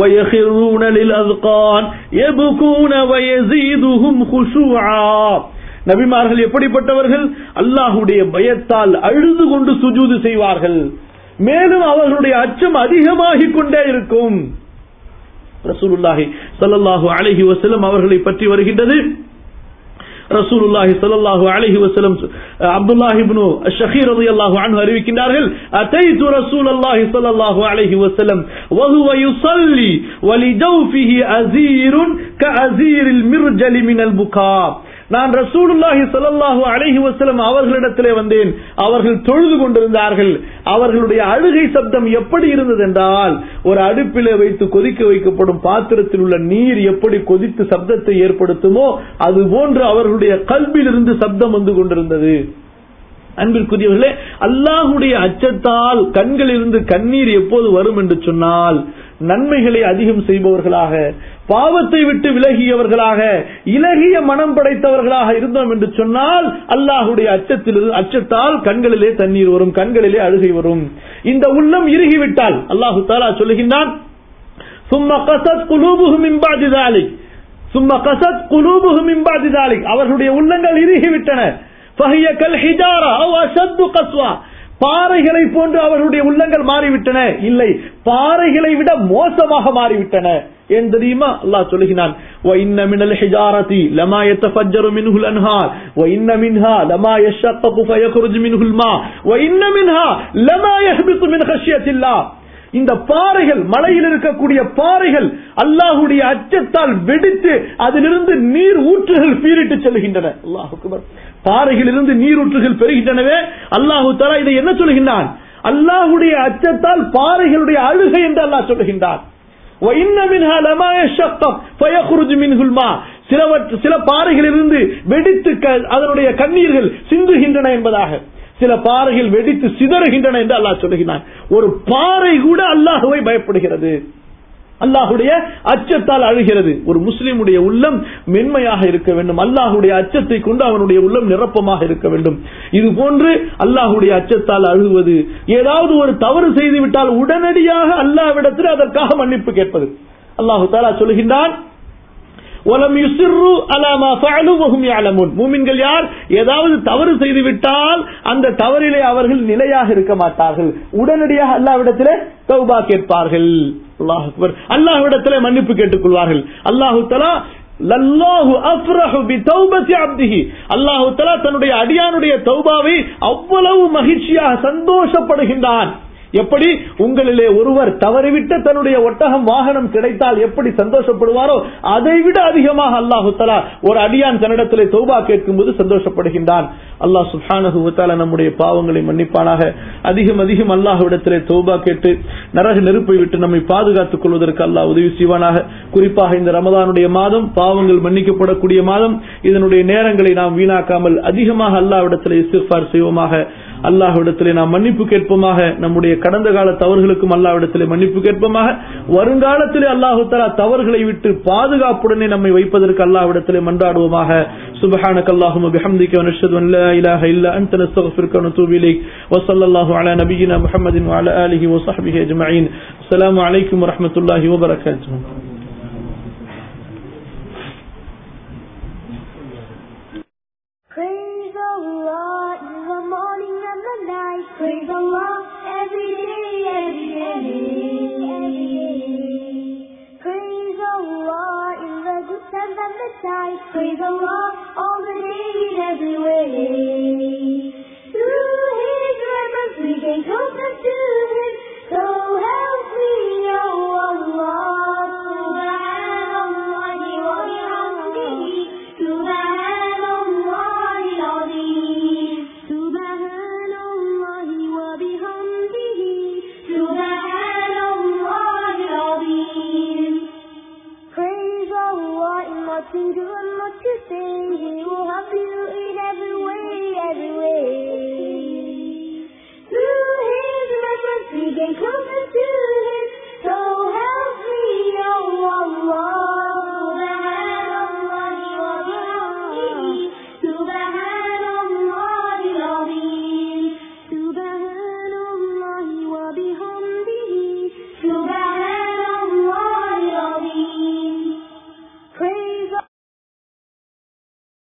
நபிமார்கள் எப்படிப்பட்டவர்கள் அல்லாஹுடைய பயத்தால் அழுது கொண்டு சுஜூது செய்வார்கள் மேலும் அவர்களுடைய அச்சம் அதிகமாகிக் கொண்டே இருக்கும் ரசூலுல்லாஹி ஸல்லல்லாஹு அலைஹி வஸல்லம் அவர்களை பற்றி வருகின்றது ரசூலுல்லாஹி ஸல்லல்லாஹு அலைஹி வஸல்லம் அப்துல்லாஹ் இப்னு ஷஹீர் ரலியல்லாஹு அன்ஹு அறிவிக்கின்றார்கள் அதைது ரசூலுல்லாஹி ஸல்லல்லாஹு அலைஹி வஸல்லம் وهو يصلي ولجوفه أزير كأزير المرجل من البكاء நான் ரசூலுல்லாஹி ஸல்லல்லாஹு அலைஹி வஸல்லம் அவர்களிடத்திலே வந்தேன் அவர்கள் தொழுது கொண்டிருந்தார்கள் அவர்களுடைய அழுகை சப்தம் எப்படி இருந்தது என்றால் ஒரு அடுப்பிலே வைத்து கொதிக்க வைக்கப்படும் பாத்திரத்தில் உள்ள நீர் எப்படி கொதித்து சப்தத்தை ஏற்படுத்துமோ அது போன்று அவர்களுடைய கல்வியிலிருந்து சப்தம் வந்து கொண்டிருந்தது அன்பிற்குரியவர்களே அல்லாஹுடைய அச்சத்தால் கண்களிலிருந்து கண்ணீர் எப்போது வரும் என்று சொன்னால் நன்மைகளை அதிகம் செய்பவர்களாக பாவத்தை விட்டு விலகியவர்களாக இலகிய மனம் படைத்தவர்களாக இருந்தோம் என்று சொன்னால் அல்லாஹுடைய அச்சத்தில் அச்சத்தால் கண்களிலே தண்ணீர் வரும் கண்களிலே அழுகை வரும் இந்த உள்ளம் இறுகிவிட்டால் அல்லாஹு தாலா சொல்லுகின்றான் சும்மா கசத் குலூபுஹு மின் பாதி ذلك சும்மா கசத் குலூபுஹு மின் பாதி ذلك அவர்களுடைய உள்ளங்கள் இறுகிவிட்டன فهي كالحجارة أو أشد قسوة பாறைகளை போன்று அவர்களுடைய உள்ளங்கள் மாறிவிட்டன இல்லை பாறைகளை விட மோசமாக மாறிவிட்டன ஏன் தெரியுமா அல்லாஹ் சொல்லுகிறான் وَإِنَّ مِنَ الْحِجَارَةِ لَمَا يَتَفَجَّرُ مِنْهُ الْأَنْهَارُ وَإِنَّ مِنْهَا لَمَا يَشَّقَّقُ فَيَخْرُجُ مِنْهُ الْمَاءُ وَإِنَّ مِنْهَا لَمَا يَهْبِطُ مِنْ خَشْيَةِ اللَّهِ இந்த பாறைகள் மலையில் இருக்கக்கூடிய பாறைகள் அல்லாஹுடைய அச்சத்தால் வெடித்து அதிலிருந்து நீர் ஊற்றுகள் பீரிட்டு செல்கின்றன அல்லாஹு பாறைகளிலிருந்து நீர் ஊற்றுகள் பெறுகின்றனவே அல்லாஹு தலா இதை என்ன சொல்கின்றான் அல்லாஹுடைய அச்சத்தால் பாறைகளுடைய அழுகை என்று அல்லாஹ் சொல்லுகின்றான் وَإِنَّ مِنْهَا لَمَا يَشَّقَّقُ فَيَخْرُجُ مِنْهُ الْمَاءُ சிலவற்ற- சில பாறைகளிலிருந்து வெடித்து க- அதனுடைய கண்ணீர்கள் சிந்துகின்றன என்பதாக சில பாறைகள் வெடித்து சிதறுகின்றன என்று அல்லாஹ் சொல்லுகிறான் ஒரு பாறை கூட அல்லாஹுவை பயப்படுகிறது அல்லாஹுடைய அச்சத்தால் அழுகிறது ஒரு முஸ்லிமுடைய உள்ளம் மென்மையாக இருக்க வேண்டும் அல்லாஹுடைய அச்சத்தை கொண்டு அவனுடைய உள்ளம் நிரப்பமாக இருக்க வேண்டும் இது போன்று அல்லாஹுடைய அச்சத்தால் அழுகுவது ஏதாவது ஒரு தவறு செய்து விட்டால் உடனடியாக அல்லாஹ்விடத்தில் அதற்காக மன்னிப்பு கேட்பது அல்லாஹு தாலா சொல்லுகின்றான் ஒலம் யுசிர்ரு அலாமா ஃபஅலு வஹும் யஅலமுன் மூமின்கள் யார் ஏதாவது தவறு செய்து விட்டால் அந்த தவறிலே அவர்கள் நிலையாக இருக்க மாட்டார்கள் உடனடியாக அல்லாஹ்விடத்திலே தௌபா கேட்பார்கள் அல்லாஹ் அக்பர் அல்லாஹ்விடத்திலே மன்னிப்பு கேட்டுக் கொள்வார்கள் அல்லாஹு தஆலா லல்லாஹு அஃப்ரஹு பி தௌபத்தி அப்திஹி அல்லாஹு தஆலா தன்னுடைய அடியானுடைய தௌபாவை அவ்வளவு மகிழ்ச்சியாக சந்தோஷப்படுகின்றான் எப்படி உங்களிலே ஒருவர் தவறிவிட்ட தன்னுடைய ஒட்டகம் வாகனம் கிடைத்தால் எப்படி சந்தோஷப்படுவாரோ அதை விட அதிகமாக அல்லாஹு தலா ஒரு அடியான் தன்னிடத்திலே தௌபா கேட்கும் போது சந்தோஷப்படுகின்றான் அல்லாஹ் சுஹானஹு வத்தாலா நம்முடைய பாவங்களை மன்னிப்பானாக அதிகம் அதிகம் அல்லாஹ்விடத்திலே தௌபா கேட்டு நரக நெருப்பை விட்டு நம்மை பாதுகாத்துக் கொள்வதற்கு அல்லாஹ் உதவி செய்வானாக குறிப்பாக இந்த ரமதானுடைய மாதம் பாவங்கள் மன்னிக்கப்படக்கூடிய மாதம் இதனுடைய நேரங்களை நாம் வீணாக்காமல் அதிகமாக அல்லாஹ்விடத்திலே இஸ்திஃபார் செய்வோமாக அல்லாஹ்விடத்திலே நாம் மன்னிப்பு கேட்போமாக நம்முடைய கடந்த கால தவறுகளுக்கும் அல்லாஹ்விடத்திலே மன்னிப்பு கேட்போமாக வருங்காலத்திலே அல்லாஹு தஆலா தவறுகளை விட்டு பாதுகாப்புடனே நம்மை வைப்பதற்கு அல்லாஹ்விடத்திலே மன்றாடுவோமாக சுப்ஹானக அல்லாஹும்ம பிஹம்திக வ நஷ்ஹது அன் லா இலாஹ இல்லா அன்த நஸ்தக்ஃபிருக வ நத்தூபு இலைக் வ ஸல்லல்லாஹு அலா நபியினா முஹம்மதின் வ அலா ஆலிஹி வ ஸஹ்பிஹி அஜ்மஈன் அஸ்ஸலாமு அலைக்கும் வ ரஹ்மத்துல்லாஹி வ பரகாத்துஹு Praise Allah in the morning and the night. Praise Allah every day, every day, every day. Praise Allah in the good times and the bad. Praise Allah